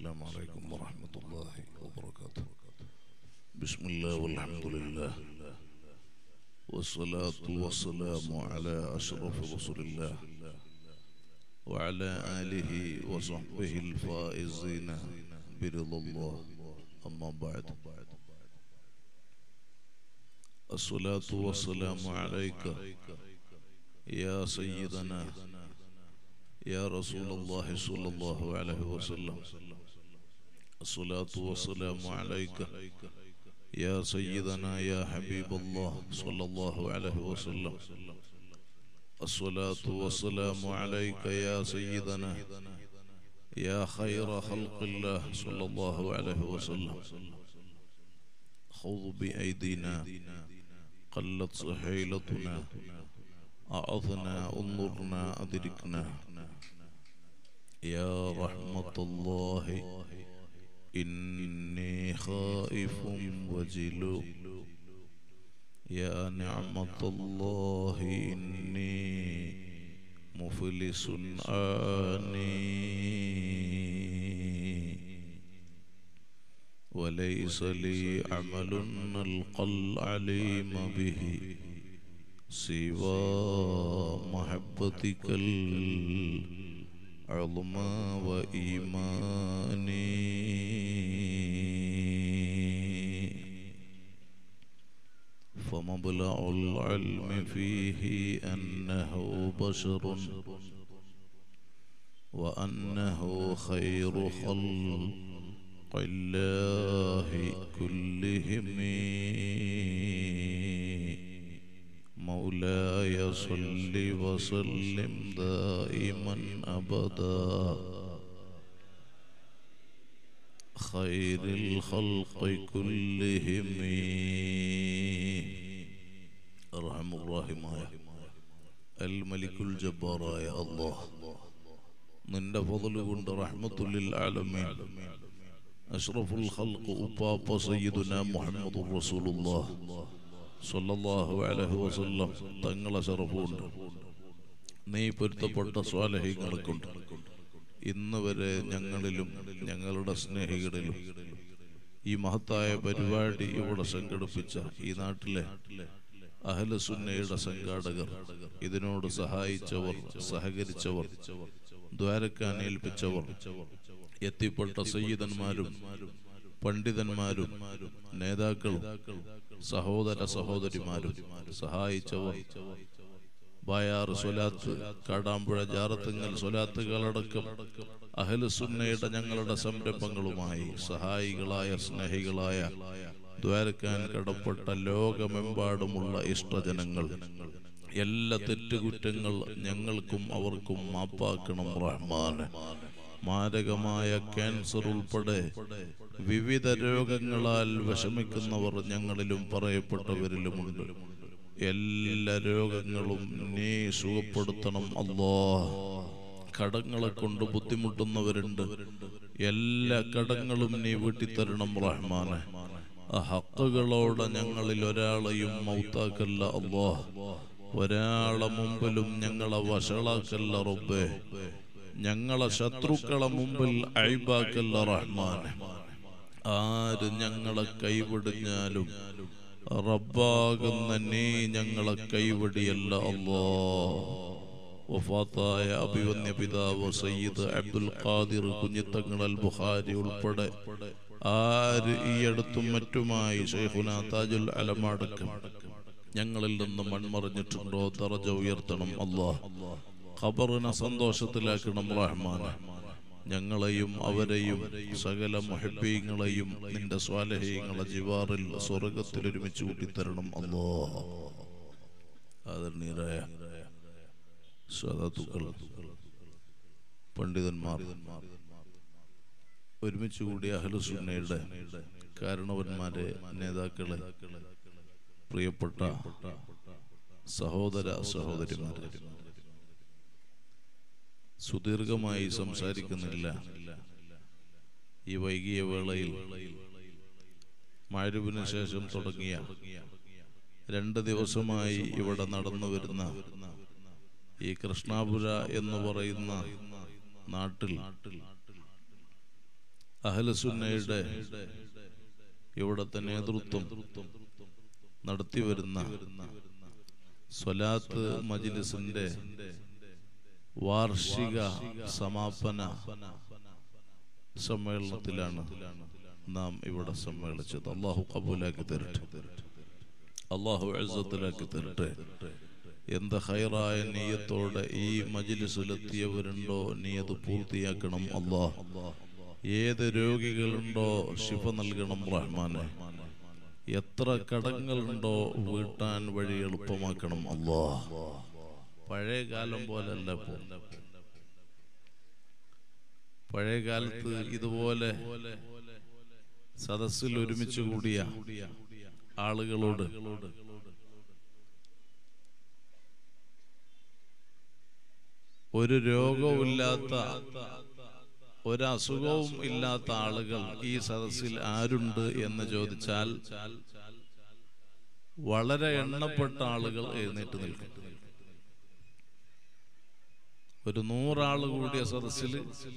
السلام عليكم ورحمة الله وبركاته بسم الله والحمد لله والصلاة والسلام على أشرف رسول الله وعلى آله وصحبه الفائزين برضا الله أما بعد الصلاة والسلام عليك يا سيدنا يا رسول الله صلى الله عليه وسلم الصلاة والسلام عليك يا سيدنا يا حبيب الله صلى الله عليه وسلم الصلاة والسلام عليك يا سيدنا يا خير خلق الله صلى الله عليه وسلم خذ بأيدينا قلت سحيلتنا أعظنا انظرنا أدركنا يا رحمة الله إني خائف وجل يا نعمة الله إني مفلس آني وليس لي عمل نلقى العليم به سوى محبتك العظمى وإيماني فمبلغ العلم فيه أنه بشر وأنه خير خلق الله كلهم مولاي صل وسلم دائما أبدا خير الخلق كلهم أرحم الراحماയ الملك الجبار يا الله നിന്റെ ഫضل കൊണ്ട് റഹ്മത്തുല്ലിൽ ആലമീൻ അഷ്റഫുൽ ഖൽഖ് ഉപ്പാപ്പ സയ്യിദുന മുഹമ്മദ് റസൂലുള്ളാഹ് സ്വല്ലല്ലാഹു അലൈഹി വസല്ലം തങ്ങളെ ശറഫുണ്ട് നീ പൊരുത്തപ്പെട്ട സ്വാലഹികളെ കൊണ്ട് ഇന്ന് വരെ ഞങ്ങളിലും ഞങ്ങളുടെ സ്നേഹികളിലും ഈ മഹത്തായ പരിപാടി ഇവിടെ സംഘടിപ്പിച്ച ഈ നാട്ടിലെ അഹലസുന്നയുടെ സംഘാടകർ ഇതിനോട് സഹായിച്ചവർ സഹകരിച്ചവർ ദ്വാരക്കാൻ ഏൽപ്പിച്ചവർ എത്തിപ്പെട്ട സയ്യിദന്മാരും പണ്ഡിതന്മാരും നേതാക്കളും സഹോദര സഹോദരിമാരും സഹായിച്ചവർ ബായാർ സ്വലാത്ത് കാടാമ്പുഴ ജാറത്തുങ്ങൽ സ്വലാത്തുകളടക്കം അഹലുസുന്നയുടെ ഞങ്ങളുടെ സംരംഭങ്ങളുമായി സഹായികളായ സ്നേഹികളായ ദ്വാരക്കാൻ കടപ്പെട്ട ലോകമെമ്പാടുമുള്ള ഇഷ്ടജനങ്ങൾ എല്ലാ തെറ്റുകുറ്റങ്ങൾ ഞങ്ങൾക്കും അവർക്കും മാപ്പാക്കണം റഹ്മാൻ മാരകമായ ക്യാൻസർ ഉൾപ്പെടെ വിവിധ രോഗങ്ങളാൽ വിഷമിക്കുന്നവർ ഞങ്ങളിലും പറയപ്പെട്ടവരിലുമുണ്ട് എല്ലാ രോഗങ്ങളും നീ സുഖപ്പെടുത്തണം അല്ലോ കടങ്ങളെ കൊണ്ട് ബുദ്ധിമുട്ടുന്നവരുണ്ട് എല്ലാ കടങ്ങളും നീ വീട്ടിത്തരണം റഹ്മാനെ ആ ഹക്കുകളോടെ ഞങ്ങളിൽ ഒരാളെയും മൗത്താക്കല്ല അല്ലോ ഒരാളെ മുമ്പിലും ഞങ്ങളെ വഷളാക്കല്ല റബ്ബേ ഞങ്ങളെ ശത്രുക്കളെ മുമ്പിൽ അഴിബാക്കല്ല റഹ്മാനെ ആര് ഞങ്ങളെ കൈവിടിഞ്ഞാലും റബ്ബാകുന്ന നീ ഞങ്ങളെ കൈവിടിയല്ല അല്ലോ വഫാത്തായ അഭിവന്യ പിതാവ് സയ്യിദ് അബ്ദുൽ ഖാദിർ കുഞ്ഞിത്തങ്ങൾ അൽ ബുഖാരി ഉൾപ്പെടെ ആര് ഈ അടുത്തും മറ്റുമായി ഷെയ്ഖുന താജുൽ അലമടക്കം ഞങ്ങളിൽ നിന്ന് മൺമറിഞ്ഞിട്ടുണ്ടോ തറജ ഉയർത്തണം അല്ലാഹ് ഖബറിനെ സന്തോഷത്തിലാക്കണം റഹ്മാനെ ഞങ്ങളെയും അവരെയും സകല മുഹബീങ്ങളെയും നിന്റെ സ്വാലഹീങ്ങളെ ജിവാറിൽ സ്വർഗത്തിൽ ഒരുമിച്ച് കൂട്ടിത്തരണം അല്ലോ ആദരണീയരായ സ്വതാത്തുക്കൾ പണ്ഡിതന്മാർ ഒരുമിച്ച് കൂടിയ അഹലുസുന്നയുടെ കാരണവന്മാരെ നേതാക്കളെ പ്രിയപ്പെട്ട സഹോദര സഹോദരിമാരെ സുദീർഘമായി സംസാരിക്കുന്നില്ല ഈ വൈകിയ വേളയിൽ മഴവിന് ശേഷം തുടങ്ങിയ രണ്ട് ദിവസമായി ഇവിടെ നടന്നു വരുന്ന ഈ കൃഷ്ണാപുര എന്ന് പറയുന്ന നാട്ടിൽ അഹലസുന്നയുടെ ഇവിടത്തെ നേതൃത്വം നടത്തി വരുന്ന സ്വലാത്ത് മജിലിസിന്റെ വാർഷിക സമാപന സമ്മേളനത്തിലാണ് നാം ഇവിടെ സമ്മേളിച്ചത് അള്ളാഹു കബൂലാക്കി തരട്ടെ അള്ളാഹു എഴുത്തലാക്കി തരട്ടെ എന്ത് ഹൈറായ നീയത്തോടെ ഈ മജിലിസിലെത്തിയവരുണ്ടോ നീ അത് പൂർത്തിയാക്കണം അള്ളാഹ് ഏത് രോഗികളുണ്ടോ ശിഫ നൽകണം റഹ്മാനെ എത്ര കടങ്ങളുണ്ടോ വീട്ടാൻ വഴി എളുപ്പമാക്കണം അല്ലോ പഴയ കാലം പോലല്ല ഇപ്പോ പഴയ കാലത്ത് ഇതുപോലെ സദസ്സിൽ ഒരുമിച്ച് കൂടിയ ആളുകളോട് ഒരു രോഗവുമില്ലാത്ത ഒരസുഖവും ഇല്ലാത്ത ആളുകൾ ഈ സദസ്സിൽ ആരുണ്ട് എന്ന് ചോദിച്ചാൽ വളരെ എണ്ണപ്പെട്ട ആളുകൾ എഴുന്നേറ്റ് നിൽക്കും ഒരു നൂറാള് കൂടിയ സദസ്സിൽ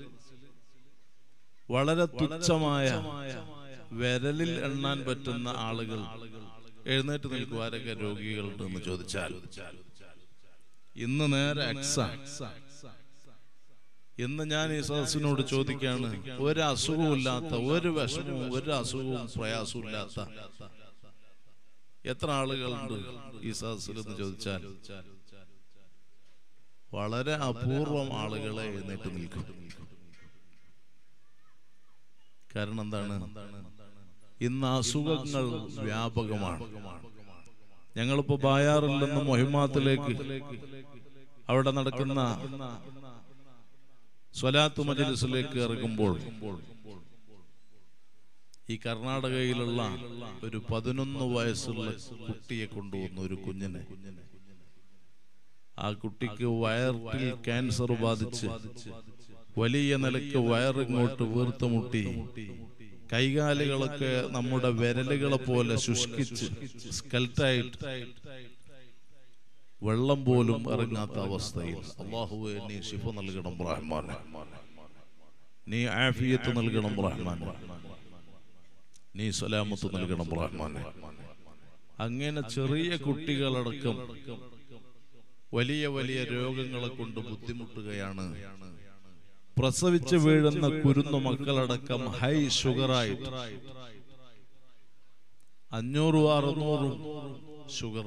വളരെ തുച്ഛമായ വിരലിൽ എണ്ണാൻ പറ്റുന്ന ആളുകൾ എഴുന്നേറ്റ് നിൽക്കും ആരൊക്കെ രോഗികളുണ്ട് എന്ന് ചോദിച്ചാൽ ഇന്ന് നേരെ എക്സ ഇന്ന് ഞാൻ ഈ സദസ്സിനോട് ചോദിക്കാണ് ഒരു അസുഖവും ഇല്ലാത്ത ഒരു വിഷമവും ഒരു അസുഖവും പ്രയാസവും ഇല്ലാത്ത എത്ര ആളുകളുണ്ട് ഈ സദസ്സിൽ എന്ന് ചോദിച്ചാൽ വളരെ അപൂർവം ആളുകളെ എഴുന്നേറ്റ് നിൽക്കും കാരണം എന്താണ് ഇന്ന് അസുഖങ്ങൾ വ്യാപകമാണ് ഞങ്ങളിപ്പോ ബായാറിൽ നിന്ന് മൊഹിമാത്തിലേക്ക് അവിടെ നടക്കുന്ന സ്വലാത്ത് മജലിസിലേക്ക് ഇറങ്ങുമ്പോൾ ഈ കർണാടകയിലുള്ള ഒരു പതിനൊന്ന് വയസ്സുള്ള കുട്ടിയെ കൊണ്ടുവന്നു ഒരു കുഞ്ഞിനെ ആ കുട്ടിക്ക് വയറിൽ ക്യാൻസർ ബാധിച്ച് വലിയ നിലയ്ക്ക് വയറിങ്ങോട്ട് വീർത്തുമുട്ടി കൈകാലുകളൊക്കെ നമ്മുടെ വിരലുകളെ പോലെ ശുഷ്കിച്ച് സ്കൽറ്റായിട്ട് വെള്ളം പോലും ഇറങ്ങാത്ത അവസ്ഥയിൽ അള്ളാഹുവെ നീ ശിഫ നൽകണം റഹ്മാൻ നീ ആഫിയത്ത് നൽകണം റഹ്മാൻ നീ സലാമത്ത് നൽകണം റഹ്മാൻ അങ്ങനെ ചെറിയ കുട്ടികളടക്കം വലിയ വലിയ രോഗങ്ങളെ കൊണ്ട് ബുദ്ധിമുട്ടുകയാണ് പ്രസവിച്ച് വീഴുന്ന കുരുന്നു മക്കളടക്കം ഹൈ ഷുഗറായിട്ട് അഞ്ഞൂറും അറുന്നൂറും ഷുഗർ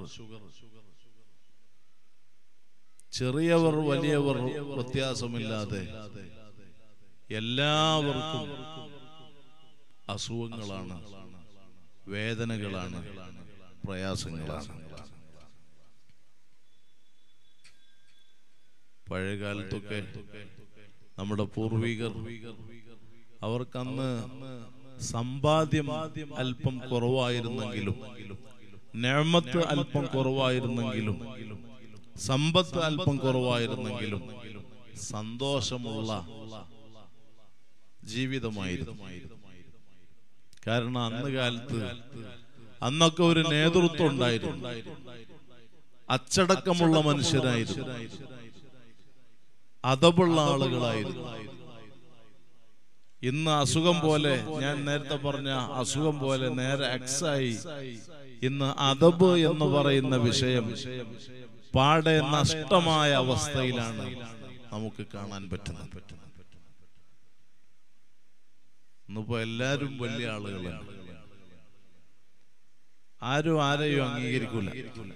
ചെറിയവർ വലിയവർ വ്യത്യാസമില്ലാതെ എല്ലാവർക്കും അസുഖങ്ങളാണ് വേദനകളാണ് പ്രയാസങ്ങളാണ് പഴയ കാലത്തൊക്കെ നമ്മുടെ പൂർവികർ അവർക്കന്ന് സമ്പാദ്യം അല്പം കുറവായിരുന്നെങ്കിലും നേമത്ത് അല്പം കുറവായിരുന്നെങ്കിലും സമ്പത്ത് അല്പം കുറവായിരുന്നെങ്കിലും സന്തോഷമുള്ള ജീവിതമായിരുന്നു കാരണം അന്ന് കാലത്ത് അന്നൊക്കെ ഒരു നേതൃത്വം ഉണ്ടായിരുന്നു അച്ചടക്കമുള്ള മനുഷ്യരായിരുന്നു അതവുള്ള ആളുകളായിരുന്നു ഇന്ന് അസുഖം പോലെ ഞാൻ നേരത്തെ പറഞ്ഞ അസുഖം പോലെ നേരെ എക്സായി ഇന്ന് അതബ് എന്ന് പറയുന്ന വിഷയം പാടെ നഷ്ടമായ അവസ്ഥയിലാണ് നമുക്ക് കാണാൻ പറ്റുന്നത് ഇന്നിപ്പോ എല്ലാരും വലിയ ആളുകളാണ് ആരും ആരെയും അംഗീകരിക്കൂല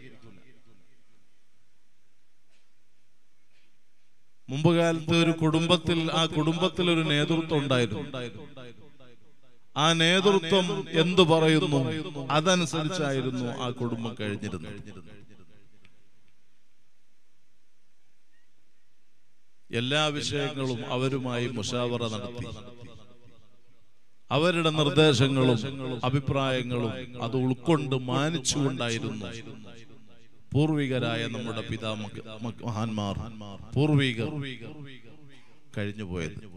മുമ്പ് കാലത്ത് ഒരു കുടുംബത്തിൽ ആ കുടുംബത്തിൽ ഒരു നേതൃത്വം ഉണ്ടായിരുന്നു ആ നേതൃത്വം എന്തു പറയുന്നു അതനുസരിച്ചായിരുന്നു ആ കുടുംബം കഴിഞ്ഞിരുന്നത് എല്ലാ വിഷയങ്ങളും അവരുമായി മുഷാവറ നടത്തി അവരുടെ നിർദ്ദേശങ്ങളും അഭിപ്രായങ്ങളും അത് ഉൾക്കൊണ്ട് മാനിച്ചുകൊണ്ടായിരുന്നു പൂർവികരായ നമ്മുടെ പിതാമക മഹാന്മാർ പൂർവികർ കഴിഞ്ഞുപോയത്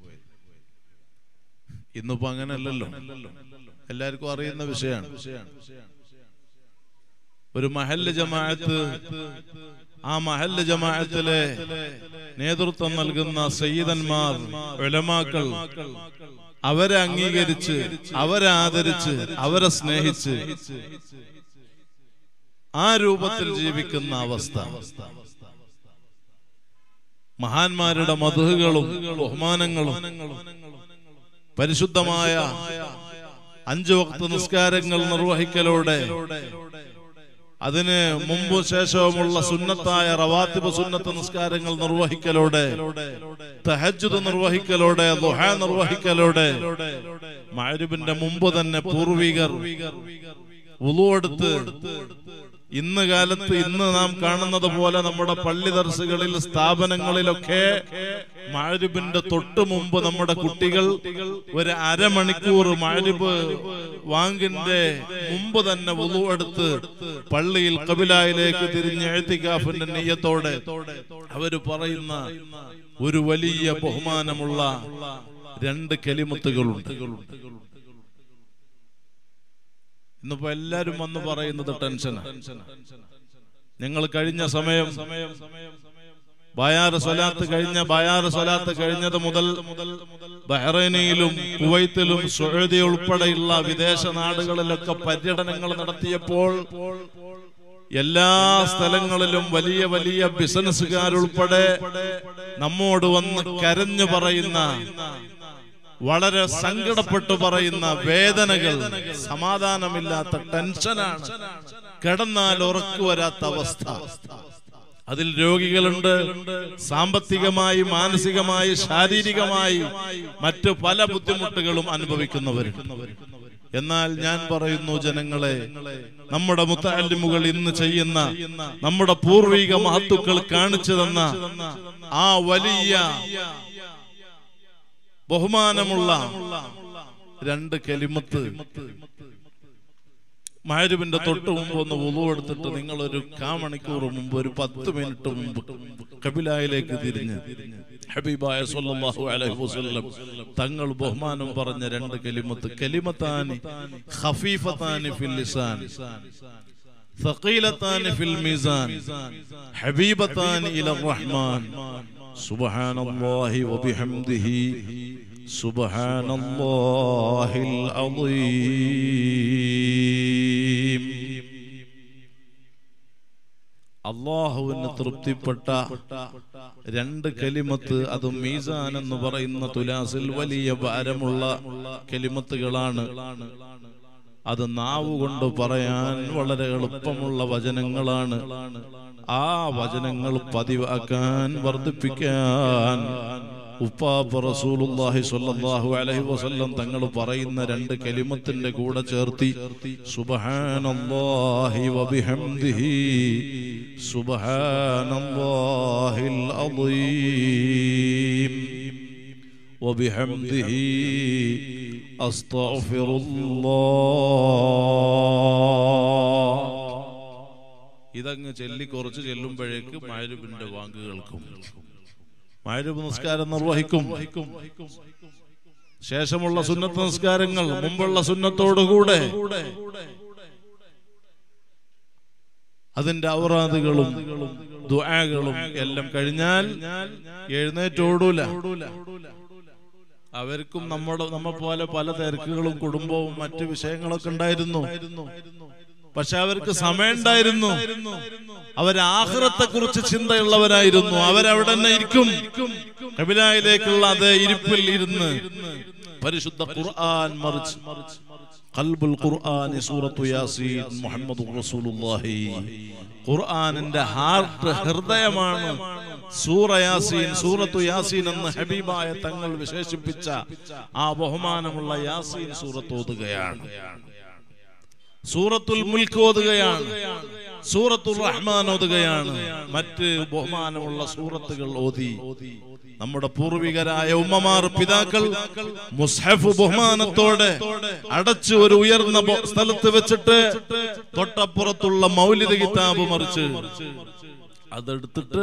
ഇന്നിപ്പോ അങ്ങനെയല്ലല്ലോ എല്ലാവർക്കും അറിയുന്ന വിഷയമാണ് ഒരു മഹല്ല് ജമാഅത്ത് ആ മഹല്ല് ജമാഅത്തിലെ നേതൃത്വം നൽകുന്ന സയ്യിദന്മാർ ഉലമാക്കൾ അവരെ അംഗീകരിച്ച് അവരെ ആദരിച്ച് അവരെ സ്നേഹിച്ച് ആ രൂപത്തിൽ ജീവിക്കുന്ന അവസ്ഥ മഹാന്മാരുടെ മധുകളും ബഹുമാനങ്ങളും പരിശുദ്ധമായ അഞ്ചു വക്ത നിസ്കാരങ്ങൾ നിർവഹിക്കലോടെ അതിന് മുമ്പും ശേഷവുമുള്ള സുന്നത്തായ റവാത്തിബ് സുന്നത്ത് നിസ്കാരങ്ങൾ നിർവഹിക്കലോടെ തഹജുദ് നിർവഹിക്കലോടെ ദുഹ നിർവഹിക്കലോടെ മഅരിബിന്റെ മുമ്പ് തന്നെ പൂർവികർ ഉളുവെടുത്ത് ഇന്ന് കാലത്ത് ഇന്ന് നാം കാണുന്നത് പോലെ നമ്മുടെ പള്ളി ദർസുകളിൽ സ്ഥാപനങ്ങളിലൊക്കെ മഴരിബിന്റെ തൊട്ട് മുമ്പ് നമ്മുടെ കുട്ടികൾ ഒരു അരമണിക്കൂർ മഴരിബ് വാങ്ങിന്റെ മുമ്പ് തന്നെ വുളു എടുത്ത് പള്ളിയിൽ കപിലായിലേക്ക് തിരിഞ്ഞ് എഴുത്തിക്കാഫിന്റെ നെയ്യത്തോടെ അവര് പറയുന്ന ഒരു വലിയ ബഹുമാനമുള്ള രണ്ട് കെലിമത്തുകളുണ്ട് ഇന്നിപ്പോ എല്ലാരും വന്ന് പറയുന്നത് ടെൻഷനാണ് ഞങ്ങൾ കഴിഞ്ഞ സമയം ബയാറ് സ്വലാത്ത് കഴിഞ്ഞ ബയാറ് സ്വലാത്ത് കഴിഞ്ഞത് മുതൽ ബഹ്റൈനയിലും കുവൈത്തിലും സുഹൃതി ഉൾപ്പെടെയുള്ള വിദേശ നാടുകളിലൊക്കെ പര്യടനങ്ങൾ നടത്തിയപ്പോൾ എല്ലാ സ്ഥലങ്ങളിലും വലിയ വലിയ ബിസിനസ്സുകാരുൾപ്പെടെ നമ്മോട് വന്ന് കരഞ്ഞു പറയുന്ന വളരെ സങ്കടപ്പെട്ടു പറയുന്ന വേദനകൾ സമാധാനമില്ലാത്ത ടെൻഷനാണ് കിടന്നാൽ ഉറക്കു വരാത്ത അവസ്ഥ അതിൽ രോഗികളുണ്ട് സാമ്പത്തികമായി മാനസികമായി ശാരീരികമായി മറ്റു പല ബുദ്ധിമുട്ടുകളും അനുഭവിക്കുന്നവരുണ്ട് എന്നാൽ ഞാൻ പറയുന്നു ജനങ്ങളെ നമ്മുടെ മുത്തല്ലിമുകൾ ഇന്ന് ചെയ്യുന്ന നമ്മുടെ പൂർവിക മഹത്തുക്കൾ കാണിച്ചു തന്ന ആ വലിയ ബഹുമാനമുള്ള രണ്ട് കലിമത്ത് മാരുവിന്റെ തൊട്ട് മുമ്പ് ഒന്ന് ഉളു എടുത്തിട്ട് നിങ്ങൾ ഒരു കാമണിക്കൂർ മുമ്പ് ഒരു പത്ത് മിനിറ്റ് മുമ്പ് കപിലായിലേക്ക് തിരിഞ്ഞ് ഹബീബായ സല്ലല്ലാഹു അലൈഹി വസല്ലം തങ്ങൾ ബഹുമാനം പറഞ്ഞ രണ്ട് കലിമത്ത് കലിമത്താനി ഖഫീഫത്താനി ഫിൽ ലിസാൻ ثقيلتان في الميزان حبيبتان إلى الرحمن سبحان الله وبحمده سبحان الله العظيم അള്ളാഹുവിന് തൃപ്തിപ്പെട്ട രണ്ട് കലിമത്ത് അത് മീസാൻ എന്ന് പറയുന്ന തുലാസിൽ വലിയ ഭാരമുള്ള കലിമത്തുകളാണ് അത് നാവ് കൊണ്ട് പറയാൻ വളരെ എളുപ്പമുള്ള വചനങ്ങളാണ് ആ വചനങ്ങൾ പതിവാക്കാൻ വർദ്ധിപ്പിക്കാൻ ഉപ്പാപ്പ റസൂലുള്ളാഹി സ്വല്ലല്ലാഹു അലൈഹി വസല്ലം തങ്ങൾ പറയുന്ന രണ്ട് കലിമത്തിന്റെ കൂടെ ചേർത്തി സുബ്ഹാനല്ലാഹി വബിഹംദിഹി സുബ്ഹാനല്ലാഹിൽ അളീം وبحمده أستغفر الله ഇതങ്ങ് ചെല്ലി കുറച്ച് ചെല്ലുമ്പോഴേക്ക് മഴരുവിന്റെ വാങ്ക് കേൾക്കും മഴരുവ് നിസ്കാരം നിർവഹിക്കും ശേഷമുള്ള സുന്നത്ത് നിസ്കാരങ്ങൾ മുമ്പുള്ള സുന്നത്തോടുകൂടെ അതിന്റെ ഔറാദുകളും ദുആകളും എല്ലാം കഴിഞ്ഞാൽ എഴുന്നേറ്റോടൂല അവർക്കും നമ്മുടെ നമ്മെ പോലെ പല തിരക്കുകളും കുടുംബവും മറ്റു വിഷയങ്ങളൊക്കെ ഉണ്ടായിരുന്നു പക്ഷെ അവർക്ക് സമയമുണ്ടായിരുന്നു അവർ ആഹ്റത്തെ കുറിച്ച് ചിന്തയുള്ളവരായിരുന്നു അവരവിടെ തന്നെ ഇരിക്കും കബിലായിലേക്കുള്ള അതേ ഇരിപ്പിൽ ഇരുന്ന് പരിശുദ്ധ ഖുർആൻ മറിച്ച് ഖൽബുൽ ഖുർആൻ സൂറത്തു യാസീൻ മുഹമ്മദ് റസൂലുള്ളാഹി ഖുർആനിന്റെ ഹാർട്ട് ഹൃദയമാണ് സൂറ യാസീൻ സൂറത്തു യാസീൻ എന്ന് ഹബീബായ തങ്ങൾ വിശേഷിപ്പിച്ച ആ ബഹുമാനമുള്ള യാസീൻ സൂറത്ത് ഓതുകയാണ് സൂറത്തുൽ മുൽക്ക് ഓതുകയാണ് സൂറത്തുൽ റഹ്മാൻ ഓതുകയാണ് മറ്റ് ബഹുമാനമുള്ള സൂറത്തുകൾ ഓതി നമ്മുടെ പൂർവികരായ ഉമ്മമാർ പിതാക്കൾ മുസ്ഹഫ് ബഹുമാനത്തോടെ അടച്ചു ഒരു ഉയർന്ന ബോ- സ്ഥലത്ത് വെച്ചിട്ട് തൊട്ടപ്പുറത്തുള്ള മൗലിക കിതാബ് മറിച്ച് അതെടുത്തിട്ട്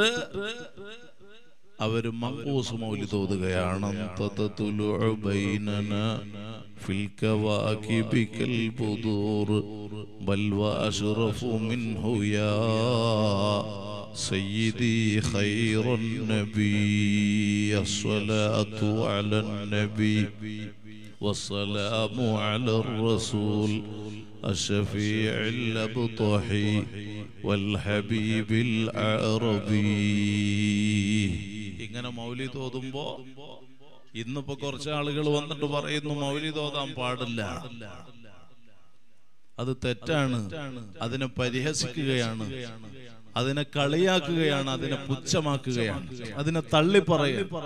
അവര് മങ്കൂസ് മൗലി തോതുകയാണ് തതതുലു ബൈനന ഫിൽ കവാകിബി കൽബുദൂർ ബൽ വഅശ്റഫു മിൻഹു യാ سيدي خير النبي الصلاة على النبي والسلام على الرسول الشفيع الأبطحي والحبيب العربي ഇങ്ങനെ മൗലി തോതുമ്പോ ഇന്നിപ്പോ കുറച്ച് ആളുകൾ വന്നിട്ട് പറയുന്നു മൗലി തോതാൻ പാടില്ല അത് തെറ്റാണ് അതിനെ പരിഹസിക്കുകയാണ് അതിനെ കളിയാക്കുകയാണ് അതിനെ പുച്ഛമാക്കുകയാണ് അതിനെ തള്ളി പറയുക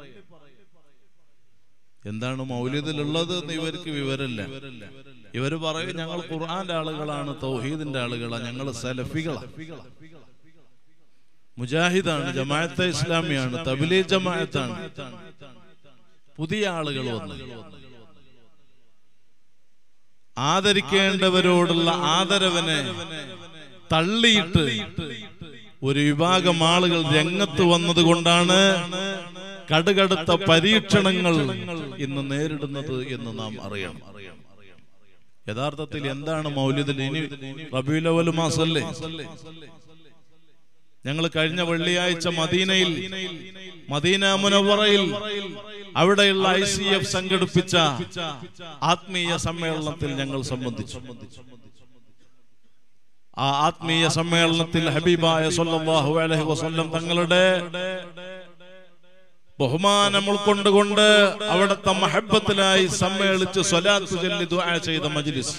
എന്താണ് മൗല്യത്തിലുള്ളത് എന്ന് ഇവർക്ക് വിവരമില്ല ഇവര് പറയും ഞങ്ങൾ ഖുർആന്റെ ആളുകളാണ് തൗഹീദിന്റെ ആളുകളാണ് ഞങ്ങൾ സലഫികളാണ് മുജാഹിദാണ് ജമാഅത്തെ ഇസ്ലാമിയാണ് തബിലി ജമാഅത്താണ് പുതിയ ആളുകൾ വന്നു ആദരിക്കേണ്ടവരോടുള്ള ആദരവിനെ തള്ളിയിട്ട് ഒരു വിഭാഗം ആളുകൾ രംഗത്ത് വന്നത് കൊണ്ടാണ് കടുകടുത്ത പരീക്ഷണങ്ങൾ ഇന്ന് നേരിടുന്നത് എന്ന് നാം അറിയണം യഥാർത്ഥത്തിൽ എന്താണ് മൗല്യത്തിൽ ഇനി റബിയുലവൽ മാസല്ലേ ഞങ്ങൾ കഴിഞ്ഞ വെള്ളിയാഴ്ച മദീനയിൽ മദീന മുനവറയിൽ അവിടെയുള്ള ഐ സി എഫ് സംഘടിപ്പിച്ച ആത്മീയ സമ്മേളനത്തിൽ ഞങ്ങൾ സംബന്ധിച്ചു ആ ആത്മീയ സമ്മേളനത്തിൽ ഹബീബായ സല്ലല്ലാഹു അലൈഹി വസല്ലം തങ്ങളുടെ ബഹുമാനം ഉൾക്കൊണ്ടുകൊണ്ട് അവിടുത്തെ മഹബത്തിലായി സമ്മേളിച്ച് സ്വലാത്ത് ചൊല്ലി ദുആ ചെയ്ത മജ്ലിസ്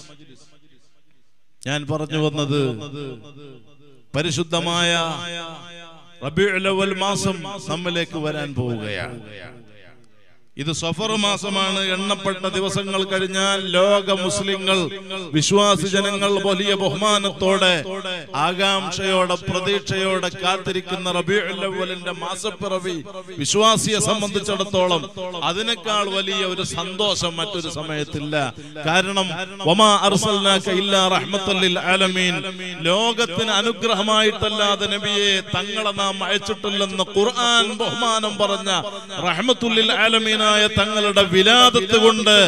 ഞാൻ പറഞ്ഞു വന്നത് പരിശുദ്ധമായ റബീഉൽ അവൽ മാസം നമ്മിലേക്ക് വരാൻ പോവുകയാണ് ഇത് സഫർ മാസമാണ് എണ്ണപ്പെട്ട ദിവസങ്ങൾ കഴിഞ്ഞാൽ ലോക മുസ്ലിങ്ങൾ വിശ്വാസി ജനങ്ങൾ വലിയ ബഹുമാനത്തോടെ ആകാംക്ഷയോടെ പ്രതീക്ഷയോടെ കാത്തിരിക്കുന്ന റബിയുല്ലവലിന്റെ മാസപ്പിറവി വിശ്വാസിയെ സംബന്ധിച്ചിടത്തോളം അതിനേക്കാൾ വലിയ ഒരു സന്തോഷം മറ്റൊരു സമയത്തില്ല കാരണം വമാ അർസൽനാക ഇല്ലാ റഹ്മത്തൽ ലിൽ ആലമീൻ ലോകത്തിന് അനുഗ്രഹമായിട്ടല്ലാതെ നബിയെ തങ്ങളെ നാം അയച്ചിട്ടില്ലെന്ന് ഖുർആൻ ബഹുമാനം പറഞ്ഞ റഹ്മത്തുല്ലിൽ ആലമീനായ തങ്ങളുടെ വിലാദത്ത് കൊണ്ട്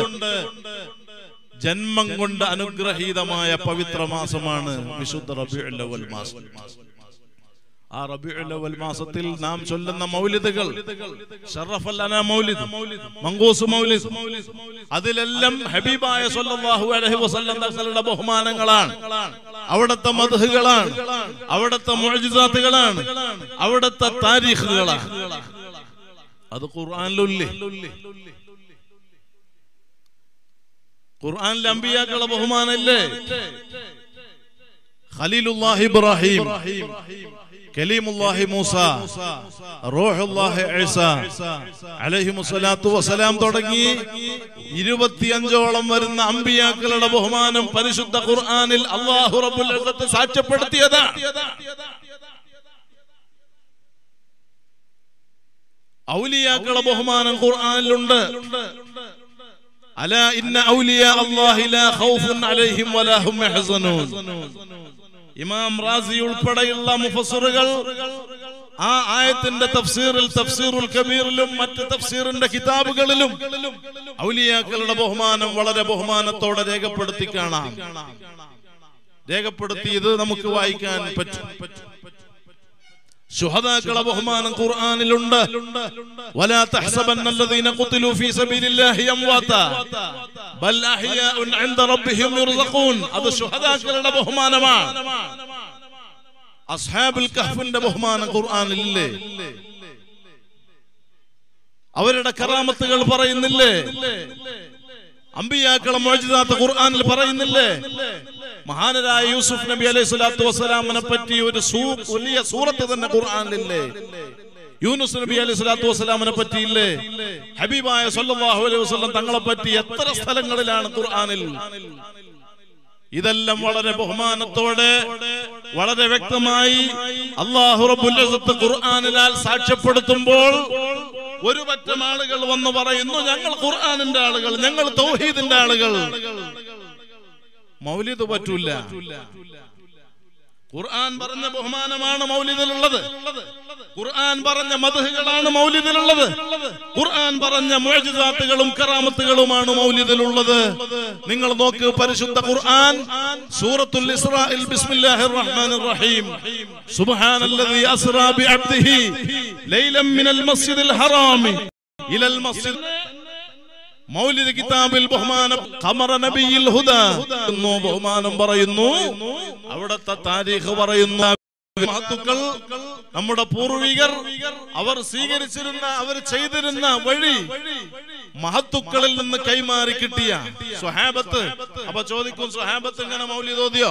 ജന്മം കൊണ്ട് അനുഗ്രഹീതമായ പവിത്ര മാസമാണ് വിശുദ്ധ റബിഉൽ അവൽ മാസം ആ റബിഉൽ അവൽ മാസത്തിൽ നാം ചൊല്ലുന്ന മൗലിദുകൾ ഷറഫൽ അന മൗലിദ് മങ്കൂസ് മൗലിദ് അതിലെല്ലാം ഹബീബായ സല്ലല്ലാഹു അലൈഹി വസല്ലം തങ്ങളുടെ ബഹുമാനങ്ങളാണ് അവിടുത്തെ മദ്ഹുകളാണ് അവിടുത്തെ മുഅ്ജിസാത്തുകളാണ് അവിടുത്തെ താരീഖുകളാണ് അത് ഖുർആനിലില്ലേ ഖുർആനിൽ അമ്പിയാക്കളെ ബഹുമാനല്ലേ ഖലീലുല്ലാഹി ഇബ്രാഹിം കലീമുല്ലാഹി മൂസ റൂഹുല്ലാഹി ഈസ അലൈഹിമുസ്സലാത്തു വസ്സലാം തുടങ്ങി ഇരുപത്തിയഞ്ചോളം വരുന്ന അമ്പിയാക്കളുടെ ബഹുമാനം പരിശുദ്ധ ഖുർആനിൽ അല്ലാഹു റബ്ബുൽ ഇസ്സത്ത് സാക്ഷ്യപ്പെടുത്തിയതാണ് ഔലിയാക്കളെ ബഹുമാനം ഖുർആനിലുണ്ട് അല ഇന്ന ഔലിയ അല്ലാഹി ലാ ഖൗഫുൻ അലൈഹിം വലാ ഹും യഹ്സനൂൻ ഇമാം റാസി ഉൾപ്പെടെയുള്ള മുഫസ്സിറുകൾ ആ ആയത്തിന്റെ തഫ്സീറിൽ തഫ്സീറുൽ കബീറിലും മറ്റ് തഫ്സീറിന്റെ കിതാബുകളിലും ഔലിയാക്കളുടെ ബഹുമാനം വളരെ ബഹുമാനത്തോടെ രേഖപ്പെടുത്തി കാണാം രേഖപ്പെടുത്തിയത് നമുക്ക് വായിക്കാൻ പറ്റും ശുഹദാക്കളെ ബഹുമാനം ഖുർആനിലുണ്ട് വലാ തഹ്സബന്നല്ലദീന ഖുതിലു ഫീ സബീലില്ലാഹി അംവാതാ ബൽ അഹ്യാഉൻ ഇൻദ റബ്ബിഹിം യുർസഖൂൻ അത് ശുഹദാക്കളുടെ ബഹുമാനമാണ് അസ്ഹാബുൽ കഹ്ഫിന്റെ ബഹുമാനം ഖുർആനിലില്ലേ അവരുടെ കറാമത്തുകൾ പറയുന്നില്ലേ അമ്പിയാക്കളെ മോചിതാത്ത ഖുർആനിൽ പറയുന്നില്ലേ മഹാനരായ യൂസുഫ് നബി അലൈഹി സ്വലാത്തു വസ്സലാമിനെ പറ്റി ഒരു സൂ- വലിയ സൂറത്ത് തന്നെ ഖുർആനിലില്ലേ യൂനുസ് നബി അലൈഹി സ്വലാത്തു വസ്സലാമിനെ പറ്റിയില്ലേ ഹബീബായ സല്ലല്ലാഹു അലൈഹി വസല്ലം തങ്ങളെ പറ്റി എത്ര സ്ഥലങ്ങളിലാണ് ഖുർആനിൽ ഇതെല്ലാം വളരെ ബഹുമാനത്തോടെ വളരെ വ്യക്തമായി അള്ളാഹു റബ്ബുൽ ഇസ്സത്ത് ഖുർആനിലാൽ സാക്ഷ്യപ്പെടുത്തുമ്പോൾ ഒരു പറ്റം ആളുകൾ വന്ന് പറയുന്നു ഞങ്ങൾ ഖുർആനിന്റെ ആളുകൾ ഞങ്ങൾ തൗഹീദിന്റെ ആളുകൾ മൗലിദ് പറ്റൂല ഖുർആൻ പറഞ്ഞ ബഹുമാനമാണ് മൗലിദിലുള്ളത് ഖുർആൻ പറഞ്ഞ മധുകളാണ് മൗലിദിലുള്ളത് ഖുർആൻ പറഞ്ഞ മുഅ്ജിസാത്തുകളും കറാമത്തുകളുമാണ് മൗലിദിലുള്ളത് നിങ്ങൾ നോക്ക് പരിശുദ്ധ ഖുർആൻ സൂറത്തുൽ ഇസ്രായിൽ ബിസ്മില്ലാഹിർ റഹ്മാനിർ റഹീം സുബ്ഹാനല്ലദീ അസ്റാ ബിഅബ്ദിഹി ലൈലൻ മിനൽ മസ്ജിദിൽ ഹറാമി ഇലൽ മസ്ജിദ് മൗലിദ് കിതാബിൽ ബഹുമാനം ഖമറ നബിയിൽ ഹുദ എന്നു ബഹുമാനം പറയുന്നു അവിടത്തെ താരീഖ് പറയുന്നു മഹത്തുക്കൾ നമ്മുടെ പൂർവികർ അവർ സ്വീകരിച്ചിരുന്ന അവർ ചെയ്തിരുന്ന വഴി മഹത്തുക്കളിൽ നിന്ന് കൈമാറി കിട്ടിയ സ്വഹാബത്ത് അപ്പൊ ചോദിക്കും സ്വഹാബത്ത് ഇങ്ങനെ മൗലിദോദിയോ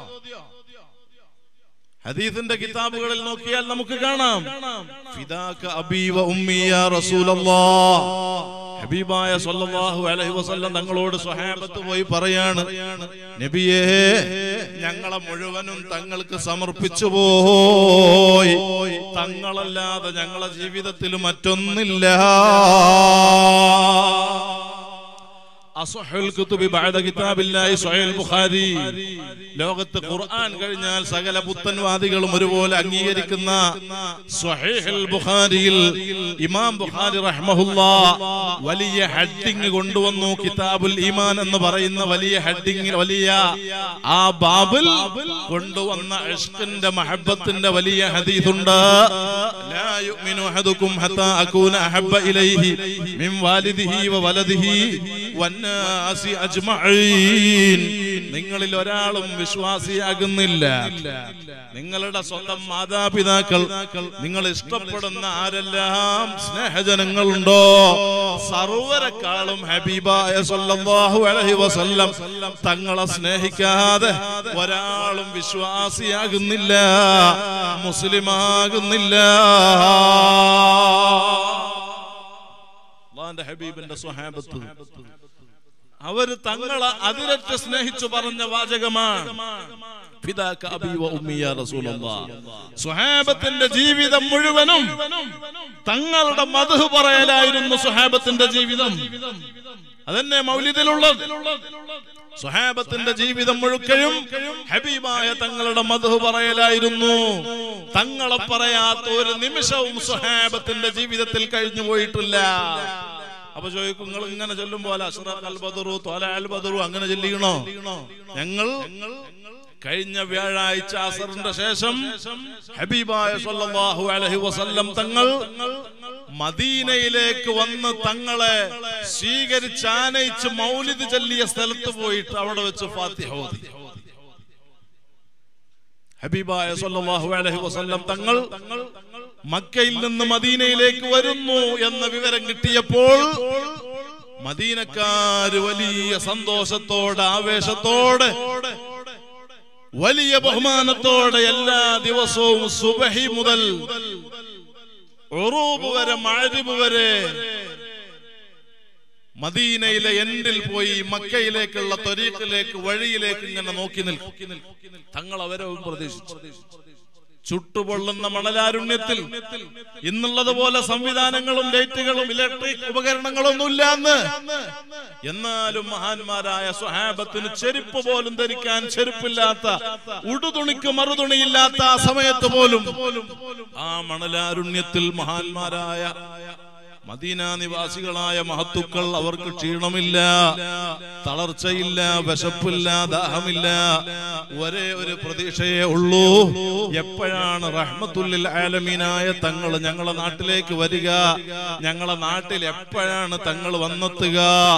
ഹദീസിന്റെ കിതാബുകളിൽ നോക്കിയാൽ നമുക്ക് കാണാം ഫിദാക അബീ വ ഉമ്മി യാ റസൂലല്ലാഹ് ഹബീബായ സല്ലല്ലാഹു അലൈഹി വസല്ലം തങ്ങളോട് സ്വഹാബത്ത് പോയി പറയാണ് നബിയേ ഞങ്ങളെ മുഴുവനും തങ്ങൾക്ക് സമർപ്പിച്ചു പോയി തങ്ങളല്ലാതെ ഞങ്ങളെ ജീവിതത്തിൽ മറ്റൊന്നില്ല അസ്ഹുൽ കുതുബി ബഅദ കിതാബില്ലാഹി സ്വഹീൽ ബുഖാരി ലോകത്ത് ഖുർആൻ കഴിഞ്ഞാൽ സകല പുത്തൻവാദികളും ഒരുപോലെ അംഗീകരിക്കുന്ന സ്വഹീഹുൽ ബുഖാരിയിൽ ഇമാം ബുഖാരി റഹ്മഹുല്ലാ വലിയ ഹെഡിങ് കൊണ്ടുവന്നു കിതാബുൽ ഈമാൻ എന്ന് പറയുന്ന വലിയ ഹെഡിങ് വലിയ ആ ബാബിൽ കൊണ്ടുവന്ന ഇഷ്കിന്റെ മഹബത്തിന്റെ വലിയ ഹദീസുണ്ട് ലാ യുഅ്മിനു അഹദുക്കും ഹത്താ അകൂന അഹബ്ബ ഇലൈഹി മിൻ വാലിദിഹി വ വലദിഹി വന്നാസി അജ്മഈൻ നിങ്ങളിൽ ഒരാളും വിശ്വാസിയാകുന്നില്ല നിങ്ങളുടെ സ്വന്തം മാതാപിതാക്കൾ നിങ്ങൾ ഇഷ്ടപ്പെടുന്ന ആരെല്ലാം സ്നേഹജനങ്ങളുണ്ടോ സർവരെക്കാളും ഹബീബായ സല്ലല്ലാഹു അലൈഹി വസല്ലം തങ്ങളെ സ്നേഹിക്കാതെ ഒരാളും വിശ്വാസിയാകുന്നില്ല മുസ്ലിമാകുന്നില്ല അള്ളാന്റെ ഹബീബിന്റെ സ്വഹാബത്ത് അവര് തങ്ങളെ അതിരറ്റ് സ്നേഹിച്ചു പറഞ്ഞ വാചകമാണ് ഫിദാക അബീ വ ഉമ്മി യാ റസൂലല്ലാഹ്. സ്വഹാബത്തിന്റെ ജീവിതം മുഴുവനും തങ്ങളുടെ മധു പറയലായിരുന്നു സ്വഹാബത്തിന്റെ ജീവിതം അതന്നെ മൗലിദിലുള്ളത് സ്വഹാബത്തിന്റെ ജീവിതം മുഴുക്കയും ഹബീബായ തങ്ങളുടെ മധു പറയലായിരുന്നു തങ്ങളെ പറയാത്ത ഒരു നിമിഷവും സ്വഹാബത്തിന്റെ ജീവിതത്തിൽ കഴിഞ്ഞു പോയിട്ടില്ല അപ്പൊ ചോദിക്കും നിങ്ങൾ ഇങ്ങനെ ചൊല്ലുമ്പോൾ അഷ്റഖ് അൽ ബദറു ത്വല അൽ ബദറു അങ്ങനെ ചൊല്ലിക്കണോ ഞങ്ങൾ കഴിഞ്ഞ വ്യാഴാഴ്ച അസറിന്റെ ശേഷം ഹബീബായ സല്ലല്ലാഹു അലൈഹി വസല്ലം തങ്ങൾ മദീനയിലേക്ക് വന്ന് തങ്ങളെ സ്വീകരിച്ച് ആനയിച്ച് മൗലിദ് ചൊല്ലിയ സ്ഥലത്ത് പോയിട്ട് അവിടെ വെച്ച് ഫാത്തിഹ ഓതി ഹബീബായ സല്ലല്ലാഹു അലൈഹി വസല്ലം തങ്ങൾ മക്കയിൽ നിന്ന് മദീനയിലേക്ക് വരുന്നു എന്ന വിവരം കിട്ടിയപ്പോൾ മദീനക്കാര് വലിയ സന്തോഷത്തോടെ ആവേശത്തോടെ വലിയ ബഹുമാനത്തോടെ എല്ലാ ദിവസവും സുബഹി മുതൽ ഉറൂബ് വരെ മഅരിബ് വരെ മദീനയിലെ എൻഡിൽ പോയി മക്കയിലേക്കുള്ള ത്വരീഖിലേക്ക് വഴിയിലേക്ക് ഇങ്ങനെ നോക്കി നിൽക്കും തങ്ങൾ അവരവും പ്രതീക്ഷിച്ചു ചുട്ടുപൊള്ളുന്ന മണലാരുണ്യത്തിൽ ഇന്നുള്ളത് പോലെ സംവിധാനങ്ങളും ലൈറ്റുകളും ഇലക്ട്രിക് ഉപകരണങ്ങളൊന്നുമില്ല അന്ന് എന്നാലും മഹാന്മാരായ സ്വഹാബത്തിന് ചെരുപ്പ് പോലും ധരിക്കാൻ ചെരുപ്പില്ലാത്ത ഉടുതുണിക്ക് മറുതുണിയില്ലാത്ത ആ സമയത്ത് പോലും ആ മണലാരുണ്യത്തിൽ മഹാന്മാരായ മദീന നിവാസികളായ മഹത്തുക്കൾ അവർക്ക് ക്ഷീണമില്ല തളർച്ചയില്ല വിശപ്പില്ല ദാഹമില്ല ഒരേ ഒരു പ്രതീക്ഷയേ ഉള്ളൂ എപ്പോഴാണ് റഹ്മത്തുല്ലിൽ ആലമീനായ തങ്ങൾ ഞങ്ങളെ നാട്ടിലേക്ക് വരിക ഞങ്ങളെ നാട്ടിൽ എപ്പോഴാണ് തങ്ങൾ വന്നെത്തുക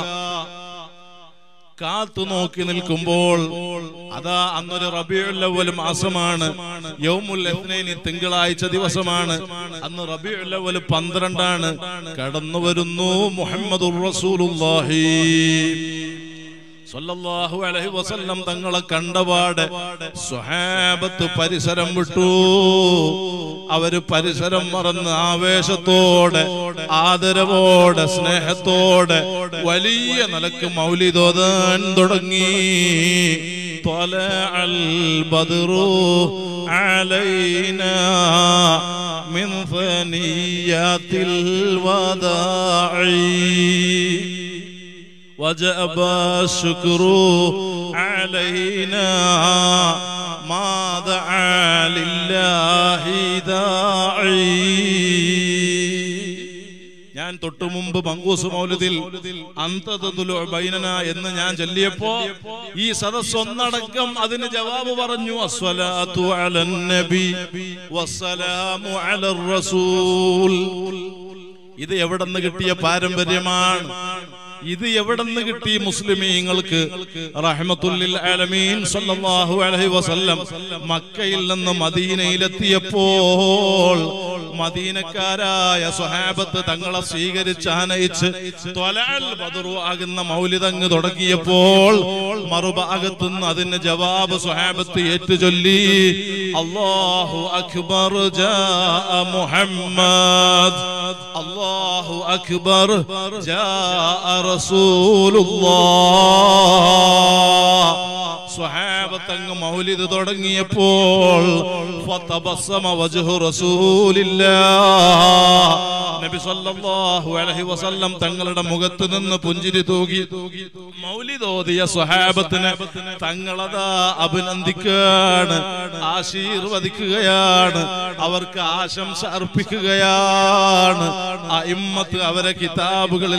കാത്തു നോക്കി നിൽക്കുമ്പോൾ അതാ അന്നൊരു റബിയുല്ലവൽ മാസമാണ് യൗമുൽ എത്നൈനി തിങ്കളാഴ്ച ദിവസമാണ് അന്ന് റബിയുല്ലവൽ പന്ത്രണ്ടാണ് കടന്നു വരുന്നു മുഹമ്മദുർ റസൂലുള്ളാഹി സല്ലല്ലാഹു അലൈഹി വസല്ലം തങ്ങളെ കണ്ടപാട് സ്വഹാബത്ത് പരിസരം വിട്ടു അവര് പരിസരം മറന്ന് ആവേശത്തോടെ ആദരവോടെ സ്നേഹത്തോടെ വലിയ നിലക്ക് മൗലിദോദാൻ തുടങ്ങി طلع البدر علينا من ثنيات الوداع وجب الشكر علينا ما دعا لله داعي ഞാൻ തൊട്ടു മുമ്പ് മങ്കൂസ് മൗലതിൽ അന്തതുലു ബൈനന എന്ന് ഞാൻ ചൊല്ലിയപ്പോ ഈ സദസ് ഒന്നടക്കം അതിന് ജവാബ് പറഞ്ഞു അസ്വലാത്തു അലൻ നബി വസ്സലാമു അലർ റസൂൽ ഇത് എവിടെ നിന്ന് കിട്ടിയ പാരമ്പര്യമാണ് ഇത് എവിടെന്ന് കിട്ടി മുസ്ലിമീങ്ങൾക്ക് റഹ്മത്തുല്ലിൽ ആലമീൻ സല്ലല്ലാഹു അലൈഹി വസല്ലം മക്കയിൽ നിന്ന് മദീനയിലെത്തിയപ്പോൾ മദീനക്കാരായ സ്വഹാബത്ത് തങ്ങളെ സ്വീകരിച്ച് ആനയിച്ച് ത്വലഅൽ ബദ്റു ആകുന്ന മൗലിദങ്ങ് തുടങ്ങിയപ്പോൾ മറുഭാഗത്തുനിന്ന് അതിന് ജവാബ് സ്വഹാബത്ത് ഏറ്റുചൊല്ലി അല്ലാഹു അക്ബർ ജാ മുഹമ്മദ് അല്ലാഹു അക്ബർ ജാ റസൂലുള്ളാഹ് സ്വഹാബത്തങ്ങ് മൗലിദ് തുടങ്ങിയപ്പോൾ ഫതബസ്സമ വജ്ഹു റസൂലില്ലാഹ് നബി സല്ലല്ലാഹു അലൈഹി വസല്ലം തങ്ങളുടെ മുഖത്ത് നിന്ന് പുഞ്ചിരി തൂകി മൗലിദ് ഓതിയ സ്വഹാബത്തിനെ തങ്ങളതാ അഭിനന്ദിക്കുകയാണ് ആശീർവദിക്കുകയാണ് അവർക്ക് ആശംസ അർപ്പിക്കുകയാണ് അയിമ്മത്ത് അവരെ കിതാബുകളിൽ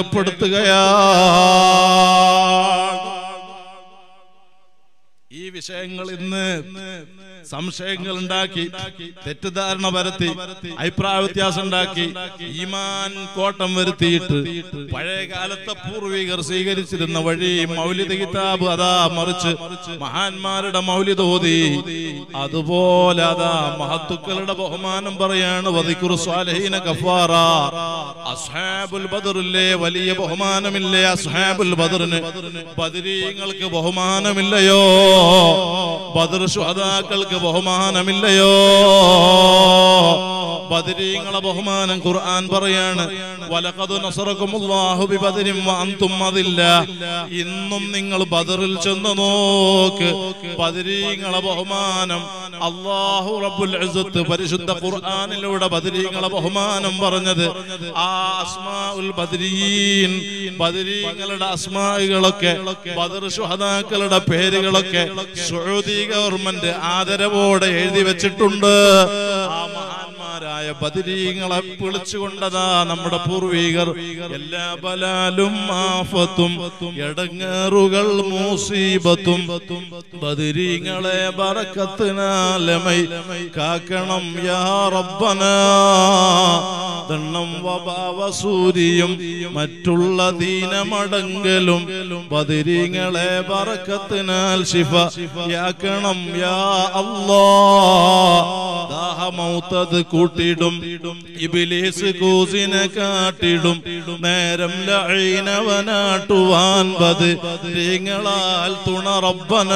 രേഖപ്പെടുത്തുകയാണ് ഈ വിഷയങ്ങൾ ഇന്ന് സംശയങ്ങൾ ഉണ്ടാക്കി തെറ്റിദ്ധാരണ പരത്തി അഭിപ്രായ വ്യത്യാസം ഉണ്ടാക്കി ഈമാൻ കോട്ടം വരുത്തിയിട്ട് പഴയ കാലത്തെ പൂർവികർ സ്വീകരിച്ചിരുന്ന വഴി മൗലിദ് കിതാബ് അതാ മറിച്ച് മഹാന്മാരുടെ മൗലിദ് ഓതി അതുപോലെ അതാ മഹത്തുക്കളുടെ ബഹുമാനം പറയാണ് വദിക്കുറു സ്വാലഹീന കഫാറ അസ്ഹാബുൽ ബദറില്ലേ വലിയ ബഹുമാനമില്ലേ അസ്ഹാബുൽ ബദറിന് ബദരീങ്ങൾക്ക് ബഹുമാനമില്ലയോ ബദർ ശുഹദാക്കൾക്ക് ബഹുമാനമില്ലയോ ബദരീങ്ങളെ ബഹുമാനം ഖുർആൻ പറയാണ് വലഖദ് നസറകുമുല്ലാഹു ബിബദരിൻ വഅൻതും അതില്ല ഇന്നും നിങ്ങൾ ബദറിൽ ചെന്ന് നോക്ക് ബദരീങ്ങളെ ബഹുമാനം അല്ലാഹു റബ്ബുൽ ഇസ്സത്ത് പരിശുദ്ധ ഖുർആനിലൂടെ ബദരീങ്ങളെ ബഹുമാനം പറഞ്ഞത് ആ അസ്മാഉൽ ബദരീൻ ബദരീങ്ങളുടെ അസ്മാകളൊക്കെ ബദർ ശുഹദാക്കളുടെ പേരുകളൊക്കെ സൗദി ഗവൺമെന്റ് ആദരവോടെ എഴുതി വെച്ചിട്ടുണ്ട് ആ മഹാന്മാരായ ബദരീങ്ങളെ വിളിച്ചുകൊണ്ടതാ നമ്മുടെ പൂർവികർ എല്ലാ ബലാലും ആഫത്തും എടങ്ങേറുകൾ മൂസീബത്തും ബദരീങ്ങളെ ബറക്കത്തിനാലമൈ കാക്കണം യാ റബ്ബന ദണ്ണം വസൂരിയും മറ്റുള്ള ദീനമടങ്കലും ബദരീങ്ങളെ ബറക്കത്തിനാൽ ശിഫ യാക്കണം യാ അല്ലാ ദാഹമൗത്തത് കൂട്ടിടും ഇബിലീസ് കൂസിനെ കാട്ടിടും നേരം ലൈനവനാട്ടുവാൻ ബദരീങ്ങളാൽ തുണ റബ്ബന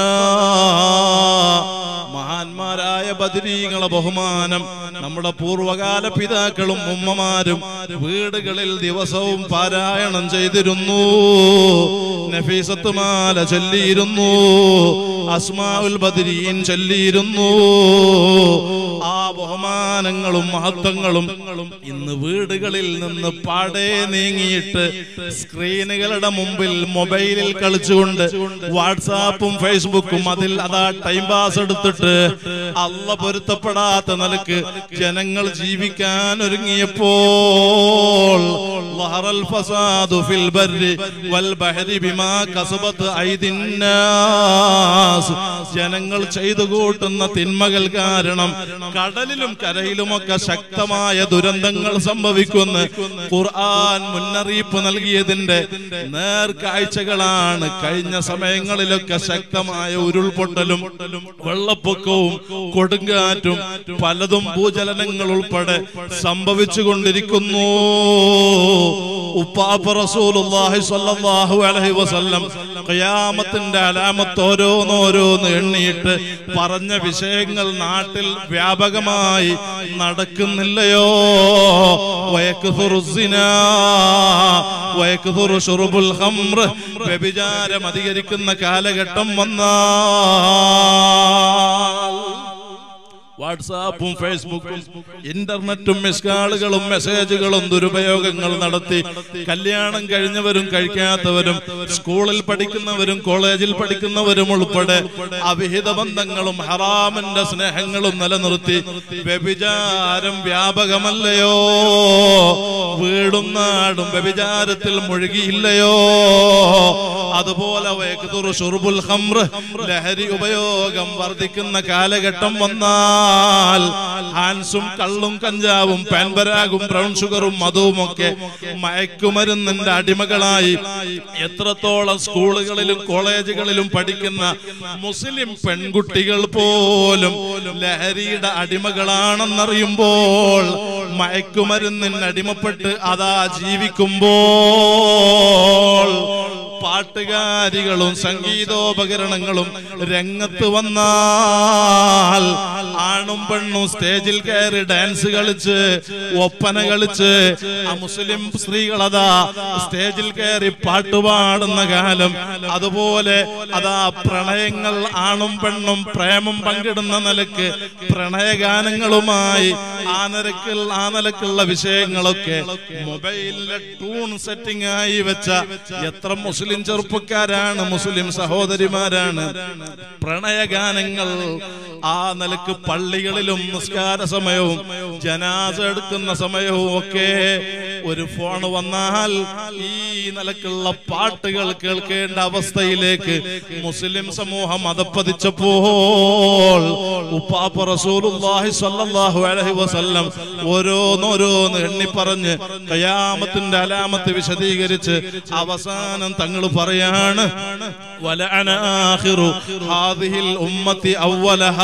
മഹാന്മാരായ ബദരീങ്ങളെ ബഹുമാനം നമ്മുടെ പൂർവകാല പിതാക്കളും ഉമ്മമാരും വീടുകളിൽ ദിവസവും പാരായണം ചെയ്തിരുന്നു നഫീസത്തുമാല ചൊല്ലിയിരുന്നു അസ്മാഉൽ ബദരീൻ ചൊല്ലിയിരുന്നു ആ ബഹുമാനങ്ങളും മഹത്വങ്ങളും ഇന്ന് വീടുകളിൽ നിന്ന് പാടെ നീങ്ങിയിട്ട് സ്ക്രീനുകളുടെ മുമ്പിൽ മൊബൈലിൽ കളിച്ചുകൊണ്ട് വാട്സാപ്പും ഫേസ്ബുക്കും അതിൽ അതാ ടൈം പാസ് എടുത്തിട്ട് അല്ല പൊരുത്തപ്പെടാത്ത നിലക്ക് ജനങ്ങൾ ജീവിക്കാൻ ഒരുങ്ങിയപ്പോൾ ളഹറൽ ഫസാദു ഫിൽ ബർരി വൽ ബഹരി ബിമാ കസബത്ത് ഐദിൻ നാസ് ജനങ്ങൾ ചെയ്തു കൂട്ടുന്ന തിന്മകൾ കാരണം കടലിലും കരയിലുമൊക്കെ ശക്തമായ ദുരന്തങ്ങൾ സംഭവിക്കുന്ന ഖുർആൻ മുന്നറിയിപ്പ് നൽകിയതിന്റെ നേർക്കാഴ്ചകളാണ് കഴിഞ്ഞ സമയങ്ങളിലൊക്കെ ശക്തമായ ഉരുൾപൊട്ടലും വെള്ളപ്പൊക്കവും കൊടുങ്കാറ്റും പലതും ഭൂചലനങ്ങൾ ഉൾപ്പെടെ സംഭവിച്ചു കൊണ്ടിരിക്കുന്നു ഉപ്പാപ്പ റസൂലുള്ളാഹി സ്വല്ലല്ലാഹു അലൈഹി വസല്ലം ഖിയാമത്തിന്റെ അലാമത്ത് ഓരോന്നോരോന്ന് എണ്ണിയിട്ട് പറഞ്ഞ വിഷയങ്ങൾ നാട്ടിൽ വ്യാപകമായി നടക്കുന്നില്ലയോ വയക്ഫുറു സിനാ വയക്ഫുറു ശുറുബുൽ ഖംർ വ്യഭിചാരം അധികരിക്കുന്ന കാലഘട്ടം വന്നാൽ വാട്സാപ്പും ഫേസ്ബുക്കും ഇന്റർനെറ്റും മിസ്കാളുകളും മെസ്സേജുകളും ദുരുപയോഗങ്ങൾ നടത്തി കല്യാണം കഴിഞ്ഞവരും കഴിക്കാത്തവരും സ്കൂളിൽ പഠിക്കുന്നവരും കോളേജിൽ പഠിക്കുന്നവരും ഉൾപ്പെടെ അവിഹിത ബന്ധങ്ങളും ഹറാമിന്റെ സ്നേഹങ്ങളും നിലനിർത്തി വ്യഭിചാരം വ്യാപകമല്ലയോ വീടും നാടും വ്യഭിചാരത്തിൽ മുഴുകിയില്ലയോ അതുപോലെ വയക്കുതുറു ഷുർബുൽ ഹംറ് ലഹരി ഉപയോഗം വർദ്ധിക്കുന്ന കാലഘട്ടം വന്നാൽ വന്നാൽ ഹാൻസും കള്ളും കഞ്ചാവും പാൻപരാഗും ബ്രൗൺ ഷുഗറും മധുവും ഒക്കെ മയക്കുമരുന്നിന്റെ അടിമകളായി എത്രത്തോളം സ്കൂളുകളിലും കോളേജുകളിലും പഠിക്കുന്ന മുസ്ലിം പെൺകുട്ടികൾ പോലും ലഹരിയുടെ അടിമകളാണെന്നറിയുമ്പോൾ മയക്കുമരുന്നിന് അടിമപ്പെട്ട് അതാ ജീവിക്കുമ്പോൾ പാട്ടുകാരികളും സംഗീതോപകരണങ്ങളും രംഗത്ത് വന്നാൽ ആണും പെണ്ണും സ്റ്റേജിൽ കയറി ഡാൻസ് കളിച്ച് ഒപ്പന കളിച്ച് ആ മുസ്ലിം സ്ത്രീകളതാ സ്റ്റേജിൽ കയറി പാട്ടുപാടുന്ന കാലം അതുപോലെ അതാ പ്രണയങ്ങൾ ആണും പെണ്ണും പ്രേമം പങ്കിടുന്ന നിലക്ക് പ്രണയഗാനങ്ങളുമായി ആ നിരക്കിൽ ആ നിലക്കുള്ള വിഷയങ്ങളൊക്കെ മൊബൈലിലെ ടൂൺ സെറ്റിംഗ് ആയി വെച്ച എത്ര മുസ്ലിം ചെറുപ്പക്കാരാണ് മുസ്ലിം സഹോദരിമാരാണ് പ്രണയഗാനങ്ങൾ ആ നിലക്ക് പള്ളികളിലും നിസ്കാര സമയവും ജനാസ എടുക്കുന്ന സമയവും ഒക്കെ ഒരു ഫോൺ വന്നാൽ ഈ നിലക്കുള്ള പാട്ടുകൾ കേൾക്കേണ്ട അവസ്ഥയിലേക്ക് മുസ്ലിം സമൂഹം അതപ്പതിച്ചപ്പോൾ ഉപ്പാപ്പ റസൂലുള്ളാഹി സ്വല്ലല്ലാഹു അലൈഹി വസല്ലം ഓരോന്നോരോന്ന് എണ്ണി പറഞ്ഞ് കയാമത്തിന്റെ അലാമത്ത് വിശദീകരിച്ച് അവസാനം തങ്ങൾ പറയാണ് വലഅന ആഖിറു ഹാദിഹിൽ ഉമ്മത്തി അവലഹാ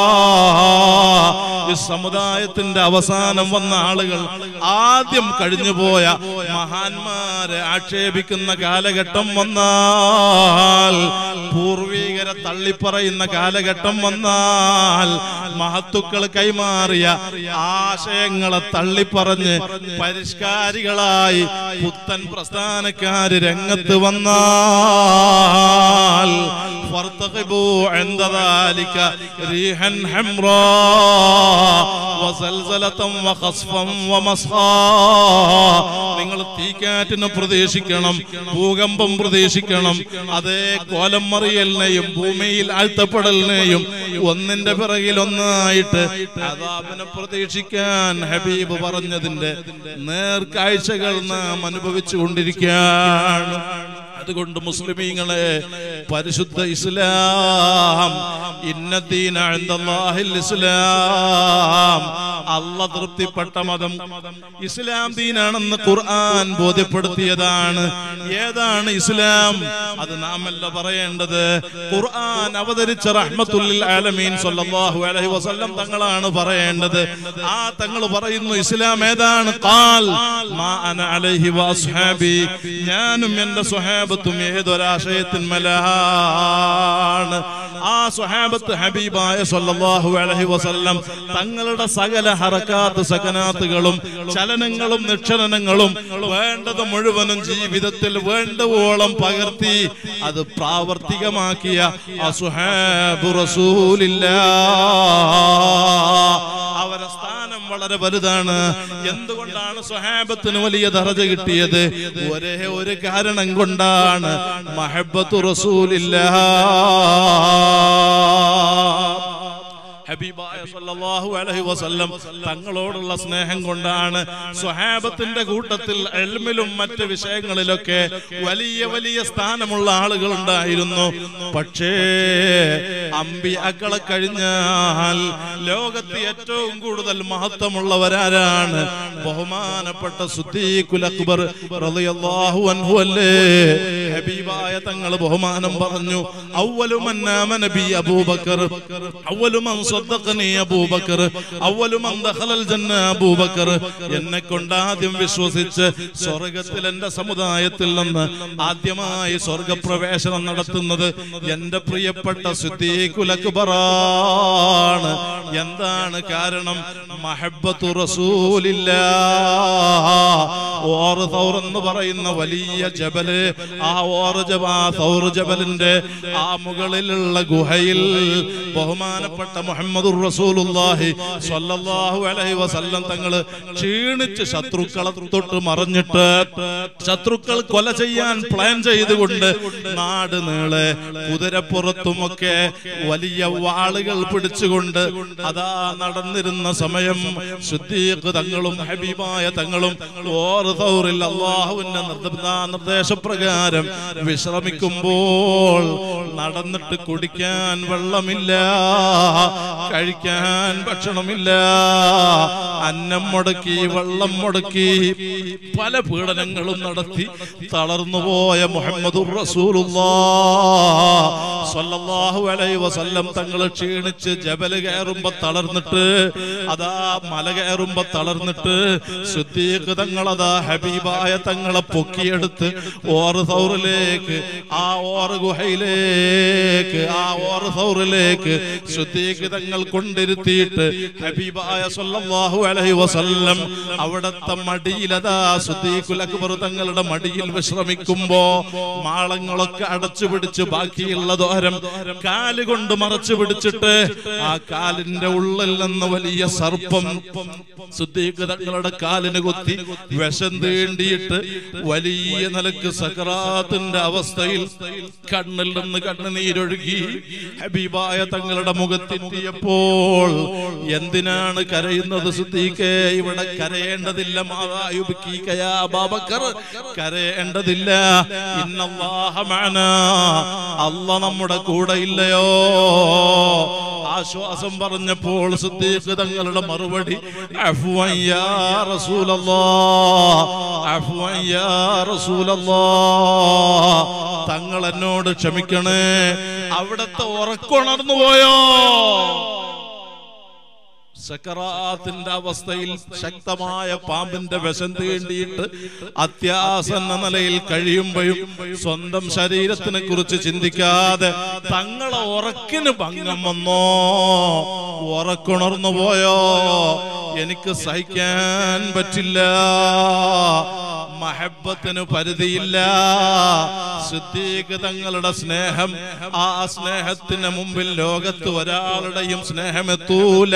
ഈ സമുദായത്തിന്റെ അവസാനം വന്ന ആളുകൾ ആദ്യം കഴിഞ്ഞുപോയ മഹാന്മാരെ ആക്ഷേപിക്കുന്ന കാലഘട്ടം വന്നാൽ പൂർവീകരെ തള്ളിപ്പറയുന്ന കാലഘട്ടം വന്നാൽ മഹത്തുക്കൾ കൈമാറിയ ആശയങ്ങളെ തള്ളിപ്പറഞ്ഞ് പരിഷ്കാരികളായി പുത്തൻ പ്രസ്ഥാനക്കാര് രംഗത്ത് വന്നാൽ فارتقبوا عند ذلك ريحا حمراء وزلزلة وخصفا ومسخا നിങ്ങൾ തീക്കാറ്റിന് പ്രതീക്ഷിക്കണം ഭൂകമ്പം പ്രതീക്ഷിക്കണം അതേ കോലം മറിയലിനെയും ഭൂമിയിൽ ആഴ്ത്തപ്പെടലിനെയും ഒന്നിന്റെ പിറകിൽ ഒന്നായിട്ട് അതാപിനെ പ്രതീക്ഷിക്കാൻ ഹബീബ് പറഞ്ഞതിന്റെ നേർക്കാഴ്ചകൾ നാം അനുഭവിച്ചു കൊണ്ടിരിക്കുകയാണ് അതുകൊണ്ട് മുസ്ലിമീങ്ങളെ പരിശുദ്ധ ഇസ്ലാം ഇന്നദീന ഇൻദല്ലാഹിൽ ഇസ്ലാം അല്ല തൃപ്തിപ്പെട്ട മതം ഇസ്ലാം ദീനാണെന്ന് ഖുർആൻ ബോധ്യപ്പെടുത്തിയതാണ് ഏതാണ് ഇസ്ലാം അത് നാം അല്ല പറയേണ്ടത് ഖുർആൻ അവതരിച്ച റഹ്മത്തുല്ലിൽ ആലമീൻ സല്ലല്ലാഹു അലൈഹി വസല്ലം തങ്ങളാണ് പറയേണ്ടത് ആ തങ്ങൾ പറയുന്നു ഇസ്ലാം ഏതാണ് ഖാൽ മാ അന അലൈഹി വഅസ്ഹാബി ഞാനും എൻ്റെ സ്വഹാബത്തും ഏതൊരാശയത്തിന്മലാണ് ആ സ്വഹാബത്ത് ഹബീബായ സല്ലല്ലാഹു അലൈഹി വസല്ലം തങ്ങളുടെ സകല ഹറക്കാത്ത് സകനാത്തുകളും ചലനങ്ങളും നിക്ഷരണങ്ങളും വേണ്ടത് മുഴുവനും ജീവിതത്തിൽ വേണ്ടുവോളം പകർത്തി അത് പ്രാവർത്തികമാക്കിയ അസുഹാബു റസൂലില്ലാ അവരെ സ്ഥാനം വളരെ വലുതാണ് എന്തുകൊണ്ടാണ് സ്വഹാബത്തിന് വലിയ ദറജ കിട്ടിയത് ഒരേ ഒരു കാരണം കൊണ്ടാണ് മഹബത്തു റസൂലില്ല ഹബീബായ സല്ലല്ലാഹു അലൈഹി വസല്ലം തങ്ങളോടുള്ള സ്നേഹം കൊണ്ടാണ് സ്വഹാബത്തിന്റെ കൂട്ടത്തിൽ എൽമിലും മറ്റ് വിഷയങ്ങളിലൊക്കെ വലിയ വലിയ സ്ഥാനമുള്ള ആളുകൾ ഉണ്ടായിരുന്നു പക്ഷേ അമ്പിയാക്കളെ കഴിഞ്ഞാൽ ലോകത്ത് ഏറ്റവും കൂടുതൽ മഹത്വമുള്ളവരാരാണ് ബഹുമാനപ്പെട്ട സുദ്ദീഖുൽ അക്ബർ റളിയല്ലാഹു അൻഹു അല്ലേ ഹബീബായ തങ്ങൾ ബഹുമാനം പറഞ്ഞു അവലു മന്നാമ നബി അബൂബക്കർ അവലു മൻ സ്വദ്ദഖനി അബൂബക്കർ അവലു മൻ ദഖലൽ ജന്ന അബൂബക്കർ എന്നെ കൊണ്ട് ആദ്യം വിശ്വസിച്ച് സ്വർഗത്തിൽ എന്റെ സമുദായത്തിൽ നിന്ന് ആദ്യമായി സ്വർഗപ്രവേശനം നടത്തുന്നത് എന്റെ പ്രിയപ്പെട്ട സിദ്ദീഖുൽ അക്ബറാണ് എന്താണ് കാരണം മഹബത്തു റസൂലില്ല ഓർ തൗർ എന്ന് പറയുന്ന വലിയ ജബല് ആ ഓർ ജബ ആ തൗർ ജബലിന്റെ ആ മുകളിലുള്ള ഗുഹയിൽ ബഹുമാനപ്പെട്ട മുഹമ്മദുർ റസൂലുള്ളാഹി സ്വല്ലല്ലാഹു അലൈഹി വസല്ലം തങ്ങള് ക്ഷീണിച്ച് ശത്രുക്കളെ തൊട്ട് മറഞ്ഞിട്ട് ശത്രുക്കൾ കൊല ചെയ്യാൻ പ്ലാൻ ചെയ്തുകൊണ്ട് നാട് നീളെ കുതിരപ്പുറത്തുമൊക്കെ വലിയ വാളുകൾ പിടിച്ചുകൊണ്ട് അതാ നടന്നിരുന്ന സമയം സിദ്ദീഖ് തങ്ങളും ഹബീബായ തങ്ങളും ഓർ തൗറിൽ അള്ളാഹുവിന്റെ നിർദ്ദ- നിർദ്ദേശപ്രകാരം വിശ്രമിക്കുമ്പോൾ നടന്നിട്ട് കുടിക്കാൻ വെള്ളമില്ല കഴിക്കാൻ ഭക്ഷണമില്ല അന്നം മുടക്കി വെള്ളം മുടക്കി പല പീഡനങ്ങളും നടത്തി തളർന്നുപോയ മുഹമ്മദ് സല്ലല്ലാഹു അലൈഹി വസല്ലം തങ്ങൾ ക്ഷീണിച്ച് ജബല് കയറുമ്പോ തളർന്നിട്ട് അതാ മല കയറുമ്പോ തളർന്നിട്ട് സിദ്ദീഖ് തങ്ങൾ അതാ ഹബീബായ തങ്ങളെ പൊക്കിയെടുത്ത് ഓറ് സൗറിലേക്ക് ആ ഓറ് ഗുഹയിലേക്ക് ആ ഓറ് സൗറിലേക്ക് സിദ്ദീഖ് തങ്ങൾ കൊണ്ടിരുത്തിയിട്ട് ഹബീബായ സല്ലല്ലാഹു അലൈഹി വസല്ലം അവിടത്തെ മടിയിലതാ സിദ്ദീഖുൽ അക്ബർ തങ്ങളുടെ മടിയിൽ വിശ്രമിക്കുമ്പോ മാളങ്ങളൊക്കെ അടച്ചു പിടിച്ച് ബാക്കിയുള്ള ദോരം കാല് കൊണ്ട് മറച്ചു പിടിച്ചിട്ട് ആ കാലിന്റെ ഉള്ളിൽ നിന്ന് വലിയ സർപ്പം സിദ്ദീഖ് തങ്ങളുടെ കാലിന് കുത്തി വിഷം തീണ്ടിയിട്ട് വലിയ നിലക്ക് സക്രാത്തിന്റെ അവസ്ഥയിൽ കണ്ണിൽ നിന്ന് കണ്ണുനീരൊഴുകി ഹബീബായ തങ്ങളുടെ മുഖത്തെത്തിയപ്പോൾ എന്തിനാണ് കരയുന്നത് സിദ്ദീഖേ ഇവിടെ കരയേണ്ടതില്ല മാതായുബിക്കീകയാ ബാബക്കർ കരയേണ്ടതില്ല ഇന്നല്ലാഹ മഅനാ അല്ല നമ്മുടെ കൂടെ ഇല്ലയോ ആശ്വാസം പറഞ്ഞപ്പോൾ സിദ്ദീഖ് തങ്ങളുടെ മറുപടി അഫ്വൻ യാ റസൂലല്ലാഹ് അഫ്വൻ യാ റസൂലല്ലാഹ് തങ്ങൾ എന്നോട് ക്ഷമിക്കണേ അവിടത്തെ ഉറക്കുണർന്നു പോയോ സക്കറാത്തിന്റെ അവസ്ഥയിൽ ശക്തമായ പാമ്പിന്റെ വിഷം തീണ്ടിയിട്ട് അത്യാസന്ന നിലയിൽ കഴിയുമ്പോഴും സ്വന്തം ശരീരത്തിനെ കുറിച്ച് ചിന്തിക്കാതെ തങ്ങളെ ഉറക്കിന് ഭംഗം വന്നോ ഉറക്കുണർന്നു പോയോ എനിക്ക് സഹിക്കാൻ പറ്റില്ല മഹബത്തിന് പരിധിയില്ല സിദ്ദീഖ് തങ്ങളുടെ സ്നേഹം ആ സ്നേഹത്തിന് മുമ്പിൽ ലോകത്ത് ഒരാളുടെയും സ്നേഹമെത്തൂല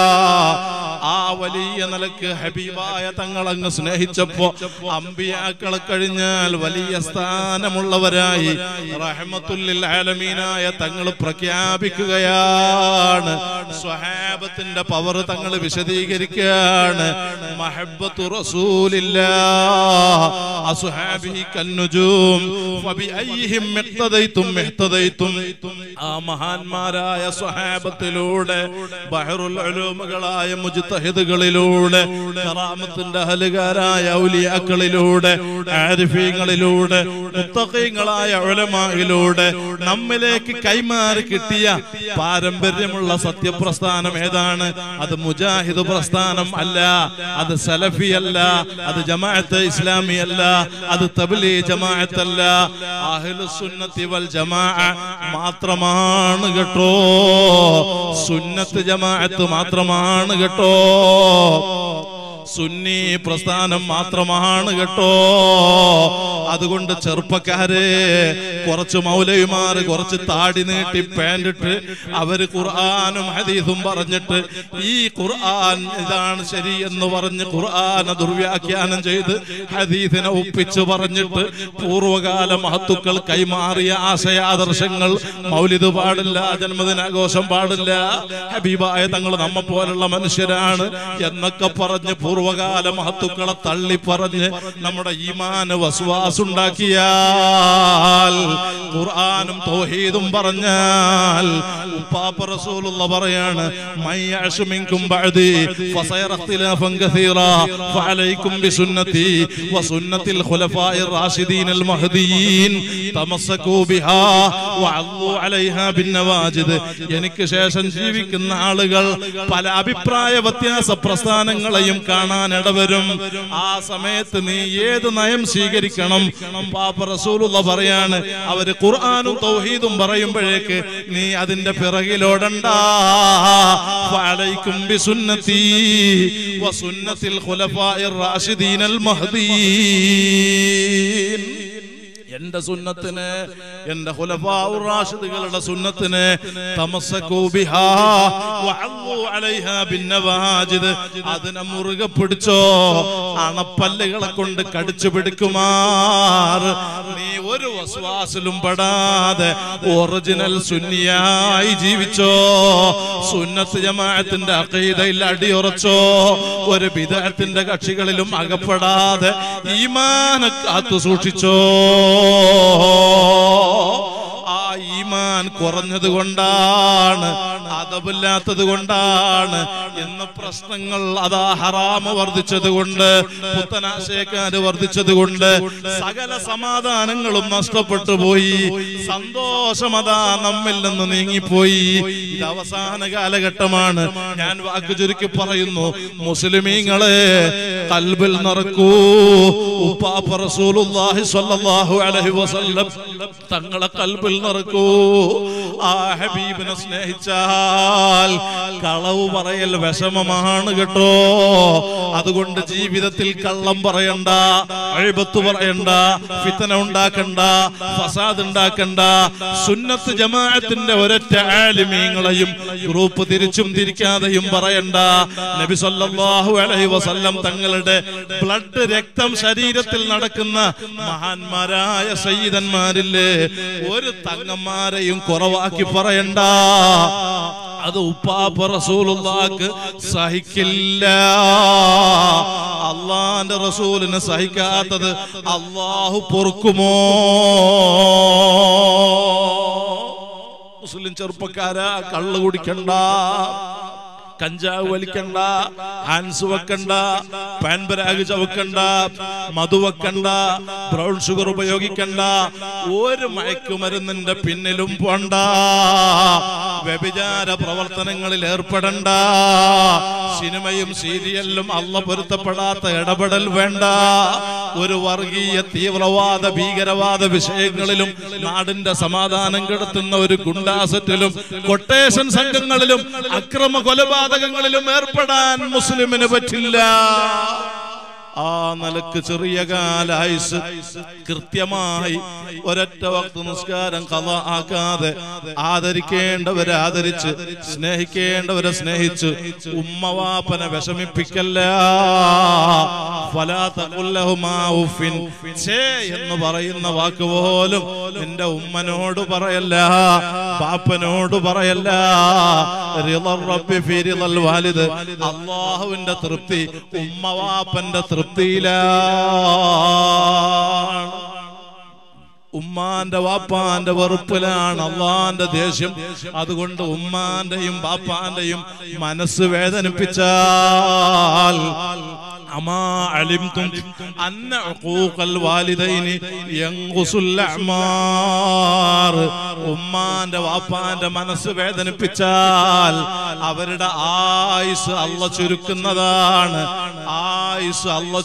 ആ വലിയ നിലക്ക് ഹബീബായ തങ്ങളങ്ങ് സ്നേഹിച്ചപ്പോ അമ്പിയാക്കളെ കഴിഞ്ഞാൽ വലിയ സ്ഥാനമുള്ളവരായി റഹ്മത്തുല്ലിൽ ആലമീനായ തങ്ങൾ പ്രഖ്യാപിക്കുകയാണ് സ്വഹാബത്തിന്റെ പവർ തങ്ങൾ വിശദീകരിക്കുകയാണ് മഹബത്തു റസൂലില്ലാ അസ്ഹാബിഹി കന്നുജൂം ഫബിഅയ്യിഹിം ഇഖ്തദൈതും ഇഹ്തദൈതും ആ മഹാന്മാരായ സ്വഹാബത്തിലൂടെ ബഹറുൽ ഉലൂമുകളായ മുജ്തഹിദുകളിലൂടെ കറാമത്തിന്റെ അഹലുകാരായ ഔലിയാക്കളിലൂടെ ആരിഫീങ്ങളിലൂടെ മുത്തഖീങ്ങളായ ഉലമായിലൂടെ നമ്മിലേക്ക് കൈമാറി കിട്ടിയ പാരമ്പര്യമുള്ള സത്യപ്രസ്ഥാനം ഏതാണ് അത് മുജാഹിദ് പ്രസ്ഥാനം അല്ല അത് സലഫി അല്ല അത് ജമാഅത്ത് ഇസ്ലാമി അല്ല അത് തബ്ലീ ജമാഅത്ത് അല്ല അഹ്ലുസുന്നത്തി വൽ ജമാഅ മാത്രമാണ് കേട്ടോ സുന്നത്ത് ജമാഅത്ത് മാത്രമാണ് കേട്ടോ സുന്നി പ്രസ്ഥാനം മാത്രമാണ് കേട്ടോ അതുകൊണ്ട് ചെറുപ്പക്കാരെ കുറച്ച് മൗലവിമാര് കുറച്ച് താടി നീട്ടി പാൻറിട്ട് അവര് ഖുർആാനും ഹദീസും പറഞ്ഞിട്ട് ഈ ഖുർആൻ ഇതാണ് ശരി എന്ന് പറഞ്ഞ് ഖുർആനെ ദുർവ്യാഖ്യാനം ചെയ്ത് ഹദീസിനെ ഒപ്പിച്ച് പറഞ്ഞിട്ട് പൂർവകാല മഹത്തുക്കൾ കൈമാറിയ ആശയാദർശങ്ങൾ മൗലിദ് പാടില്ല ജന്മദിനാഘോഷം പാടില്ല ഹബീബായ തങ്ങൾ നമ്മ പോലുള്ള മനുഷ്യരാണ് എന്നൊക്കെ പറഞ്ഞ് പൂർവകാല മഹത്തുക്കളെ തള്ളി പറഞ്ഞ് നമ്മുടെ ഈമാന് വസ്വാസുണ്ടാക്കിയാൽ ഖുർആനും തൗഹീദും പറഞ്ഞാൽ ഉപ്പാപ്പ റസൂലുള്ള പറയാണ് മയ്യഅശു മിൻകും ബഅദി ഫസയറ ഇഖ്തിലാഫൻ കസീറാ ഫഅലൈക്കും ബിസുന്നതി വസുന്നതിൽ ഖുലഫാഇർ റാഷിദീൻ അൽ മഹ്ദിയീൻ തമസ്സകൂ ബിഹാ വഅല്ലു അലൈഹാ ബിന്നവാജിദ് എനിക്ക് ശേഷം ജീവിക്കുന്ന ആളുകൾ പല അഭിപ്രായ വ്യത്യാസ പ്രസ്ഥാനങ്ങളെയും കാണാൻ ഇടവരും ആ സമയത്ത് നീ ഏത് നയം സ്വീകരിക്കണം പാപ്പ റസൂലുള്ള പറയാണ് അവര് ഖുർആാനും തൗഹീദും പറയുമ്പോഴേക്ക് നീ അതിന്റെ പിറകിലോടണ്ട ഫഅലൈക്കും ബിസുന്നതി വസുന്നതിൽ ഖുലഫാഇർ റാഷിദീനൽ മഹ്ദീൻ എന്റെ സുന്നത്തിന് എന്റെ ഖുലഫാഉർ റാഷിദുകളുടെ സുന്നത്തിന് തമസ്സകൂ ബിഹാ വഅല്ലു അലൈഹാ ബിന്നവാജിദ് അതിനെ മുറുകെ പിടിച്ചോ അണപ്പല്ലുകളെ കൊണ്ട് കടിച്ചു പിടിക്കുമാർ നീ ഒരു വസ്വാസിലും പെടാതെ ഒറിജിനൽ സുന്നിയായി ജീവിച്ചോ സുന്നത്ത് ജമാഅത്തിന്റെ അഖീദയിൽ അടിയുറച്ചോ ഒരു വിദഗ്ധത്തിന്റെ കക്ഷികളിലും അകപ്പെടാതെ ഈമാന കാത്തു സൂക്ഷിച്ചോ ആ ഈമാൻ കുറഞ്ഞത് കൊണ്ടാണ് അതമില്ലാത്തത് കൊണ്ടാണ് എന്ന പ്രശ്നങ്ങൾ അതാ ഹറാമ വർദ്ധിച്ചത് കൊണ്ട് പുത്തനാശയക്കാര് വർദ്ധിച്ചത് കൊണ്ട് സകല സമാധാനങ്ങളും നഷ്ടപ്പെട്ടു പോയി സന്തോഷം അതാ നമ്മിൽ നിന്ന് നീങ്ങിപ്പോയി ഇത് അവസാന കാലഘട്ടമാണ് ഞാൻ വാക്ക് ചുരുക്കി പറയുന്നു മുസ്ലിമീങ്ങളെ കൽബിൽ നിറക്കൂ ഉപ്പാപ്പ റസൂലുള്ളാഹി സ്വല്ലല്ലാഹു അലൈഹി വസല്ലം തങ്ങളെ കൽബിൽ നിറക്കൂ ആ ഹബീബിനെ സ്നേഹിച്ചാൽ കളവ് പറയൽ വിഷമമാണ് കേട്ടോ അതുകൊണ്ട് ജീവിതത്തിൽ കള്ളം പറയണ്ട അഴിബത്ത് പറയണ്ട ഫിത്തന ഉണ്ടാക്കണ്ട ഫസാദ് ഉണ്ടാക്കണ്ട സുന്നത്ത് ജമാഅത്തിന്റെ ഒരൊറ്റ ആലിമീങ്ങളെയും ഗ്രൂപ്പ് തിരിച്ചും തിരിക്കാതെയും പറയണ്ട നബി സല്ലല്ലാഹു അലൈഹി വസല്ലം തങ്ങളുടെ ബ്ലഡ് രക്തം ശരീരത്തിൽ നടക്കുന്ന മഹാന്മാരായ സയ്യിദന്മാരില്ലേ ഒരു തങ്ങന്മാരെയും കുറവാക്കി പറയണ്ട അത് ഉപ്പാപ്പ റസൂലുള്ളാക്ക് സഹിക്കില്ല അള്ളാന്റെ റസൂലിന് സഹിക്കാത്തത് അള്ളാഹു പൊറുക്കുമോ മുസ്ലിം ചെറുപ്പക്കാരാ കള്ളു കുടിക്കണ്ട കഞ്ചാവ് വലിക്കണ്ട ഹാൻസ് വെക്കണ്ട പാൻപരാഗ് ചവക്കണ്ട മധു വെക്കണ്ട ബ്രൗൺ ഷുഗർ ഉപയോഗിക്കണ്ട ഒരു മയക്കുമരുന്നിന്റെ പിന്നിലും പോണ്ട വ്യഭിചാര പ്രവർത്തനങ്ങളിൽ ഏർപ്പെടണ്ട സിനിമയും സീരിയലിലും അല്ല പൊരുത്തപ്പെടാത്ത ഇടപെടൽ വേണ്ട ഒരു വർഗീയ തീവ്രവാദ ഭീകരവാദ വിഷയങ്ങളിലും നാടിന്റെ സമാധാനം കെടുത്തുന്ന ഒരു ഗുണ്ടാസറ്റിലും കൊട്ടേഷൻ സംഘങ്ങളിലും അക്രമ കൊലപാതകങ്ങളിലും ഏർപ്പെടാൻ മുസ്ലിമിന് പറ്റില്ല ആ നിലക്ക് ചെറിയ കാലായുസ് കൃത്യമായി ഒരൊറ്റ വക്ത നിസ്കാരം കഥ ആക്കാതെ ആദരിക്കേണ്ടവരെ ആദരിച്ച് സ്നേഹിക്കേണ്ടവരെ സ്നേഹിച്ച് ഉമ്മവാപ്പനെ വിഷമിപ്പിക്കല്ല ഫലാത്തകുല്ലഹുമാ ഉഫിൻ. ഛേ എന്ന് പറയുന്ന വാക്ക് പോലും നിന്റെ ഉമ്മനോട് പറയല്ല പാപ്പനോട് പറയല്ല റിളർ റബ്ബി ഫി റിളൽ വാലിദ് അള്ളാഹുവിന്റെ തൃപ്തി ഉമ്മവാപ്പന്റെ തൃപ്തിയിലാണ് ഉമ്മാന്റെ വാപ്പാന്റെ വെറുപ്പിലാണ് അള്ളാന്റെ ദേഷ്യം അതുകൊണ്ട് ഉമ്മാന്റെയും ബാപ്പാന്റെയും മനസ്സ് വേദനിപ്പിച്ചാൽ അമാ അലിംതും അന്ന ഉഖൂഖൽ വാലിദൈനി യൻഖുസുൽ അഅ്മാർ ഉമ്മാന്റെ വാപ്പാന്റെ മനസ്സ് വേദനിപ്പിച്ചാൽ അവരുടെ ആയുസ് അല്ല ചുരുക്കുന്നതാണ് ആയുസ് അല്ല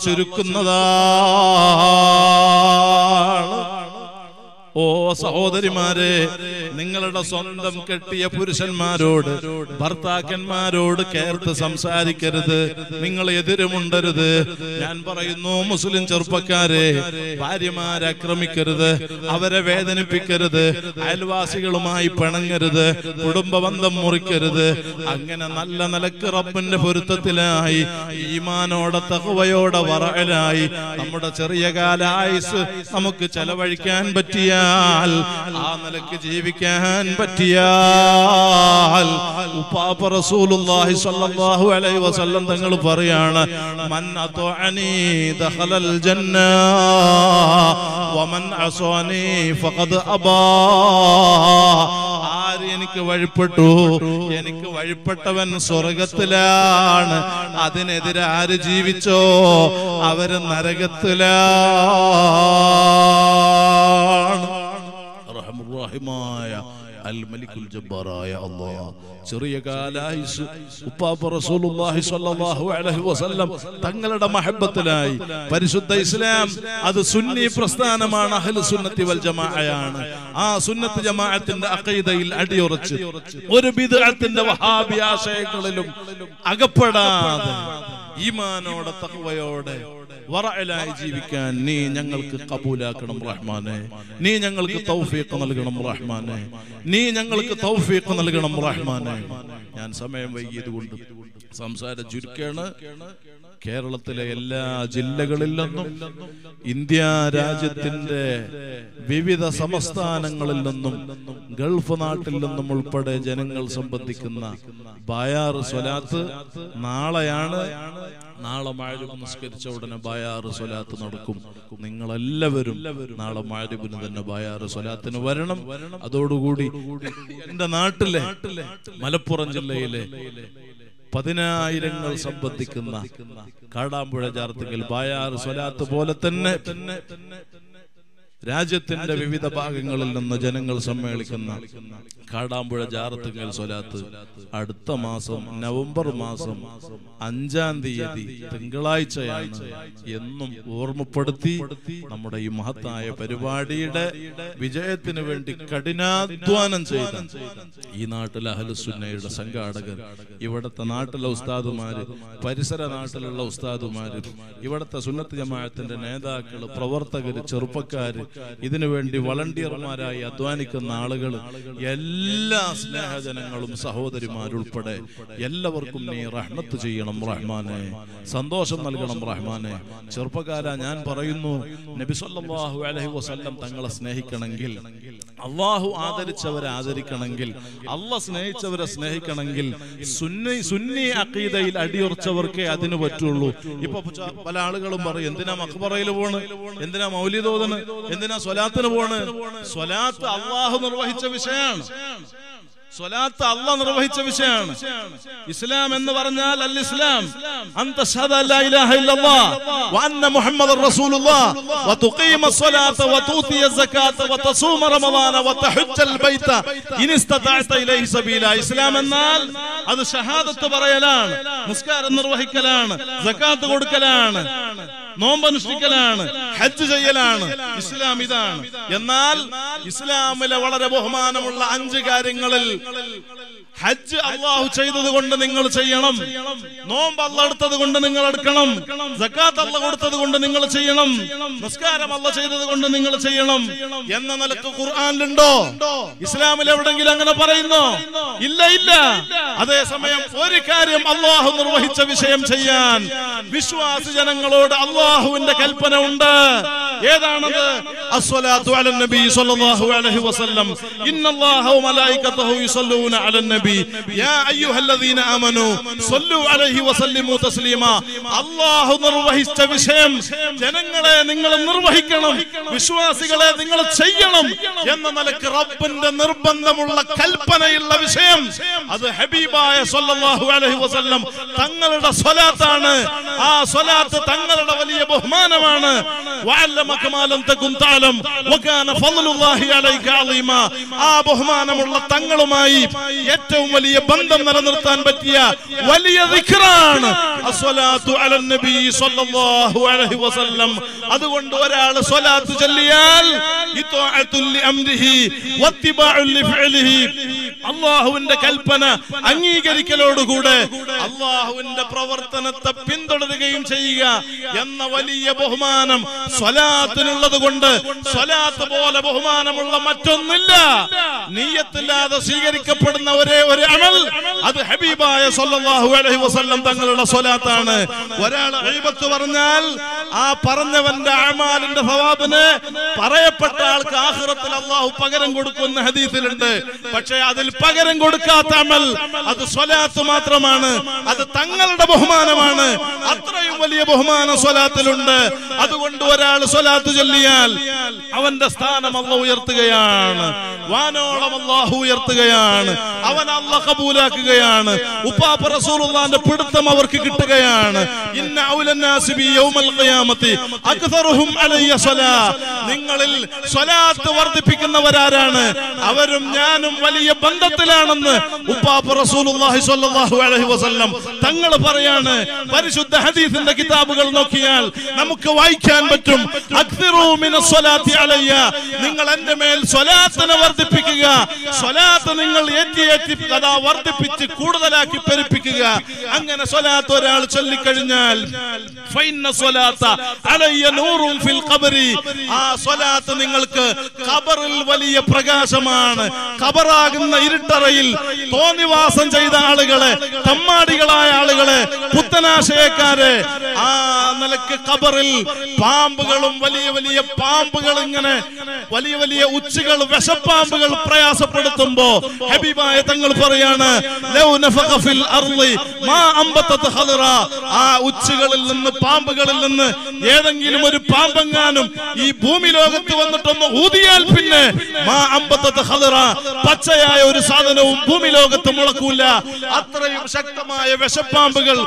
ചുരുക്കുന്നതാണ് ഓ സഹോദരിമാരെ നിങ്ങളുടെ സ്വന്തം കെട്ടിയ പുരുഷന്മാരോട് ഭർത്താക്കന്മാരോട് കേർത്ത് സംസാരിക്കരുത് നിങ്ങൾ എതിരുമുണ്ടരുത് ഞാൻ പറയുന്നു മുസ്ലിം ചെറുപ്പക്കാരെ ഭാര്യമാരെ ആക്രമിക്കരുത് അവരെ വേദനിപ്പിക്കരുത് അയൽവാസികളുമായി പിണങ്ങരുത് കുടുംബ ബന്ധം മുറിക്കരുത് അങ്ങനെ നല്ല നിലക്ക് റബ്ബിന്റെ പൊരുത്തത്തിലായി ഈമാനോടെ തഹവയോടെ വറയലായി നമ്മുടെ ചെറിയ കാല ആയുസ് നമുക്ക് ചെലവഴിക്കാൻ പറ്റിയാൽ ആ നിലക്ക് ജീവിക്കാൻ പറ്റിയാൽ ഉപ്പാപ്പ റസൂലുള്ളാഹി സ്വല്ലല്ലാഹു അലൈഹി വസല്ലം തങ്ങൾ പറയാണ് മൻ അത്വഅനി ദഖലൽ ജന്ന വമൻ അസ്വാനി ഫഖദ് അബാ ആര് എനിക്ക് വഴിപ്പെട്ടു എനിക്ക് വഴിപ്പെട്ടവൻ സ്വർഗത്തിലാണ് അതിനെതിരെ ആര് ജീവിച്ചോ അവര് നരകത്തിലാണ് റഹ്മുറഹിമായ അൽ മലിക്കുൽ ജബ്ബാറായ അല്ലാഹ് ചെറിയ കാലായുസ് ഉപ്പാപ്പ റസൂലുള്ളാഹി സ്വല്ലല്ലാഹു അലൈഹി വസല്ലം തങ്ങളുടെ മഹബത്തിലായി പരിശുദ്ധ ഇസ്ലാം അത് സുന്നി പ്രസ്ഥാനമാണ് അഹ്ലു സുന്നത്തി വൽ ജമാഅയാണ് ആ സുന്നത്ത് ജമാഅത്തിന്റെ അഖീദയിൽ അടിയുറച്ച് ഒരു ബിദ്അത്തിന്റെ വഹാബി ആശയങ്ങളിലും അകപ്പെടാതെ ഈമാനോടെ തഖ്വയോടെ വറഅലായി ജീവിക്കാൻ നീ ഞങ്ങൾക്ക് കബൂലാക്കണം റഹ്മാനെ നീ ഞങ്ങൾക്ക് തൗഫീഖ് നൽകണം റഹ്മാനെ നീ ഞങ്ങൾക്ക് തൗഫീഖ് നൽകണം റഹ്മാനെ ഞാൻ സമയം വൈകിയത് കൊണ്ട് സംസാരം ചുരുക്കാണ് കേരളത്തിലെ എല്ലാ ജില്ലകളിൽ നിന്നും ഇന്ത്യ രാജ്യത്തിന്റെ വിവിധ സംസ്ഥാനങ്ങളിൽ നിന്നും ഗൾഫ് നാട്ടിൽ നിന്നും ഉൾപ്പെടെ ജനങ്ങൾ സംബന്ധിക്കുന്ന ബായാറ് സ്വലാത്ത് നാളെയാണ് നാളെ മാരിബ് നിസ്കരിച്ച ഉടനെ ബായാറ് സ്വലാത്ത് നടക്കും നിങ്ങളെല്ലാവരും നാളെ മാരിബിന് തന്നെ ബായാറ് സ്വലാത്തിന് വരണം അതോടുകൂടി എന്റെ നാട്ടിലെ മലപ്പുറം ജില്ലയിലെ പതിനായിരങ്ങൾ സംബന്ധിക്കുന്ന കാടാമ്പുഴ ചാർത്തുകൽ ബായാർ സ്വലാത്ത് പോലെ തന്നെ രാജ്യത്തിന്റെ വിവിധ ഭാഗങ്ങളിൽ നിന്ന് ജനങ്ങൾ സമ്മേളിക്കുന്ന കാടാമ്പുഴ ജാറത്തുങ്ങൽ സ്വലാത്ത് അടുത്ത മാസം നവംബർ മാസം അഞ്ചാം തീയതി തിങ്കളാഴ്ചയാണ് എന്നും ഓർമ്മപ്പെടുത്തി നമ്മുടെ ഈ മഹത്തായ പരിപാടിയുടെ വിജയത്തിന് വേണ്ടി കഠിനാധ്വാനം ചെയ്ത ഈ നാട്ടിലെ അഹലുസുന്നയുടെ സംഘാടകർ ഇവിടുത്തെ നാട്ടിലെ ഉസ്താദുമാര് പരിസര നാട്ടിലുള്ള ഉസ്താദുമാര് ഇവിടുത്തെ സുന്നത്ത് ജമാഅത്തിന്റെ നേതാക്കള് പ്രവർത്തകര് ചെറുപ്പക്കാര് ഇതിനു വേണ്ടി വളണ്ടിയർമാരായി അധ്വാനിക്കുന്ന ആളുകൾ എല്ലാ സ്നേഹജനങ്ങളും സഹോദരിമാരുൾപ്പെടെ എല്ലാവർക്കും നീ റഹ്മത്ത് ചെയ്യണം റഹ്മാനെ സന്തോഷം നൽകണം റഹ്മാനെ ചെറുപ്പക്കാരാ ഞാൻ പറയുന്നു നബി സല്ലല്ലാഹു അലൈഹി വസല്ലം തങ്ങളെ സ്നേഹിക്കണമെങ്കിൽ അള്ളാഹു ആദരിച്ചവരെ ആദരിക്കണമെങ്കിൽ അല്ല സ്നേഹിച്ചവരെ സ്നേഹിക്കണമെങ്കിൽ സുന്നി സുന്നി അക്കീതയിൽ അടിയുറച്ചവർക്കേ അതിന് പറ്റുള്ളൂ ഇപ്പൊ ച- പല ആളുകളും പറയും എന്തിനാ മക്ബറയിൽ പോണ് എന്തിനാ മൗലിദോദന് എന്തിനാ സ്വലാത്തിന് പോണ് സ്വലാത്ത് അള്ളാഹു നിർവഹിച്ച വിഷയമാണ് സ്വലാത്ത് അല്ല നിർവഹിച്ച വിഷയമാണ് ഇസ്ലാം എന്ന് പറഞ്ഞാൽ അൽ ഇസ്ലാം അന്ത ഷഹദ ലാ ഇലാഹ ഇല്ലല്ലാഹ് വ അന്ന മുഹമ്മദർ റസൂലുള്ളാഹ് വ തുഖീമ സ്വലാത്ത വ തൂതിയ സകാത്ത വ തസൂമ റമളാന വ തഹജ്ജൽ ബൈത ഇൻ ഇസ്തതഅത ഇലൈഹി സബീല ഇസ്ലാം എന്നാൽ അത് ഷഹാദത്ത് പറയലാണ് നിസ്കാരം നിർവഹിക്കലാണ് സകാത്ത് കൊടുക്കലാണ് നോമ്പനുഷ്ഠിക്കലാണ് ഹജ്ജ് ചെയ്യലാണ് ഇസ്ലാം ഇതാണ് എന്നാൽ ഇസ്ലാമിലെ വളരെ ബഹുമാനമുള്ള അഞ്ച് കാര്യങ്ങളിൽ ഹജ്ജ് അള്ളാഹു ചെയ്തത് കൊണ്ട് നിങ്ങൾ ചെയ്യണം നോമ്പ് അല്ല എടുത്തത് കൊണ്ട് നിങ്ങൾ എടുക്കണം സക്കാത്ത് അല്ല കൊടുത്തത് കൊണ്ട് നിങ്ങൾ ചെയ്യണം നിസ്കാരം അല്ല ചെയ്തത് കൊണ്ട് നിങ്ങൾ ചെയ്യണം എന്ന നിലക്ക് ഖുർആാനിലുണ്ടോ ഇസ്ലാമിൽ എവിടെങ്കിലും അങ്ങനെ പറയുന്നോ ഇല്ല ഇല്ല അതേസമയം ഒരു കാര്യം അള്ളാഹു നിർവഹിച്ച വിഷയം ചെയ്യാൻ വിശ്വാസി ജനങ്ങളോട് അള്ളാഹുവിന്റെ കൽപ്പന ഉണ്ട് ഏതാണത് അസ്വലാത്തു അലൻ നബി സ്വല്ലല്ലാഹു അലൈഹി വസല്ലം ഇന്നല്ലാഹ വമലായികതഹു യുസല്ലൂന അലൻ നബി യാ അയ്യുഹല്ലദീന ആമനു സ്വല്ലു അലൈഹി വസല്ലിമു തസ്ലീമ അല്ലാഹു നിർവഹിച്ച വിഷയം ജനങ്ങളെ നിങ്ങൾ നിർവഹിക്കണം വിശ്വാസികളെ നിങ്ങൾ ചെയ്യണം എന്ന നിലക്ക് റബ്ബിന്റെ നിർബന്ധമുള്ള കൽപ്പനയുള്ള വിഷയം അത് ഹബീബായ സ്വല്ലല്ലാഹു അലൈഹി വസല്ലം തങ്ങളുടെ സ്വലാത്താണ് ആ സ്വലാത്ത് തങ്ങളുടെ വലിയ ബഹുമാനമാണ് വഅല്ലമക മാ ലം തകുൻ തഅലം വകാന ഫളലുല്ലാഹി അലൈക അളീമ ആ ബഹുമാനമുള്ള തങ്ങളുമായി ഏറ്റവും വലിയ ബന്ധം നിലനിർത്താൻ പറ്റിയ വലിയ ദിക്റാണ് അസ്സലാത്തു അലൻ നബി സ്വല്ലല്ലാഹു അലൈഹി വസല്ലം അതുകൊണ്ട് ഒരാൾ സ്വലാത്ത് ചൊല്ലിയാൽ ഇത്വാഅത്തുൽ ലിഅംരിഹി വത്തിബാഉൽ ലിഫ്ഇലിഹി അള്ളാഹുവിന്റെ കൽപ്പന അംഗീകരിക്കലോടുകൂടെ അള്ളാഹുവിന്റെ പ്രവർത്തനത്തെ പിന്തുടരുകയും ചെയ്യുക എന്ന വലിയ ബഹുമാനം സ്വലാത്തിനുള്ളത് കൊണ്ട് സ്വലാത്ത് പോലെ ബഹുമാനമുള്ള മറ്റൊന്നില്ല നീയത്തില്ലാതെ സ്വീകരിക്കപ്പെടുന്ന ഒരേ ഒരു അമൽ അത് ഹബീബായ സല്ലല്ലാഹു അലൈഹി വസല്ലം തങ്ങളുടെ സ്വലാത്താണ് ഒരാൾ അഴിബത്ത് പറഞ്ഞാൽ ആ പറഞ്ഞവന്റെ അമാലിന്റെ സവാബിന് പറയപ്പെട്ട ആൾക്ക് ആഖിറത്തിൽ അള്ളാഹു പകരം കൊടുക്കുന്ന ഹദീസിലുണ്ട് പക്ഷേ അതിൽ പകരം കൊടുക്കാത്ത അമൽ അത് സ്വലാത്ത് മാത്രമാണ് അത് തങ്ങളുടെ ബഹുമാനമാണ് അത്രയും വലിയ ബഹുമാനം സ്വലാത്തിലുണ്ട് അതുകൊണ്ട് ഒരാൾ സ്വലാത്ത് ചൊല്ലിയാൽ അവന്റെ സ്ഥാനം അല്ല ഉയർത്തുകയാണ് വാനോളം അള്ളാഹു ഉയർത്തുകയാണ് അവൻ അല്ല കബൂലാക്കുകയാണ് ഉപ്പാപ്പ റസൂലുള്ളാന്റെ പിടുത്തം അവർക്ക് കിട്ടുകയാണ് ഇന്ന ഔലന്നാസി ബി യൗമൽ ഖിയാമത്തി അക്സറുഹും അലയ്യ സ്വലാ നിങ്ങളിൽ സ്വലാത്ത് വർദ്ധിപ്പിക്കുന്നവരാരാണ് അവരും ഞാനും വലിയ ബന്ധത്തിലാണെന്ന് ഉപ്പാപ്പ റസൂലുള്ളാഹി സ്വല്ലല്ലാഹു അലൈഹി വസല്ലം തങ്ങൾ പറയാണ് പരിശുദ്ധ ഹദീസിന്റെ കിതാബുകൾ നോക്കിയാൽ നമുക്ക് വായിക്കാൻ പറ്റും അക്സിറൂ മിനസ് സ്വലാത്തി അലയ്യ നിങ്ങൾ എന്റെ മേൽ സ്വലാത്തിനെ വർദ്ധിപ്പിക്കുക സ്വലാത്ത് നിങ്ങൾ ഏറ്റി ഏറ്റി അതാ വർദ്ധിപ്പിച്ച് കൂടുതലാക്കി പെരുപ്പിക്കുക അങ്ങനെ സ്വലാത്ത് ഒരാൾ ചൊല്ലിക്കഴിഞ്ഞാൽ ഫൈന്ന സ്വലാത്ത അലയ്യ നൂറും ഫിൽ ഖബരി ആ സ്വലാത്ത് നിങ്ങൾക്ക് ഖബറിൽ വലിയ പ്രകാശമാണ് ഖബറാകുന്ന ഇരുട്ടറയിൽ തോന്നിവാസം ചെയ്ത ആളുകളെ തമ്മാടികളായ ആളുകളെ പുത്തനാശയക്കാരെ ആ നിലക്ക് ഖബറിൽ പാമ്പുകളും വലിയ വലിയ പാമ്പുകൾ ഇങ്ങനെ വലിയ വലിയ ഉച്ചകൾ വിഷപ്പാമ്പുകൾ പ്രയാസപ്പെടുത്തുമ്പോ ഹബീബായ തങ്ങൾ പറയാണ് ലൗ നഫഖ ഫിൽ അർളി മാ അംബത്തത് ഖദറ ആ ഉച്ചകളിൽ നിന്ന് പാമ്പുകളിൽ നിന്ന് ഏതെങ്കിലും ഒരു പാമ്പെങ്ങാനും ഈ ഭൂമി ലോകത്ത് വന്നിട്ടൊന്ന് ഊതിയാൽ പിന്നെ മാ അംബത്തത് ഖദറ പച്ചയായ ഒരു സാധനവും ഭൂമി ലോകത്ത് മുളക്കൂല അത്രയും ശക്തമായ വിഷപ്പാമ്പുകൾ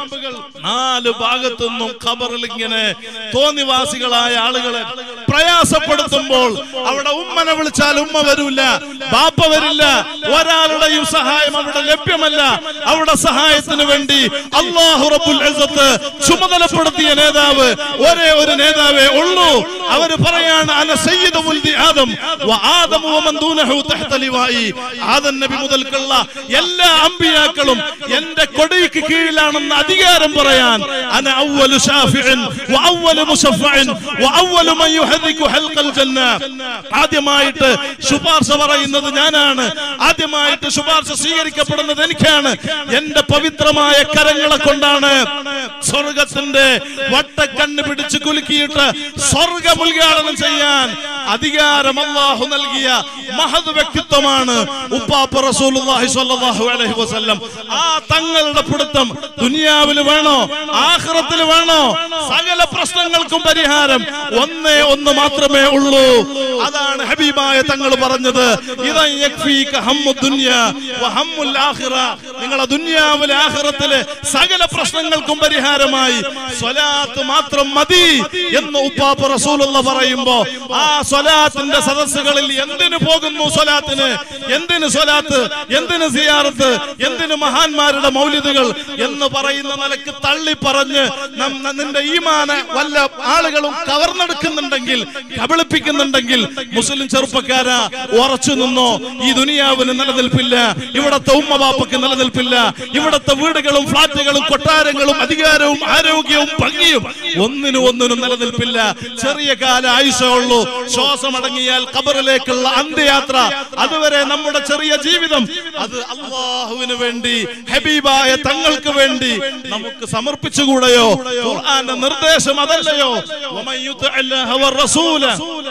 നാല് ഭാഗത്തുനിന്നും ഖബറിൽ ഇങ്ങനെ തോന്നിവാസികളായ ആളുകളെ പ്രയാസപ്പെടുത്തുമ്പോൾ അവിടെ ഉമ്മനെ വിളിച്ചാൽ ഉമ്മ വരൂല ബാപ്പ വരില്ല ഒരാളുടെയും സഹായം അവിടെ ലഭ്യമല്ല അവിടെ സഹായത്തിന് വേണ്ടി അള്ളാഹു റബ്ബുൽ ഇസ്സത്ത് ചുമതലപ്പെടുത്തിയ നേതാവ് ഒരേ ഒരു നേതാവേ ഉള്ളൂ അവര് പറയാണ് അന സയ്യിദു മുൽദി ആദം വ ആദമു വമൻ ദൂനഹു തഹ്ത ലിവായി ആദം നബി മുതൽക്കുള്ള എല്ലാ അമ്പിയാക്കളും എന്റെ കൊടിക്ക് കീഴിലാണെന്ന് അധികാരം പറയാൻ അന അവ്വലു ഷാഫിഇൻ വ അവ്വലു മുശഫഇൻ വ അവ്വലു മൻ യുഹദികു ഹൽഖൽ ജന്ന ആദ്യമായിട്ട് ശുപാർശ പറയുന്നത് ഞാനാണ് ആദ്യമായിട്ട് ശുപാർശ സ്വീകരിക്കപ്പെടുന്നത് എനിക്കാണ് എന്റെ പവിത്രമായ കരങ്ങളെ കൊണ്ടാണ് സ്വർഗത്തിന്റെ വട്ടക്കണ്ണ് പിടിച്ച് കുലുക്കിയിട്ട് സ്വർഗം ഉദ്ഘാടനം ചെയ്യാൻ അധികാരം അള്ളാഹു നൽകിയ മഹത് വ്യക്തിത്വമാണ് ഉപ്പാപ്പ റസൂലുള്ളാഹി സ്വല്ലല്ലാഹു അലൈഹി വസല്ലം ആ തങ്ങളുടെ പിടുത്തം ദുനിയാവിൽ വേണോ ആഖിറത്തിൽ വേണോ സകല പ്രശ്നങ്ങൾക്കും പരിഹാരം ഒന്നേ ഒന്ന് മാത്രമേ ഉള്ളൂ അതാണ് ഹബീബായ തങ്ങൾ പറഞ്ഞത് ഇതാ യക്ഫീക ഹമ്മു ദുനിയ വ ഹമ്മുൽ ആഖിറ നിങ്ങളെ ദുനിയാവിലെ ആഖിറത്തിലെ സകല പ്രശ്നങ്ങൾക്കും പരിഹാരമായി സ്വലാത്ത് മാത്രം മതി എന്ന് ഉപ്പാപ്പ റസൂലുള്ള പറയുമ്പോ ആ സ്വലാത്തിന്റെ സദസ്സുകളിൽ എന്തിനു പോകുന്നു സ്വലാത്തിന് എന്തിന് സ്വലാത്ത് എന്തിന് സിയാറത്ത് എന്തിന് മഹാന്മാരുടെ മൗലിദുകൾ എന്ന് പറയുന്ന നിലക്ക് തള്ളി പറഞ്ഞ് നം- നിന്റെ ഈമാന വല്ല ആളുകളും കവർന്നെടുക്കുന്നുണ്ടെങ്കിൽ കബളിപ്പിക്കുന്നുണ്ടെങ്കിൽ മുസ്ലിം ചെറുപ്പക്കാരാ ഉറച്ചു നിന്നോ ഈ ദുനിയാവിന് നിലനിൽപ്പില്ല ഇവിടത്തെ ഉമ്മ ബാപ്പക്ക് നിലനിൽപ്പില്ല ഇവിടത്തെ വീടുകളും ഫ്ളാറ്റുകളും കൊട്ടാരങ്ങളും അധികാരവും ആരോഗ്യവും ഭംഗിയും ഒന്നിനും ഒന്നിനും നിലനിൽപ്പില്ല ചെറിയ കാല ആയുസേ ഉള്ളൂ ശ്വാസമടങ്ങിയാൽ ഖബറിലേക്കുള്ള അന്ത്യയാത്ര അതുവരെ നമ്മുടെ ചെറിയ ജീവിതം അത് അള്ളാഹുവിന് വേണ്ടി ഹബീബായ തങ്ങൾക്ക് വേണ്ടി നമുക്ക് സമർപ്പിച്ചുകൂടെയോ ഖുർആന്റെ നിർദ്ദേശം അതല്ലയോ വമൻ യുതിഅ അല്ലാഹ വറസൂല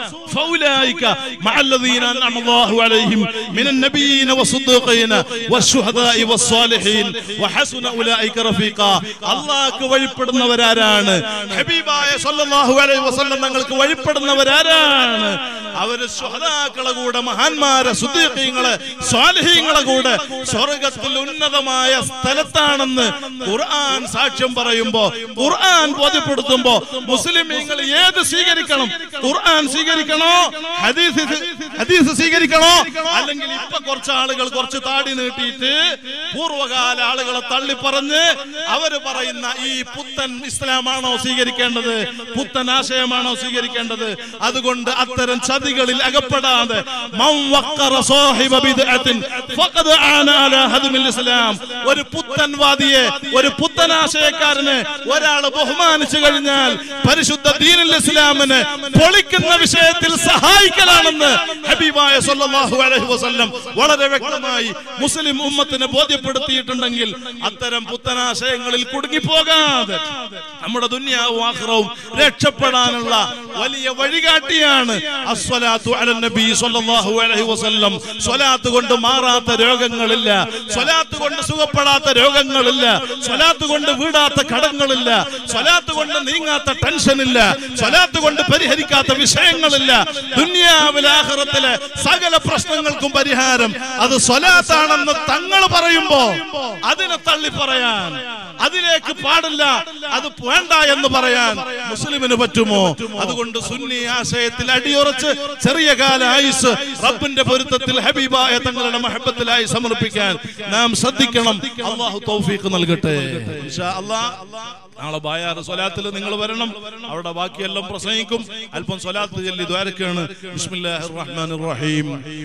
ഫൗലൈക മഅല്ലദീന അൻഅമ അല്ലാഹു അലൈഹിം മിനൻ നബിയ്യീന വസ്സുദ്ദീഖീന വശുഹദാഇ വസ്സാലിഹീൻ വഹസുന ഉലൈക റഫീഖ അല്ലാഹ്ക്ക് വഴിപ്പെടുന്നവരാരാണ് ഹബീബായ സല്ലല്ലാഹു അലൈഹി വസല്ലം തങ്ങൾക്ക് വഴിപ്പെടുന്നവരാരാണ് അവര് ശുഹദാക്കളെ കൂടെ മഹാന്മാരെ സുദ്ദീഖീങ്ങളെ സ്വാലിഹീങ്ങളെ കൂടെ സ്വർഗത്തിൽ ഉന്നതമായ സ്ഥലത്താണെന്ന് ഖുർആൻ സാക്ഷ്യം പറയുമ്പോ ഖുർആൻ ബോധ്യപ്പെടുത്തുമ്പോ മുസ്ലിമീങ്ങൾ ഏത് സ്വീകരിക്കണം ഖുർആൻ സ്വീകരിക്കണോ ഹദീസ് ഹദീസ് സ്വീകരിക്കണോ അല്ലെങ്കിൽ ഇപ്പൊ കുറച്ച് ആളുകൾ കുറച്ച് താടി നീട്ടിയിട്ട് പൂർവ്വകാല ആളുകളെ തള്ളി പറഞ്ഞ് അവര് പറയുന്ന ഈ പുത്തൻ ഇസ്ലാമാണോ സ്വീകരിക്കേണ്ടത് പുത്തൻ ആശയമാണോ സ്വീകരിക്കേണ്ടത് അതുകൊണ്ട് അത്തരം ചതികളിൽ അകപ്പെടാതെ മൻ വഖറ സാഹിബ ബിദ്അത്തിൻ ഫഖദ് ആന അലാ ഹദ്മിൽ ഇസ്ലാം ഒരു പുത്തൻവാദിയെ ഒരു പുത്തനാശയക്കാരനെ ഒരാൾ ബഹുമാനിച്ചു കഴിഞ്ഞാൽ പരിശുദ്ധ ദീനുൽ ഇസ്ലാമിനെ പൊളിക്കുന്ന വിഷയത്തിൽ സഹായിക്കലാണെന്ന് ഹബീബായ സല്ലല്ലാഹു അലൈഹി വസല്ലം വളരെ വ്യക്തമായി മുസ്ലിം ഉമ്മത്തിനെ ബോധ്യപ്പെടുത്തിയിട്ടുണ്ടെങ്കിൽ അത്തരം പുത്തനാശയങ്ങളിൽ കുടുങ്ങിപ്പോകാതെ നമ്മുടെ ദുന്യാവും ആഖിറവും രക്ഷപ്പെടാനുള്ള വലിയ വഴികാട്ടിയാണ് അസ്വലാത്തു അലൻ നബി സല്ലല്ലാഹു അലൈഹി വസല്ലം സ്വലാത്ത് കൊണ്ട് മാറാത്ത രോഗങ്ങളില്ല സ്വലാത്ത് കൊണ്ട് സുഖപ്പെടാത്ത രോഗങ്ങളില്ല സ്വലാത്ത് കൊണ്ട് വീടാത്ത കടങ്ങളില്ല സ്വലാത്ത് കൊണ്ട് നീങ്ങാത്ത ടെൻഷൻ ഇല്ല സ്വലാത്ത് കൊണ്ട് പരിഹരിക്കാത്ത വിഷയങ്ങളില്ല ദുന്യാവിലെ ആഖിറത്തിലെ സകല പ്രശ്നങ്ങൾക്കും പരിഹാരം അത് സ്വലാത്താണെന്ന് തങ്ങൾ പറയുമ്പോ അതിനെ തള്ളി പറയാൻ അതിലേക്ക് പാടില്ല അത് വേണ്ട എന്ന് പറയാൻ മുസ്ലിമിന് പറ്റുമോ അതുകൊണ്ട് സുന്നി ആശയത്തിൽ അടിയുറച്ച് ചെറിയ കാല ആയുസ് റബ്ബിന്റെ പൊരുത്തത്തിൽ ഹബീബായ തങ്ങളുടെ മഹബത്തിലായി സമർപ്പിക്കാൻ നാം ശ്രദ്ധിക്കണം അള്ളാഹു തൗഫീഖ് നൽകട്ടെ ഇൻഷാ അല്ലാ. നാളെ ബായാറ് സ്വലാത്തിൽ നിങ്ങൾ വരണം അവിടെ ബാക്കിയെല്ലാം പ്രസംഗിക്കും അല്പം സ്വലാത്ത് ചൊല്ലി ദ്വാരക്കാണ് ബിസ്മില്ലാഹിർ റഹ്മാനിർ റഹീം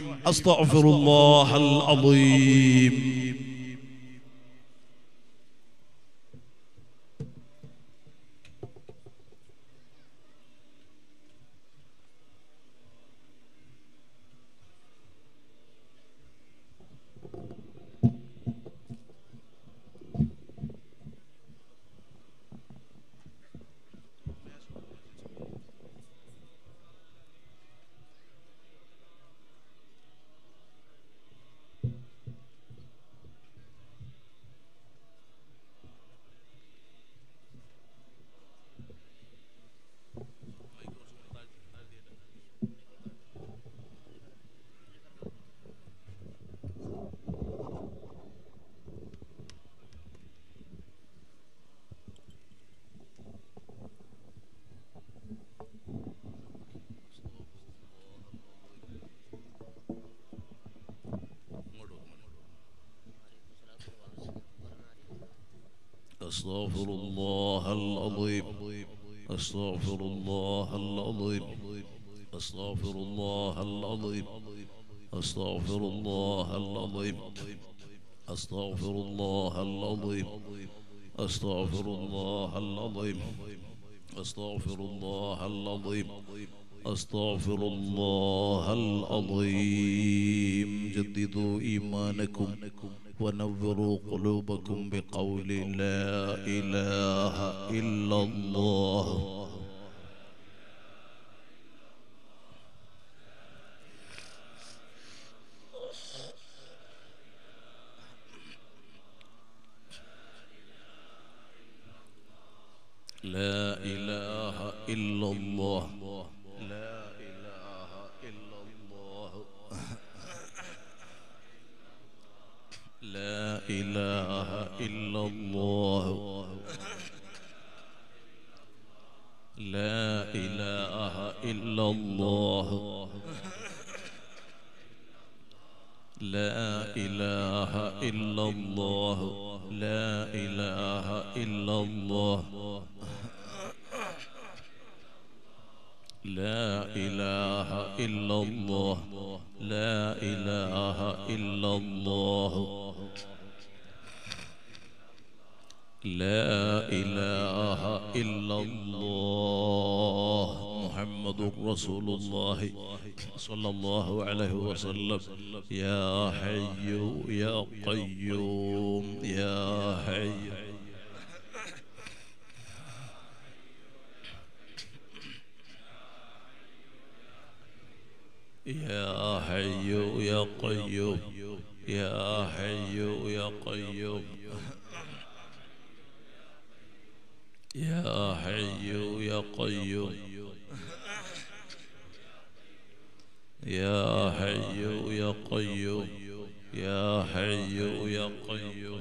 അസ്തഗ്ഫിറുല്ലാഹൽ അളീം أستغفر الله العظيم أستغفر الله العظيم أستغفر الله العظيم أستغفر الله العظيم أستغفر الله العظيم أستغفر الله العظيم أستغفر الله العظيم أستغفر الله العظيم جددوا إيمانكم ونوروا قلوبكم بقول لا إله إلا الله لا إله إلا الله لا إله إلا الله لا إله إلا الله لا إله إلا الله لا إله إلا الله لا إله إلا الله لا إله إلا الله لا إله إلا الله لا إله إلا الله محمد رسول الله صلى الله عليه وسلم يا حي يا قيوم يا حي يا حي يا قيوم يا حي يا قيوم يا حي يا قيوم يا حي يا قيوم يا حي يا قيوم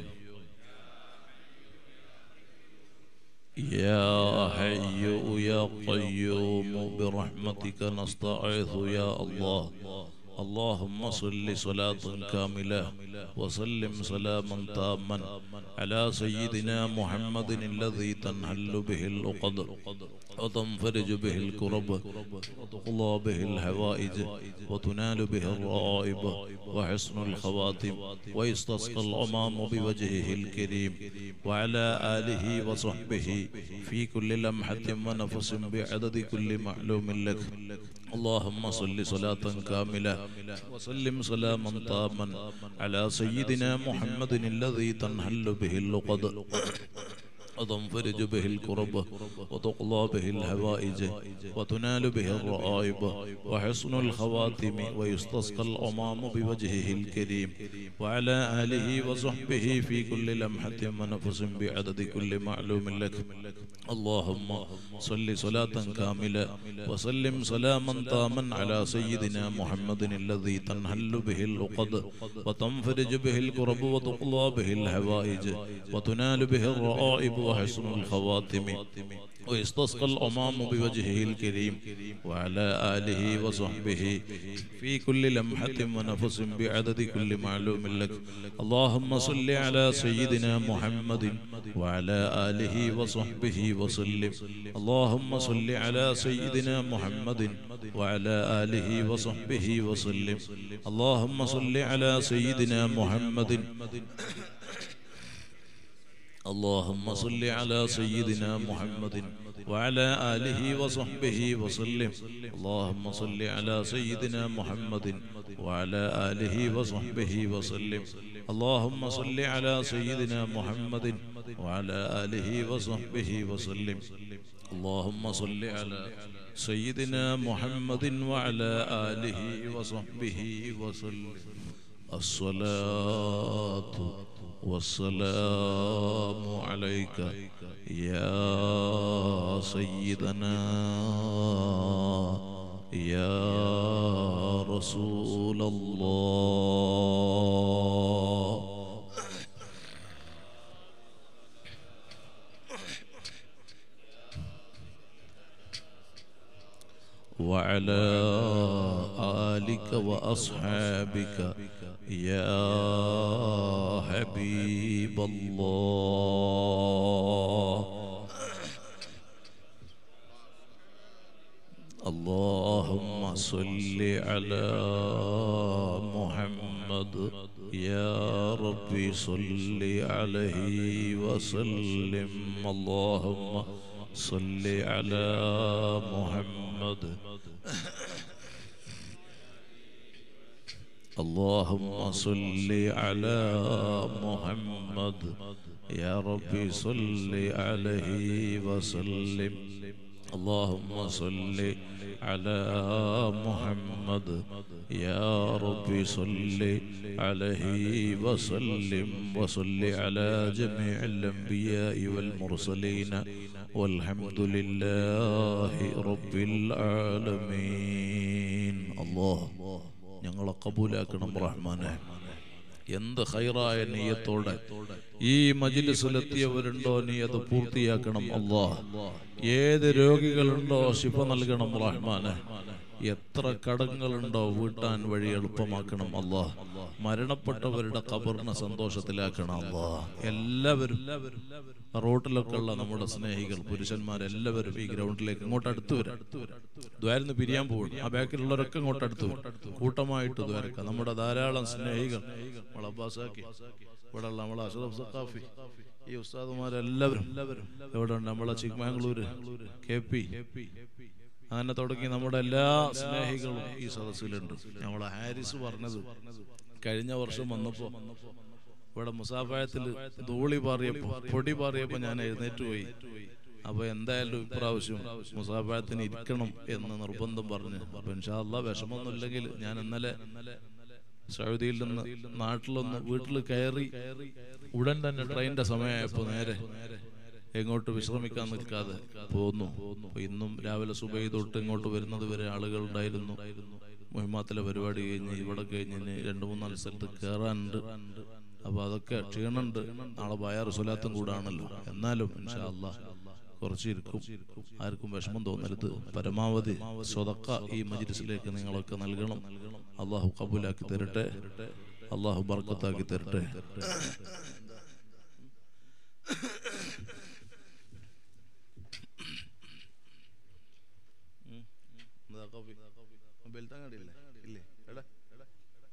يا حي يا قيوم برحمتك نستعيذ يا الله اللهم صل صلاة كاملة وسلم سلاما تاما على سيدنا محمد الذي تنحل به العقد وتنفرج به الكرب وتقضى به الحوائج وتنال به الرائب وحسن الخواتم ويستسقى الأمام بوجهه الكريم وعلى آله وصحبه في كل لمحة ونفس بعدد كل معلوم لك اللهم صل صلاة كاملة وسلم سلاما تاما على سيدنا محمد الذي تنحل به اللقد وتنفرج به الكرب وتقضى به الهوائج وتنال به الرائب وحسن الخواتم ويستسقى الأمام بوجهه الكريم وعلى آله وصحبه في كل لمحة ونفس بعدد كل معلوم لك اللهم صل صلاة كاملة وسلم سلاما تاما على سيدنا محمد الذي تنحل به اللقد وتنفرج به الكرب وتقضى به الهوائج وتنال به الرائب وحسن الخواتم ويستسقى الأمام بوجهه الكريم وعلى آله وصحبه في كل لمحة ونفس بعدد كل معلوم لك اللهم صل على سيدنا محمد وعلى آله وصحبه وسلم اللهم صل على سيدنا محمد وعلى آله وصحبه وسلم اللهم صل على سيدنا محمد اللهم صل على سيدنا محمد وعلى آله وصحبه وسلم اللهم صل على سيدنا محمد وعلى آله وصحبه وسلم اللهم صل على سيدنا محمد وعلى آله وصحبه وسلم اللهم صل على سيدنا محمد وعلى آله وصحبه وسلم الصلاة والسلام عليك يا سيدنا يا رسول الله وعلى آلك وأصحابك يا حبيب الله اللهم صل على محمد يا ربي صل عليه وسلم اللهم صل على محمد اللهم صل على محمد يا ربي صل عليه وسلم اللهم صل على محمد يا ربي صل عليه وسلم وصل على جميع الأنبياء والمرسلين والحمد لله رب العالمين الله ഞങ്ങളെ കബൂലാക്കണം റഹ്മാനെ എന്ത് ഹൈറായ നീയത്തോടെ ഈ മജിലിസിലെത്തിയവരുണ്ടോ നീ അത് പൂർത്തിയാക്കണം അല്ലാ ഏത് രോഗികളുണ്ടോ ശിഫ നൽകണം റഹ്മാനെ എത്ര കടങ്ങളുണ്ടോ വീട്ടാൻ വഴി എളുപ്പമാക്കണം അല്ലാ മരണപ്പെട്ടവരുടെ കബറിനെ സന്തോഷത്തിലാക്കണം അല്ലാ എല്ലാവരും റോട്ടിലൊക്കെ ഉള്ള നമ്മുടെ സ്നേഹികൾ പുരുഷന്മാരെല്ലാവരും ഈ ഗ്രൗണ്ടിലേക്ക് ഇങ്ങോട്ട് അടുത്ത് വരും ദ്വാരന്ന് പിരിയാൻ പോകും ആ ബാക്കിലുള്ളവരൊക്കെ ഇങ്ങോട്ട് അടുത്ത് വരും കൂട്ടമായിട്ട് ദ്വാരക്ക നമ്മുടെ ധാരാളം സ്നേഹികൾ നമ്മളെ അബ്ബാസാക്കി ഇവിടെ ഉള്ള നമ്മളെ അഷറഫ് സഖാഫി ഈ ഉസ്താദുമാരെല്ലാവരും ഇവിടെ ഉണ്ട് നമ്മളെ ചിക്മാംഗ്ലൂര് കെ പി അങ്ങനെ തുടങ്ങി നമ്മുടെ എല്ലാ സ്നേഹികളും ഈ സദസ്സിലുണ്ട് നമ്മളെ ഹാരിസ് പറഞ്ഞത് കഴിഞ്ഞ വർഷം വന്നപ്പോ ഇവിടെ മുസാഫായത്തിൽ ധൂളി പാറിയപ്പോ പൊടി പാറിയപ്പോ ഞാൻ എഴുന്നേറ്റ് പോയി അപ്പൊ എന്തായാലും ഇപ്രാവശ്യം മുസാഫായത്തിന് ഇരിക്കണം എന്ന് നിർബന്ധം പറഞ്ഞു അപ്പൊ ഇൻഷാല്ല വിഷമൊന്നുമില്ലെങ്കിൽ ഞാൻ ഇന്നലെ സൗദിയിൽ നിന്ന് നാട്ടിലൊന്ന് വീട്ടിൽ കയറി ഉടൻ തന്നെ ട്രെയിനിന്റെ സമയമായപ്പോ നേരെ എങ്ങോട്ട് വിശ്രമിക്കാൻ നിൽക്കാതെ പോന്നു അപ്പൊ ഇന്നും രാവിലെ സുബൈ തൊട്ട് ഇങ്ങോട്ട് വരുന്നത് വരെ ആളുകൾ ഉണ്ടായിരുന്നു മുഹിമാത്തിലെ പരിപാടി കഴിഞ്ഞ് ഇവിടെ കഴിഞ്ഞ് ഇനി രണ്ടു മൂന്നാല് സ്ഥലത്ത് കയറാനുണ്ട് അപ്പൊ അതൊക്കെ ക്ഷീണുണ്ട് നാളെ ബയാർ സുലാത്തും കൂടാണല്ലോ എന്നാലും ഇൻഷാ അല്ലാ കുറച്ചിരിക്കും ആർക്കും വിഷമം തോന്നരുത് പരമാവധി സ്വതക്ക ഈ മജിലിസിലേക്ക് നിങ്ങളൊക്കെ നൽകണം അള്ളാഹു കബൂലാക്കി തരട്ടെ അള്ളാഹു ബർക്കത്താക്കി തരട്ടെ ബെൽത്തങ്ങാടിയില്ലേ ഇല്ലേ എടാ എടാ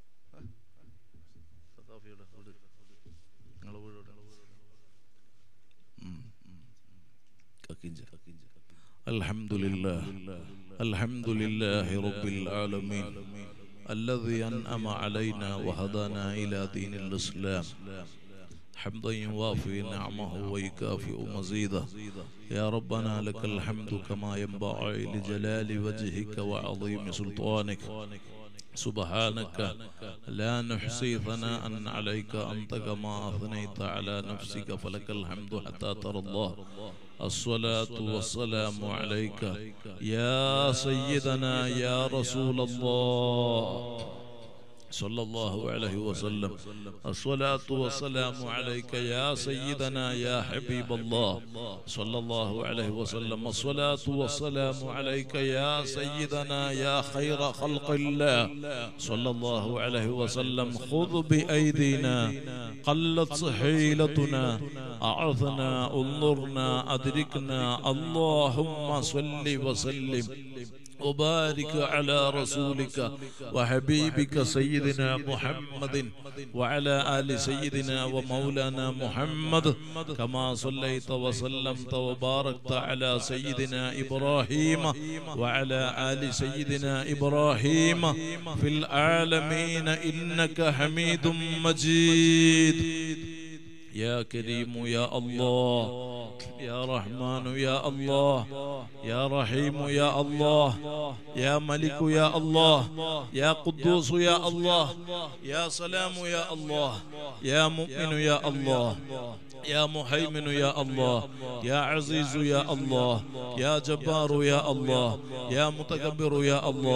സഖാഫിയുടെ വീട് നിങ്ങളെ വീട് എവിടെ? ഉം, ഉം. കക്കിഞ്ച الحمد لله الحمد لله رب العالمين الذي أنعم علينا وهدانا إلى دين الإسلام حمدا يوافي نعمه ويكافئ مزيده يا ربنا لك الحمد كما ينبغي لجلال وجهك وعظيم سلطانك سبحانك لا نحصي ثناء عليك أنت كما أثنيت على نفسك فلك الحمد حتى ترى الله الصلاة والسلام عليك يا سيدنا يا رسول الله صلى الله عليه وسلم الصلاة والسلام عليك يا سيدنا يا حبيب الله صلى الله عليه وسلم الصلاة والسلام عليك يا سيدنا يا خير خلق الله صلى الله عليه وسلم خذ بأيدينا قلت حيلتنا أعثنا انظرنا أدركنا اللهم صل وسلم وبارك على رسولك وحبيبك سيدنا محمد وعلى آل سيدنا ومولانا محمد كما صليت وسلمت وباركت على سيدنا إبراهيم وعلى آل سيدنا إبراهيم في العالمين إنك حميد مجيد يا كريم يا الله يا رحمن يا الله يا رحيم يا الله يا ملك يا الله يا قدوس يا الله يا سلام يا الله يا مؤمن يا الله يا محيمن يا الله يا عزيز يا الله يا جبار يا الله يا متكبر يا الله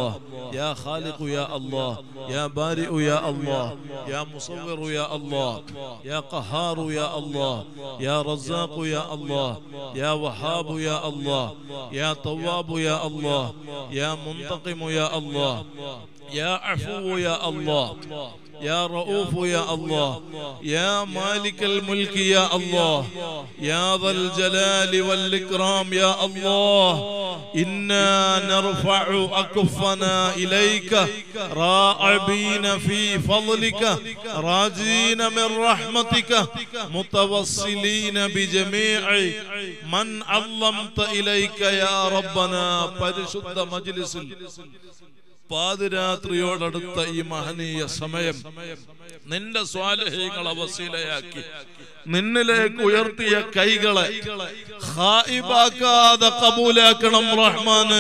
يا خالق يا الله يا بارئ يا الله يا مصور يا الله يا قهار يا الله يا رزاق يا الله يا وهاب يا الله يا تواب يا الله يا منتقم يا الله يا عفو يا الله يا رؤوف يا الله يا مالك الملك يا الله يا ذا الجلال والإكرام يا الله إنا نرفع أكفنا إليك راعبين في فضلك راجين من رحمتك متوصلين بجميع من علمت إليك يا ربنا പരിശുദ്ധ മജ്ലിസിൽ പാതിരാത്രിയോടടുത്ത ഈ മഹനീയ സമയം നിന്റെ സ്വാലഹ്യങ്ങളെ വസീലയാക്കി നിന്നിലേക്ക് ഉയർത്തിയ കൈകളെ ഹായിബാക്കാതെ കബൂലാക്കണം റഹ്മാന്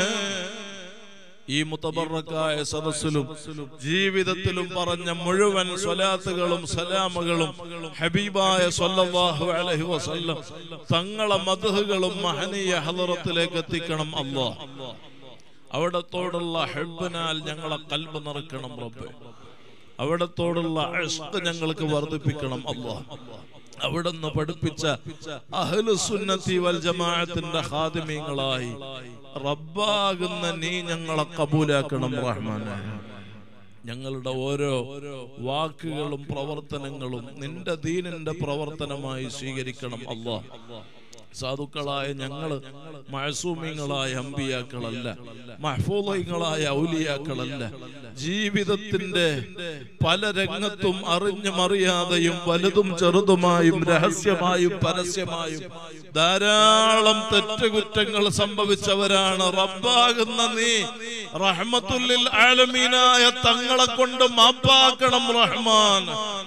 ഈ മുത്തബറക്കായ സദസ്സിലും ജീവിതത്തിലും പറഞ്ഞ മുഴുവൻ സ്വലാത്തുകളും സലാമുകളും ഹബീബായ സല്ലല്ലാഹു അലൈഹി വസല്ലം തങ്ങളെ മധുഹുകളും മഹനീയ ഹലറത്തിലേക്ക് എത്തിക്കണം അല്ലാഹ് അവിടത്തോടുള്ള ഹെബിനാൽ ഞങ്ങളെ കൽബ് നിറക്കണം റബ്ബെ അവിടത്തോടുള്ള അഷ്ക് ഞങ്ങൾക്ക് വർദ്ധിപ്പിക്കണം അല്ലാഹ് അവിടുന്ന് പഠിപ്പിച്ച അഹ്ലുസുന്നത്തി വൽ ജമാഅത്തിന്റെ ഖാദിമീങ്ങളായി റബ്ബാകുന്ന നീ ഞങ്ങളെ കബൂലാക്കണം റഹ്മാനെ ഞങ്ങളുടെ ഓരോ വാക്കുകളും പ്രവർത്തനങ്ങളും നിന്റെ ദീനിന്റെ പ്രവർത്തനമായി സ്വീകരിക്കണം അല്ലാഹ് സാധുക്കളായ ഞങ്ങള് മഴസൂമിങ്ങളായ അമ്പിയാക്കളല്ല മഹ്ഫൂലങ്ങളായ ഔലിയാക്കളല്ല ജീവിതത്തിന്റെ പല രംഗത്തും അറിഞ്ഞും അറിയാതെയും വലുതും ചെറുതുമായും രഹസ്യമായും പരസ്യമായും ധാരാളം തെറ്റുകുറ്റങ്ങൾ സംഭവിച്ചവരാണ് റബ്ബാകുന്ന നീ റഹ്മത്തുല്ലിൽ ആലമീനായ തങ്ങളെ കൊണ്ട് മാപ്പാക്കണം റഹ്മാൻ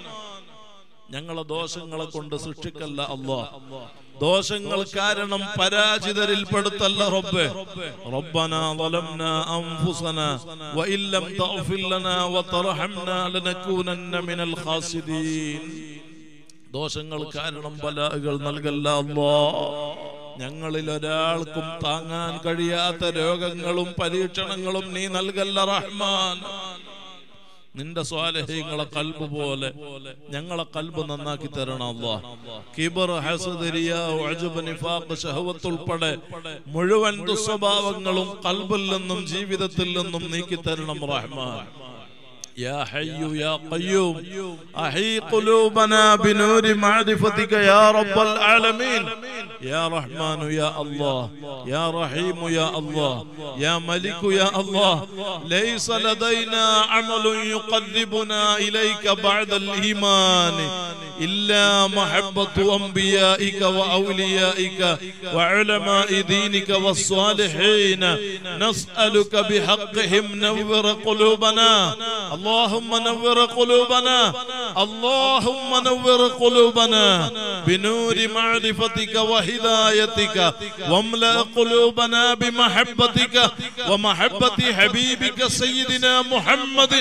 ഞങ്ങളെ ദോഷങ്ങളെ കൊണ്ട് സൃഷ്ടിക്കല്ല അല്ലാ ദോഷങ്ങൾ കാരണം പരാജിതരിൽ പെടുത്തല്ല റബ്ബെ റബ്ബന ظلمنا انفسنا وان لم تغفر لنا وترحمنا لنكونن من الخاسرين ദോഷങ്ങൾ കാരണം ബലാകൾ നൽകല്ല അല്ലാ ഞങ്ങളിൽ ഒരാൾക്കും താങ്ങാൻ കഴിയാത്ത രോഗങ്ങളും പരീക്ഷണങ്ങളും നീ നൽകല്ല റഹ്മാൻ നിന്റെ സ്വാലഹ്യങ്ങളെ കൽബ് പോലെ ഞങ്ങളെ കൽബ് നന്നാക്കി തരണം അല്ലാ കിബർ ഹസദരിയ ഉഅജബ് നിഫാഖ് ശഹവത്ത് ഉൾപ്പെടെ മുഴുവൻ ദുസ്വഭാവങ്ങളും കൽബിൽ നിന്നും ജീവിതത്തിൽ നിന്നും നീക്കി തരണം റഹ്മാൻ يا حي يا قيوم أحي قلوبنا بنور معرفتك يا رب العالمين يا رحمن يا الله يا رحيم يا الله يا ملك يا الله ليس لدينا عمل يقربنا إليك بعد الإيمان إلا محبة أنبيائك وأوليائك وعلماء دينك والصالحين نسألك بحقهم نور قلوبنا اللهم نور قلوبنا اللهم نور قلوبنا بنور معرفتك وهدايتك واملأ قلوبنا بمحبتك ومحبة حبيبك سيدنا محمد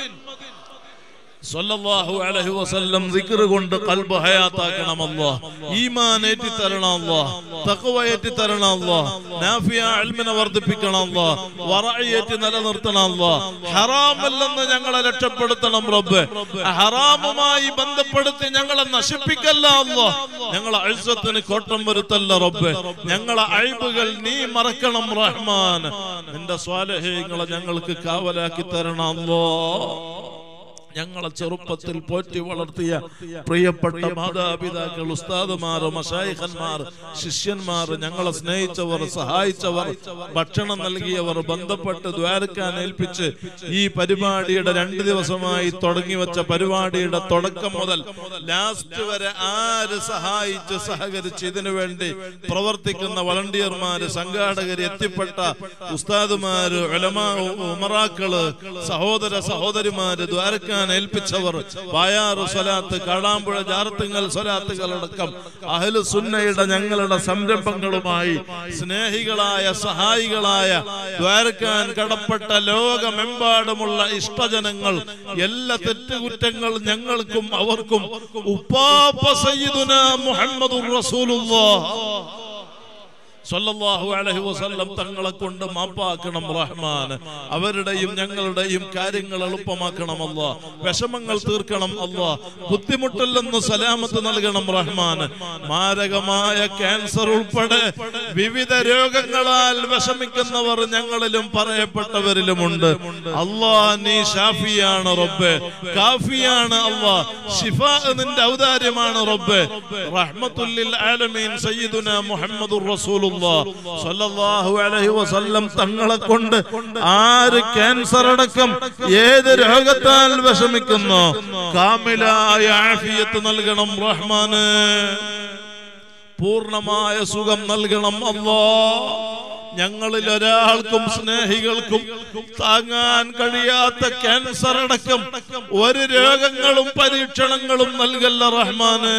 സല്ലല്ലാഹു അലൈഹി വസല്ലം ദിക്ർ കൊണ്ട് ഖൽബ് ഹയാത്താക്കണം അല്ലാഹ് ഈമാൻ ഏറ്റി തരണം അല്ലാഹ് തഖ്വ ഏറ്റി തരണം അല്ലാഹ് നാഫിയ ഇൽമിനെ വർദ്ധിപ്പിക്കണം അല്ലാഹ് വറഇ ഏറ്റി നിലനിർത്തണം അല്ലാഹ് ഹറാമല്ലെന്ന് ഞങ്ങളെ രക്ഷപ്പെടുത്തണം റബ്ബ് ഹറാമുമായി ബന്ധപ്പെടുത്തി ഞങ്ങളെ നശിപ്പിക്കല്ല അല്ലാഹ് ഞങ്ങളെ ഇസ്സത്തിന് കോട്ടം വരുത്തല്ല റബ്ബ് ഞങ്ങളെ അഴിബുകൾ നീ മറക്കണം റഹ്മാൻ നിന്റെ സ്വാലഹ്യങ്ങളെ ഞങ്ങൾക്ക് കാവലാക്കി തരണം അല്ലാഹ് ഞങ്ങളെ ചെറുപ്പത്തിൽ പോറ്റി വളർത്തിയ പ്രിയപ്പെട്ട മാതാപിതാക്കൾ ഉസ്താദുമാർ മഷായിഖന്മാർ ശിഷ്യന്മാർ ഞങ്ങളെ സ്നേഹിച്ചവർ സഹായിച്ചവർ ഭക്ഷണം നൽകിയവർ ബന്ധപ്പെട്ട് ദ്വാരക്കാൻ ഏൽപ്പിച്ച് ഈ പരിപാടിയുടെ രണ്ട് ദിവസമായി തുടങ്ങി വെച്ച പരിപാടിയുടെ തുടക്കം മുതൽ ലാസ്റ്റ് വരെ ആര് സഹായിച്ച് സഹകരിച്ച് ഇതിനു വേണ്ടി പ്രവർത്തിക്കുന്ന വളണ്ടിയർമാര് സംഘാടകര് എത്തിപ്പെട്ട ഉസ്താദുമാര് ഉലമാ ഉമറാക്കള് സഹോദര സഹോദരിമാര് ദ്വാരക്കാൻ ഏൽപ്പിച്ചവർ പായാറു സ്വലാത്ത് കാടാമ്പുഴ ജാർത്തുങ്ങൽ സ്വലാത്തുകളടക്കം അഹ്ലു സുന്നയുടെ ഞങ്ങളുടെ സംരംഭങ്ങളുമായി സ്നേഹികളായ സഹായികളായ ദ്വാരക്കാൻ കടപ്പെട്ട ലോകമെമ്പാടുമുള്ള ഇഷ്ടജനങ്ങൾ എല്ലാ തെറ്റുകുറ്റങ്ങൾ ഞങ്ങൾക്കും അവർക്കും ഉപ്പാപ്പ സയ്യിദുന മുഹമ്മദുർ റസൂലുള്ളാഹ് സല്ലല്ലാഹു അലൈഹി വസല്ലം തങ്ങളെ കൊണ്ട് മാപ്പാക്കണം റഹ്മാൻ അവരുടെയും ഞങ്ങളുടെയും കാര്യങ്ങൾ എളുപ്പമാക്കണം അല്ലാ വിഷമങ്ങൾ തീർക്കണം അല്ലാ ബുദ്ധിമുട്ടിൽ നിന്ന് സലാമത്ത് നൽകണം റഹ്മാൻ മാരകമായ ക്യാൻസർ ഉൾപ്പെടെ വിവിധ രോഗങ്ങളാൽ വിഷമിക്കുന്നവർ ഞങ്ങളിലും പറയപ്പെട്ടവരിലുമുണ്ട് അല്ലാ നീ ഷാഫിയാണ് റബ്ബെ കാഫിയാണ് അല്ലാ ഷിഫ നിന്റെ ഔദാര്യമാണ് റബ്ബെ റഹ്മത്തുല്ലിൽ ആലമീൻ സയ്യിദുന മുഹമ്മദുർ റസൂലുള്ളാഹ് സ്വല്ലല്ലാഹു അലൈഹി വസല്ലം തങ്ങളെ കൊണ്ട് ആര് ക്യാൻസർ അടക്കം ഏത് രോഗത്താൽ വിഷമിക്കുന്നു കാമിലായ ആഫിയത്ത് നൽകണം റഹ്മാന് പൂർണ്ണമായ സുഖം നൽകണം അല്ലാ ഞങ്ങളിൽ ഒരാൾക്കും സ്നേഹികൾക്കും താങ്ങാൻ കഴിയാത്ത ക്യാൻസർ അടക്കം ഒരു രോഗങ്ങളും പരീക്ഷണങ്ങളും നൽകല്ല റഹ്മാന്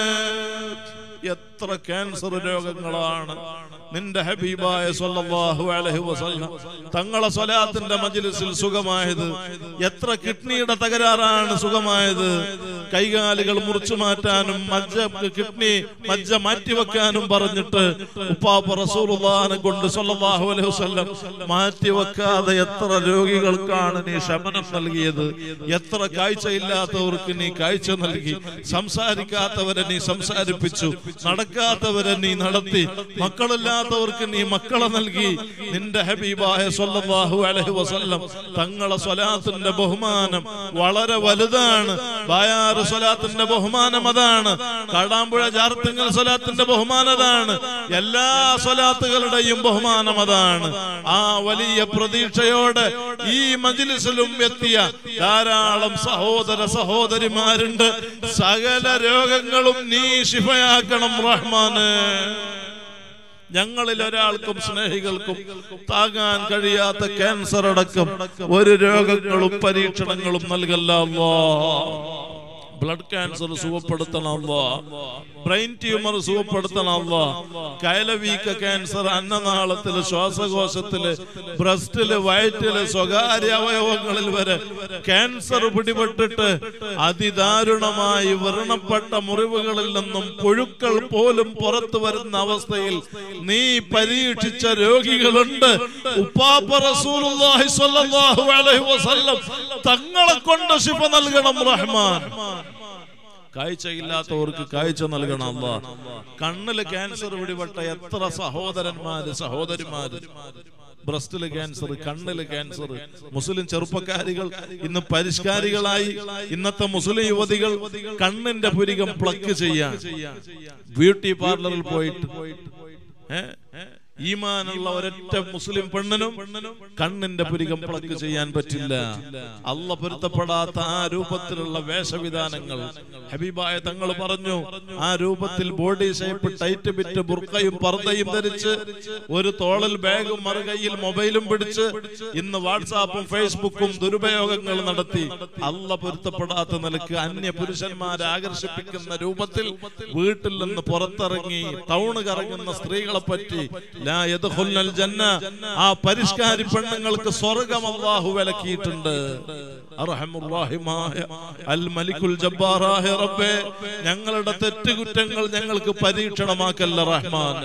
എത്ര ക്യാൻസർ രോഗങ്ങളാണ് നിന്റെ ഹബീബായ സല്ലല്ലാഹു അലൈഹി വസല്ലം തങ്ങളെ സ്വലാത്തിന്റെ മജ്ലിസിൽ സുഖമായത് എത്ര കിഡ്നിയുടെ തകരാറാണ് സുഖമായത് കൈകാലുകൾ മുറിച്ചു മാറ്റാനും മജ്ജ കിഡ്നി മജ്ജ മാറ്റിവെക്കാനും പറഞ്ഞിട്ട് ഉപ്പാപ്പ റസൂലുള്ളാഹിനെ കൊണ്ട് സല്ലല്ലാഹു അലൈഹി വസല്ലം മാറ്റിവെക്കാതെ എത്ര രോഗികൾക്കാണ് നീ ശമനം നൽകിയത് എത്ര കാഴ്ചയില്ലാത്തവർക്ക് നീ കാഴ്ച നൽകി സംസാരിക്കാത്തവരെ നീ സംസാരിപ്പിച്ചു നടക്കാത്തവരെ നീ നടത്തി മക്കളില്ലാത്തവർക്ക് നീ മക്കളെ നൽകി നിന്റെ ഹബീബായ സല്ലല്ലാഹു അലൈഹി വസല്ലം തങ്ങളെ സ്വലാത്തിന്റെ ബഹുമാനം വളരെ വലുതാണ് ബായാറ് സ്വലാത്തിന്റെ ബഹുമാനം അതാണ് കാടാമ്പുഴ ജാർത്തിങ്ങൽ സ്വലാത്തിന്റെ ബഹുമാനതാണ് എല്ലാ സ്വലാത്തുകളുടെയും ബഹുമാനം അതാണ് ആ വലിയ പ്രതീക്ഷയോടെ ഈ മജിലിസിലും എത്തിയ ധാരാളം സഹോദര സഹോദരിമാരുണ്ട് സകല രോഗങ്ങളും നീ ശിഫയാക്കണം റഹ്മാന് ഞങ്ങളിൽ ഒരാൾക്കും സ്നേഹികൾക്കും താങ്ങാൻ കഴിയാത്ത ക്യാൻസർ അടക്കം ഒരു രോഗങ്ങളും പരീക്ഷണങ്ങളും നൽകല്ല അല്ലാ. ബ്ലഡ് ക്യാൻസർ സുഖപ്പെടുത്തണമല്ലോ ബ്രെയിൻ ട്യൂമർ സുഖപ്പെടുത്തണമല്ലോ കയലവീക്ക ക്യാൻസർ അന്നനാളത്തില് ശ്വാസകോശത്തില് ബ്രസ്റ്റില് വയറ്റില് സ്വകാര്യ അവയവങ്ങളിൽ വരെ ക്യാൻസർ പിടിപെട്ടിട്ട് അതിദാരുണമായി വ്രണപ്പെട്ട മുറിവുകളിൽ നിന്നും പുഴുക്കൾ പോലും പുറത്തു വരുന്ന അവസ്ഥയിൽ നീ പരീക്ഷിച്ച രോഗികളുണ്ട് ഉപ്പാപ്പ റസൂലുള്ളാഹി സ്വല്ലല്ലാഹു അലൈഹി വസല്ലം തങ്ങളെ കൊണ്ട് ശിഫ നൽകണം റഹ്മാൻ കാഴ്ചയില്ലാത്തവർക്ക് കാഴ്ച നൽകണം അല്ല കണ്ണില് ക്യാൻസർ പിടിപെട്ട എത്ര സഹോദരന്മാര് സഹോദരിമാര് ബ്രസ്റ്റില് ക്യാൻസർ കണ്ണില് ക്യാൻസർ മുസ്ലിം ചെറുപ്പക്കാരികൾ ഇന്ന് പരിഷ്കാരികളായി ഇന്നത്തെ മുസ്ലിം യുവതികൾ കണ്ണിന്റെ പുരികം പ്ലക്ക് ചെയ്യാൻ ബ്യൂട്ടി പാർലറിൽ പോയിട്ട് ഏ ഈമാനുള്ള ഒരൊറ്റ മുസ്ലിം പെണ്ണിനും കണ്ണിന്റെ പുരികം പ്ലക്ക് ചെയ്യാൻ പറ്റില്ല അല്ല പൊരുത്തപ്പെടാത്ത ആ രൂപത്തിലുള്ള വേഷവിധാനങ്ങൾ ഹബീബായ തങ്ങൾ പറഞ്ഞു ആ രൂപത്തിൽ ബോഡി ഷേപ്പ് ടൈറ്റ് ബിറ്റ് ബുർക്കയും പർദ്ദയും ധരിച്ച് ഒരു തോളൽ ബാഗും മറുകൈയിൽ മൊബൈലും പിടിച്ച് ഇന്ന് വാട്സാപ്പും ഫേസ്ബുക്കും ദുരുപയോഗങ്ങൾ നടത്തി അല്ല പൊരുത്തപ്പെടാത്ത നിലക്ക് അന്യ പുരുഷന്മാരെ ആകർഷിപ്പിക്കുന്ന രൂപത്തിൽ വീട്ടിൽ നിന്ന് പുറത്തിറങ്ങി ടൗണ് കറങ്ങുന്ന സ്ത്രീകളെ പറ്റി ലാ യദ്ഖുൽനൽ ജന്ന ആ പരിഷ്കാരി പെണ്ണുങ്ങൾക്ക് സ്വർഗം അല്ലാഹു വിലക്കിയിട്ടുണ്ട് അർഹമുർറാഹിമായ അൽ മലിക്കുൽ ജബ്ബാറായ റബ്ബേ ഞങ്ങളുടെ തെറ്റുകുറ്റങ്ങൾ ഞങ്ങൾക്ക് പരീക്ഷണമാക്കല്ല റഹ്മാൻ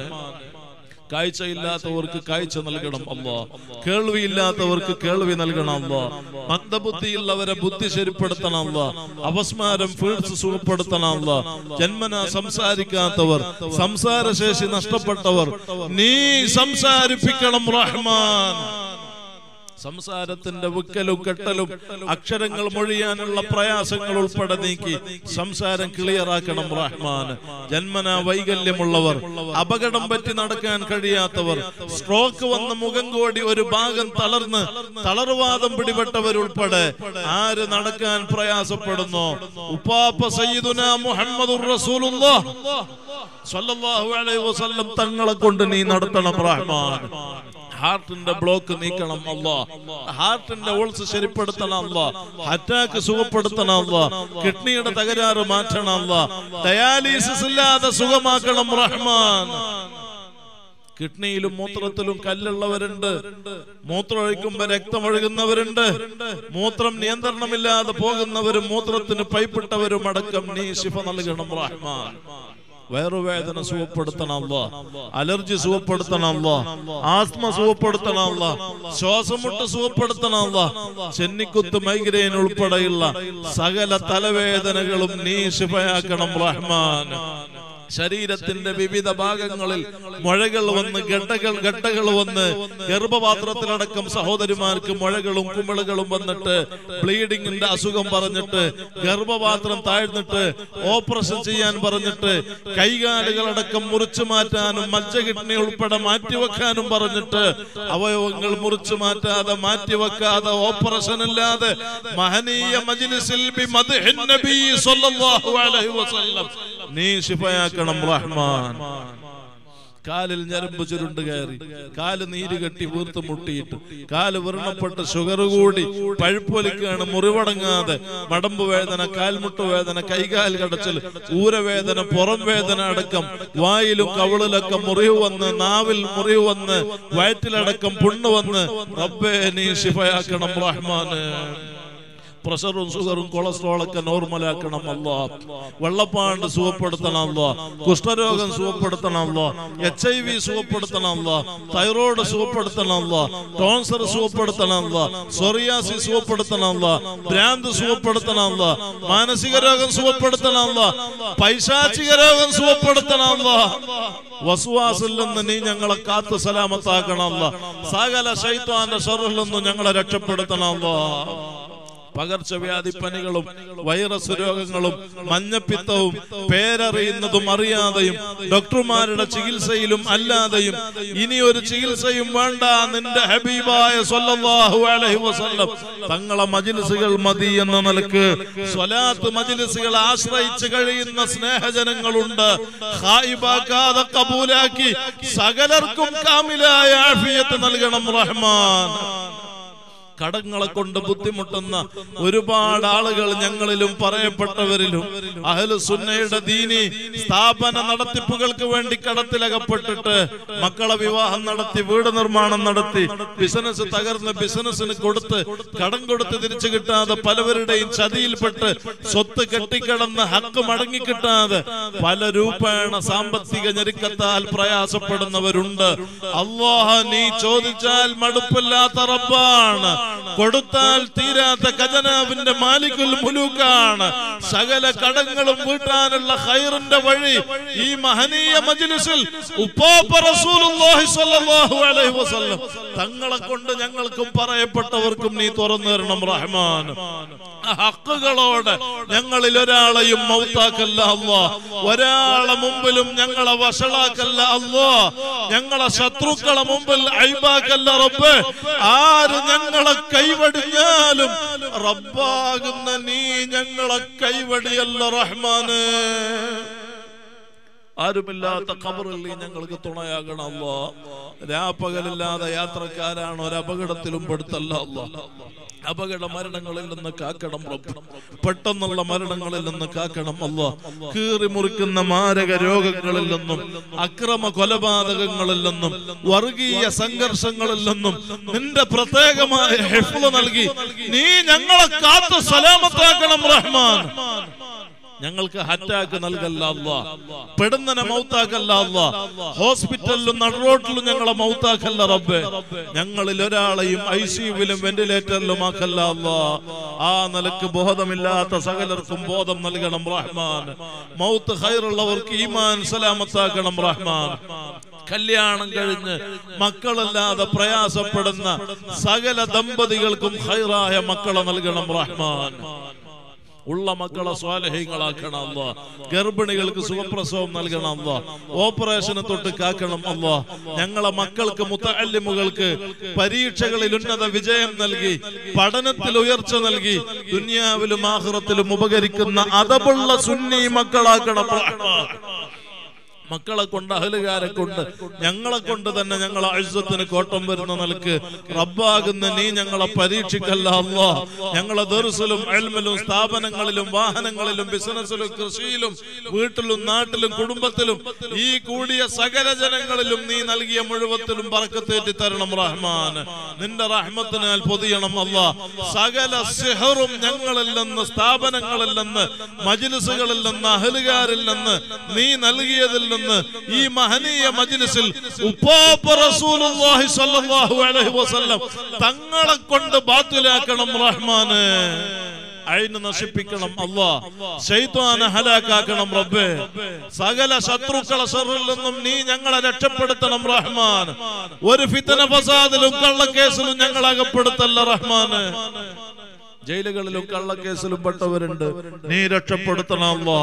കാഴ്ചയില്ലാത്തവർക്ക് കാഴ്ച നൽകണം അല്ലോ കേൾവിയില്ലാത്തവർക്ക് കേൾവി നൽകണം അല്ലോ മന്ദബുദ്ധിയുള്ളവരെ ബുദ്ധി ശരിപ്പെടുത്തണം അല്ലോ അപസ്മാരം ഫീഡ്സ് സുഖപ്പെടുത്തണം അല്ലോ ജന്മന സംസാരിക്കാത്തവർ സംസാരശേഷി നഷ്ടപ്പെട്ടവർ നീ സംസാരിപ്പിക്കണം റഹ്മാൻ സംസാരത്തിന്റെ വിക്കലും കെട്ടലും അക്ഷരങ്ങൾ മൊഴിയാനുള്ള പ്രയാസങ്ങൾ ഉൾപ്പെടെ നീക്കി സംസാരം ക്ലിയറാക്കണം റഹ്മാൻ ജന്മന വൈകല്യമുള്ളവർ അപകടം പറ്റി നടക്കാൻ കഴിയാത്തവർ സ്ട്രോക്ക് വന്ന മുഖം കോടി ഒരു ഭാഗം തളർന്ന് തളർവാദം പിടിപെട്ടവരുൾപ്പെടെ ആര് നടക്കാൻ പ്രയാസപ്പെടുന്നു ഉപ്പാപ്പ സയ്യിദുന മുഹമ്മദുർ റസൂലുള്ളാഹ് സ്വല്ലല്ലാഹു അലൈഹി വസല്ലം തങ്ങളെ കൊണ്ട് നീ നടത്തണം റഹ്മാൻ ഹാർട്ടിന്റെ ബ്ലോക്ക് നീക്കണം അല്ല ഹാർട്ടിന്റെ ഓൾസ് ശരിപ്പെടുത്തണം അല്ല അറ്റാക്ക് സുഖപ്പെടുത്തണം അല്ല കിഡ്നിയുടെ തകരാറ് മാറ്റണം അല്ല ഡയാലിസിസ് ഇല്ലാതെ സുഖമാക്കണം റഹ്മാൻ കിഡ്നിയിലും മൂത്രത്തിലും കല്ലുള്ളവരുണ്ട് മൂത്രമൊഴിക്കുമ്പോ രക്തമൊഴുകുന്നവരുണ്ട് മൂത്രം നിയന്ത്രണമില്ലാതെ പോകുന്നവരും മൂത്രത്തിന് പൈപ്പിട്ടവരും അടക്കം നീ ശിഫ നൽകണം റഹ്മാൻ വയറുവേദന സുഖപ്പെടുത്തണം അല്ല അലർജി സുഖപ്പെടുത്തണം അല്ല ആസ്മ സുഖപ്പെടുത്തണം അല്ല ശ്വാസമുട്ട് സുഖപ്പെടുത്തണം അല്ല ചെന്നിക്കുത്ത് മൈഗ്രെയിൻ ഉൾപ്പെടെയുള്ള സകല തലവേദനകളും നീ ശിഫയാക്കണം റഹ്മാൻ ശരീരത്തിന്റെ വിവിധ ഭാഗങ്ങളിൽ മുഴകൾ വന്ന് ഗഡകൾ ഗഡകൾ വന്ന് ഗർഭപാത്രത്തിലടക്കം സഹോദരിമാർക്ക് മുഴകളും കുമിളുകളും വന്നിട്ട് ബ്ലീഡിങ്ങിന്റെ അസുഖം പറഞ്ഞിട്ട് ഗർഭപാത്രം താഴ്ന്നിട്ട് ഓപ്പറേഷൻ ചെയ്യാൻ പറഞ്ഞിട്ട് കൈകാലുകളടക്കം മുറിച്ചു മാറ്റാനും മജ്ജ കിഡ്നി ഉൾപ്പെടെ മാറ്റിവെക്കാനും പറഞ്ഞിട്ട് അവയവങ്ങൾ മുറിച്ചു മാറ്റാതെ മാറ്റിവെക്കാതെ ഓപ്പറേഷൻ ഇല്ലാതെ മഹനീയ മജ്ലിസിൽ ബി മദ്ഹിൻ നബി സ്വല്ലല്ലാഹു അലൈഹി വസല്ലം നീ ശിഫയാക്കണം റഹ്മാൻ കാലിൽ ഞരമ്പ് ചുരുണ്ട് കയറി കാല് നീര് കെട്ടി വീർത്ത് മുട്ടിയിട്ട് കാല് വ്രണപ്പെട്ട് ഷുഗർ കൂടി പഴുപ്പൊലിക്കാണ് മുറിവടങ്ങാതെ മടമ്പ് വേദന കാൽമുട്ട് വേദന കൈകാൽ കടച്ചൽ ഊരവേദന പുറം വേദന അടക്കം വായിലും കവിളിലൊക്കെ മുറിവ് വന്ന് നാവിൽ മുറിവ് വന്ന് വയറ്റിലടക്കം പുണ്ണ് വന്ന് റബ്ബേ നീ ശിഫയാക്കണം റഹ്മാന് പ്രഷറും ഷുഗറും കൊളസ്ട്രോൾ ഒക്കെ നോർമലാക്കണം അല്ലോ വെള്ളപ്പാണ്ട് സുഖപ്പെടുത്തണം അല്ലോ കുഷ്ഠരോഗം സുഖപ്പെടുത്തണം അല്ലോ എച്ച് ഐ വി സുഖപ്പെടുത്തണം അല്ലോ തൈറോയ്ഡ് സുഖപ്പെടുത്തണം അല്ലോ ടോൺസർ സുഖപ്പെടുത്തണം അല്ലോ സൊറിയാസി സുഖപ്പെടുത്തണം അല്ലോ ഭ്രാന്ത് സുഖപ്പെടുത്തണം അല്ലോ മാനസിക രോഗം സുഖപ്പെടുത്തണം അല്ലോ പൈശാചിക രോഗം സുഖപ്പെടുത്തണം അല്ലോ വസുവാസിൽ നിന്ന് നീ ഞങ്ങളെ കാത്തു സലാമത്താക്കണം അല്ലോ സകല ശൈത്വാന്റെ ഷറിൽ നിന്നും ഞങ്ങളെ രക്ഷപ്പെടുത്തണം അല്ലോ പകർച്ചവ്യാധി പനികളും വൈറസ് രോഗങ്ങളും മഞ്ഞപ്പിത്തവും പേരറിയുന്നതും അറിയാതെയും ഡോക്ടർമാരുടെ ചികിത്സയിലും അല്ലാതെയും ഇനി ഒരു ചികിത്സയും വേണ്ട നിന്റെ ഹബീബായ സ്വല്ലല്ലാഹു അലൈഹി വസല്ലം തങ്ങളെ മജിലിസുകൾ മതി എന്ന നിലക്ക് സ്വലാത്ത് മജിലിസുകൾ ആശ്രയിച്ച് കഴിയുന്ന സ്നേഹജനങ്ങളുണ്ട് ഹായിബാക്കാതെ കബൂലാക്കി സകലർക്കും കാമിലായ ആഫിയത്ത് നൽകണം റഹ്മാൻ കടങ്ങളെ കൊണ്ട് ബുദ്ധിമുട്ടുന്ന ഒരുപാട് ആളുകൾ ഞങ്ങളിലും പറയപ്പെട്ടവരിലും അഹ്ലു സുന്നയുടെ ദീനി സ്ഥാപന നടത്തിപ്പുകൾക്ക് വേണ്ടി കടത്തിലകപ്പെട്ടിട്ട് മക്കളെ വിവാഹം നടത്തി വീട് നിർമ്മാണം നടത്തി ബിസിനസ് തകർന്ന് ബിസിനസ്സിന് കൊടുത്ത് കടം കൊടുത്ത് തിരിച്ചു കിട്ടാതെ പലവരുടെയും ചതിയിൽപ്പെട്ട് സ്വത്ത് കെട്ടിക്കിടന്ന് ഹക്ക് മടങ്ങി കിട്ടാതെ പല രൂപേണ സാമ്പത്തിക ഞെരുക്കത്താൽ പ്രയാസപ്പെടുന്നവരുണ്ട് അള്ളാഹ നീ ചോദിച്ചാൽ മടുപ്പില്ലാത്ത റബ്ബാണ് കൊടുത്താൽ തീരാത്ത ഖജനാവിന്റെ മാലിക്കുൽ മുലൂക്കാണ് സകല കടങ്ങളും വീട്ടാനുള്ള ഖൈറിന്റെ വഴി ഈ മഹനീയ മജ്ലിസിൽ ഉപ്പാപ്പ റസൂലുള്ളാഹി സ്വല്ലല്ലാഹു അലൈഹി വസല്ലം തങ്ങളെ കൊണ്ട് ഞങ്ങൾക്കും പറയപ്പെട്ടവർക്കും നീ തുറന്നു തരണം റഹ്മാൻ ആ ഹക്കുകളോട് ഞങ്ങളിൽ ഒരാളെയും മൗത്താക്കല്ല അല്ലാ ഒരാളെ മുമ്പിലും ഞങ്ങളെ വഷളാക്കല്ല അല്ലാ ഞങ്ങളെ ശത്രുക്കളെ മുമ്പിൽ അയ്ബാക്കല്ല റബ്ബ് ആര് ഞങ്ങളെ കൈവടിഞ്ഞാലും റബ്ബാകുന്ന നീ ഞങ്ങളെ കൈവടിയല്ല റഹ്മാന് ആരുമില്ലാത്ത ഖബറിൽ നീ ഞങ്ങൾക്ക് തുണയാകണം അല്ലോ രാപ്പകലില്ലാതെ യാത്രക്കാരാണ് ഒരു അപകടത്തിലും പെടുത്തല്ല അല്ലോ അപകട മരണങ്ങളിൽ നിന്ന് കാക്കണം റബ്ബ് പെട്ടെന്നുള്ള മരണങ്ങളിൽ നിന്ന് കാക്കണം അല്ലോ കീറി മുറിക്കുന്ന മാരക രോഗങ്ങളിൽ നിന്നും അക്രമ കൊലപാതകങ്ങളിൽ നിന്നും വർഗീയ സംഘർഷങ്ങളിൽ നിന്നും നിന്റെ പ്രത്യേകമായ ഹെഫ്ള് നൽകി നീ ഞങ്ങളെ കാത്ത് സലാമത്താക്കണം റഹ്മാൻ ഞങ്ങൾക്ക് ഹറ്റാക്ക് നൽകല്ല അല്ല പെടുന്നനെ മൗത്താക്കല്ല അല്ല ഹോസ്പിറ്റലിലും നടുറോട്ടിലും ഞങ്ങളെ മൗത്താക്കല്ല റബ്ബെ ഞങ്ങളിൽ ഒരാളെയും ഐ സിയുവിലും വെന്റിലേറ്ററിലും ആക്കല്ല അല്ല ആ നിലക്ക് ബോധമില്ലാത്ത സകലർക്കും ബോധം നൽകണം റഹ്മാൻ മൗത്ത് ഹൈറുള്ളവർക്ക് ഈമാൻ സലാമത്താക്കണം റഹ്മാൻ കല്യാണം കഴിഞ്ഞ് മക്കളല്ലാതെ പ്രയാസപ്പെടുന്ന സകല ദമ്പതികൾക്കും ഹൈറായ മക്കളെ നൽകണം റഹ്മാൻ ഉള്ള മക്കളെ സ്വാലഹ്യങ്ങളാക്കണം അല്ല ഗർഭിണികൾക്ക് സുഖപ്രസവം നൽകണം അല്ല ഓപ്പറേഷന് തൊട്ട് കാക്കണം അല്ല ഞങ്ങളെ മക്കൾക്ക് മുത്തല്ലിമുകൾക്ക് പരീക്ഷകളിൽ ഉന്നത വിജയം നൽകി പഠനത്തിൽ ഉയർച്ച നൽകി ദുനിയാവിലും ആഹ്റത്തിലും ഉപകരിക്കുന്ന അതപുള്ള സുന്നി മക്കളാക്കണം റഹ്മാൻ മക്കളെ കൊണ്ട് അഹലുകാരെ കൊണ്ട് ഞങ്ങളെ കൊണ്ട് തന്നെ ഞങ്ങളെ അഴുസത്തിന് കോട്ടം വരുന്ന നിലക്ക് റബ്ബാകുന്ന നീ ഞങ്ങളെ പരീക്ഷിക്കല്ല അല്ലാ ഞങ്ങളെ ദർസിലും അൽമിലും സ്ഥാപനങ്ങളിലും വാഹനങ്ങളിലും ബിസിനസ്സിലും കൃഷിയിലും വീട്ടിലും നാട്ടിലും കുടുംബത്തിലും ഈ കൂടിയ സകല ജനങ്ങളിലും നീ നൽകിയ മുഴുവത്തിലും പറക്കത്തേറ്റി തരണം റഹ്മാൻ നിന്റെ റഹ്മത്തിനാൽ പൊതിയണം അല്ലാ സകല സിഹറും ഞങ്ങളിൽ നിന്ന് സ്ഥാപനങ്ങളിൽ നിന്ന് മജിലിസുകളിൽ നിന്ന് അഹലുകാരിൽ നിന്ന് നീ നൽകിയതിൽ നിന്ന് ഈ മഹനീയ മജിലിസിൽ ഉപ്പാപ്പ റസൂലുള്ളാഹി സ്വല്ലല്ലാഹു അലൈഹി വസല്ലം തങ്ങളെ കൊണ്ട് ബാത്തിലാക്കണം റഹ്മാന് അയിന് നശിപ്പിക്കണം അല്ലാ ശൈത്വാനെ ഹലാക്കാക്കണം റബ്ബേ സകല ശത്രുക്കളെ ഷറിൽ നിന്നും നീ ഞങ്ങളെ രക്ഷപ്പെടുത്തണം റഹ്മാൻ ഒരു ഫിത്തന ഫസാദിലും കള്ളക്കേസിലും ഞങ്ങൾ അകപ്പെടുത്തല്ല റഹ്മാന് ജയിലുകളിലും കള്ളക്കേസിലും പെട്ടവരുണ്ട് നീ രക്ഷപ്പെടുത്തണം അല്ലാ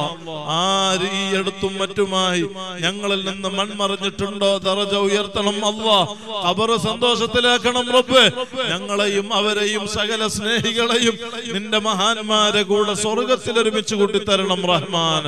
ആര് ഈ അടുത്തും മറ്റുമായി ഞങ്ങളിൽ നിന്ന് മൺമറിഞ്ഞിട്ടുണ്ടോ ദറജ ഉയർത്തണം അല്ലാ അവറ് സന്തോഷത്തിലാക്കണം റബ്ബ് ഞങ്ങളെയും അവരെയും സകല സ്നേഹികളെയും നിന്റെ മഹാന്മാരെ കൂടെ സ്വർഗത്തിൽ ഒരുമിച്ച് കൂട്ടിത്തരണം റഹ്മാൻ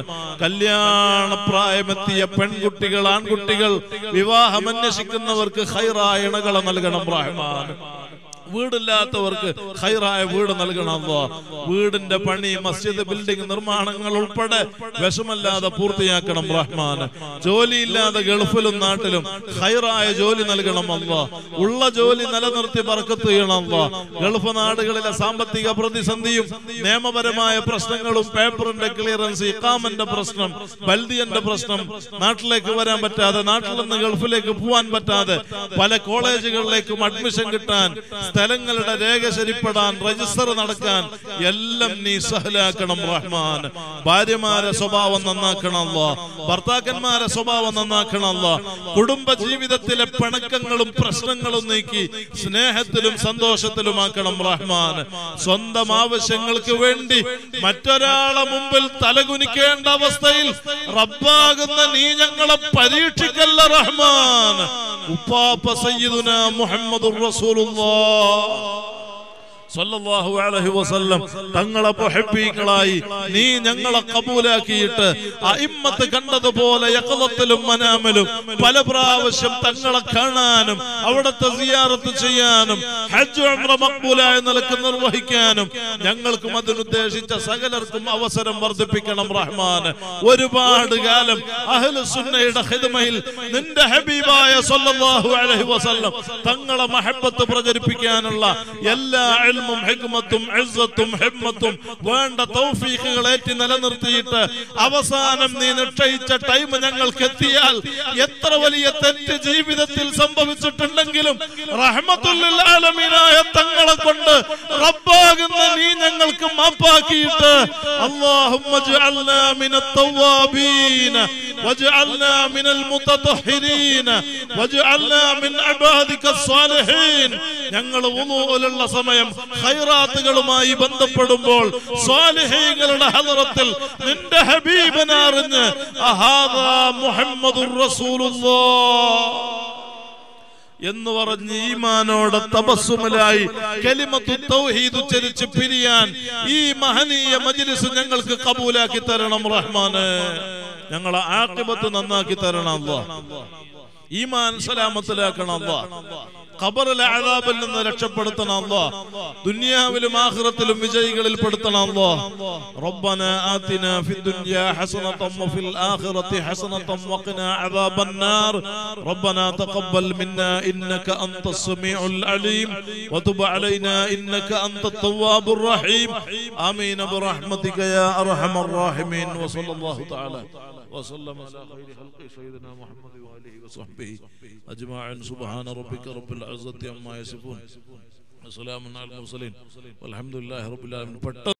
കല്യാണ പ്രായമെത്തിയ പെൺകുട്ടികൾ ആൺകുട്ടികൾ വിവാഹം അന്വേഷിക്കുന്നവർക്ക് ഹൈറായ ഇണകളെ നൽകണം റഹ്മാൻ വീടില്ലാത്തവർക്ക് ഹൈറായ വീട് നൽകണം അല്ലാ. വീടിന്റെ പണി മസ്ജിദ് ബിൽഡിംഗ് നിർമ്മാണങ്ങൾ ഉൾപ്പെടെ വിഷമല്ലാതെ പൂർത്തിയാക്കണം റഹ്മാൻ ജോലിയില്ലാതെ ഗൾഫിലും നാട്ടിലും ഹൈറായ ജോലി നൽകണം അല്ല ഉള്ള ജോലി നിലനിർത്തി പറക്കത്ത് ചെയ്യണം അല്ല ഗൾഫ് നാടുകളിലെ സാമ്പത്തിക പ്രതിസന്ധിയും നിയമപരമായ പ്രശ്നങ്ങളും പേപ്പറിന്റെ ക്ലിയറൻസ് ഇക്കാമന്റെ പ്രശ്നം ബൽദിയന്റെ പ്രശ്നം നാട്ടിലേക്ക് വരാൻ പറ്റാതെ നാട്ടിൽ നിന്ന് ഗൾഫിലേക്ക് പോവാൻ പറ്റാതെ പല കോളേജുകളിലേക്കും അഡ്മിഷൻ കിട്ടാൻ സ്ഥലങ്ങളുടെ രേഖ ശരിപ്പെടാൻ രജിസ്റ്റർ നടക്കാൻ എല്ലാം നീ സഹലാക്കണം റഹ്മാൻ ഭാര്യമാരെ സ്വഭാവം നന്നാക്കണമല്ലോ ഭർത്താക്കന്മാരെ സ്വഭാവം നന്നാക്കണമല്ലോ കുടുംബ ജീവിതത്തിലെ പിണക്കങ്ങളും പ്രശ്നങ്ങളും നീക്കി സ്നേഹത്തിലും സന്തോഷത്തിലുമാക്കണം റഹ്മാൻ സ്വന്തം ആവശ്യങ്ങൾക്ക് വേണ്ടി മറ്റൊരാളെ മുമ്പിൽ തലകുനിക്കേണ്ട അവസ്ഥയിൽ റബ്ബാകുന്ന നീ ഞങ്ങളെ പരീക്ഷിക്കല്ല റഹ്മാൻ ഉപ്പാപ്പ സയ്യിദുന മുഹമ്മദുർ റസൂലുള്ളാഹ് സല്ലല്ലാഹു അലൈഹി വസല്ലം തങ്ങളെ മുഹബ്ബീങ്ങളായി നീ ഞങ്ങളെ കബൂലാക്കിയിട്ട് അയിമ്മത്ത് കണ്ടതുപോലെ യഖലത്തിലും മനാമിലും പല പ്രാവശ്യം തങ്ങളെ കാണാനും അവിടുത്തെ സിയാറത്ത് ചെയ്യാനും ഹജ്ജ് ഉംറ മഖ്ബൂലായ നിലക്ക് നിർവഹിക്കാനും ഞങ്ങൾക്കും അതിനുദ്ദേശിച്ച സകലർക്കും അവസരം വർദ്ധിപ്പിക്കണം റഹ്മാൻ ഒരുപാട് കാലം അഹ്ലു സുന്നയുടെ ഖിദ്മയിൽ നിന്റെ ഹബീബായ സല്ലല്ലാഹു അലൈഹി വസല്ലം തങ്ങളെ മഹബത്ത് പ്രചരിപ്പിക്കാനുള്ള എല്ലാ ഇൽമും ഹിക്മത്തും ഇസ്സത്തും ഹിമ്മത്തും വേണ്ട തൗഫീഖുകൾ ഏറ്റി നിലനിർത്തിയിട്ട് അവസാനം നീ നിശ്ചയിച്ച ടൈം ഞങ്ങൾക്ക് എത്തിയാൽ എത്ര വലിയ തെറ്റ് ജീവിതത്തിൽ സംഭവിച്ചിട്ടുണ്ടെങ്കിലും റഹ്മത്തുല്ലിൽ ആലമീനായ തങ്ങളെ കൊണ്ട് റബ്ബാകുന്ന നീ ഞങ്ങൾക്ക് മാപ്പാക്കിയിട്ട് اللهم اجعلنا من التوابين واجعلنا من المتطهرين واجعلنا من عبادك الصالحين ഞങ്ങൾ വുളൂലുള്ള സമയം ഖൈറാത്തുകളുമായി ബന്ധപ്പെടുമ്പോൾ സ്വാലിഹീങ്ങളുടെ ഹദറത്തിൽ നിന്റെ ഹബീബനെ അറിഞ്ഞ് അഹാദാ മുഹമ്മദുർ റസൂലുള്ളാഹ് എന്ന് പറഞ്ഞ് ഈമാനോടെ തപസ്സുമലായി കലിമത്തു തൗഹീദ് ഉച്ചരിച്ച് പിരിയാൻ ഈ മഹനീയ മജ്ലിസ് ഞങ്ങൾക്ക് കബൂലാക്കി തരണം റഹ്മാന് ഞങ്ങളെ ആക്കിബത്ത് നന്നാക്കി തരണം അല്ലാ ഈമാൻ സലാമത്തിലാക്കണം അല്ലാ ഖബറിലെ അഴാബിൽ നിന്ന് രക്ഷപ്പെടുത്തണം അല്ലാ ദുനിയാവിലും ആഖിറത്തിലും വിജയികളിൽ പെടുത്തണം അല്ലാ ربنا آتنا في الدنيا حسنة وفي الآخرة حسنة وقنا عذاب النار ربنا تقبل منا إنك أنت السميع العليم وتب علينا إنك أنت التواب الرحيم آمين برحمتك يا أرحم الراحمين وصلى الله تعالى وسلم على خير خلق سيدنا محمد وآله وصحبه أجمعين سبحان ربك رب العزة عما يصفون وسلام على المرسلين والحمد لله رب العالمين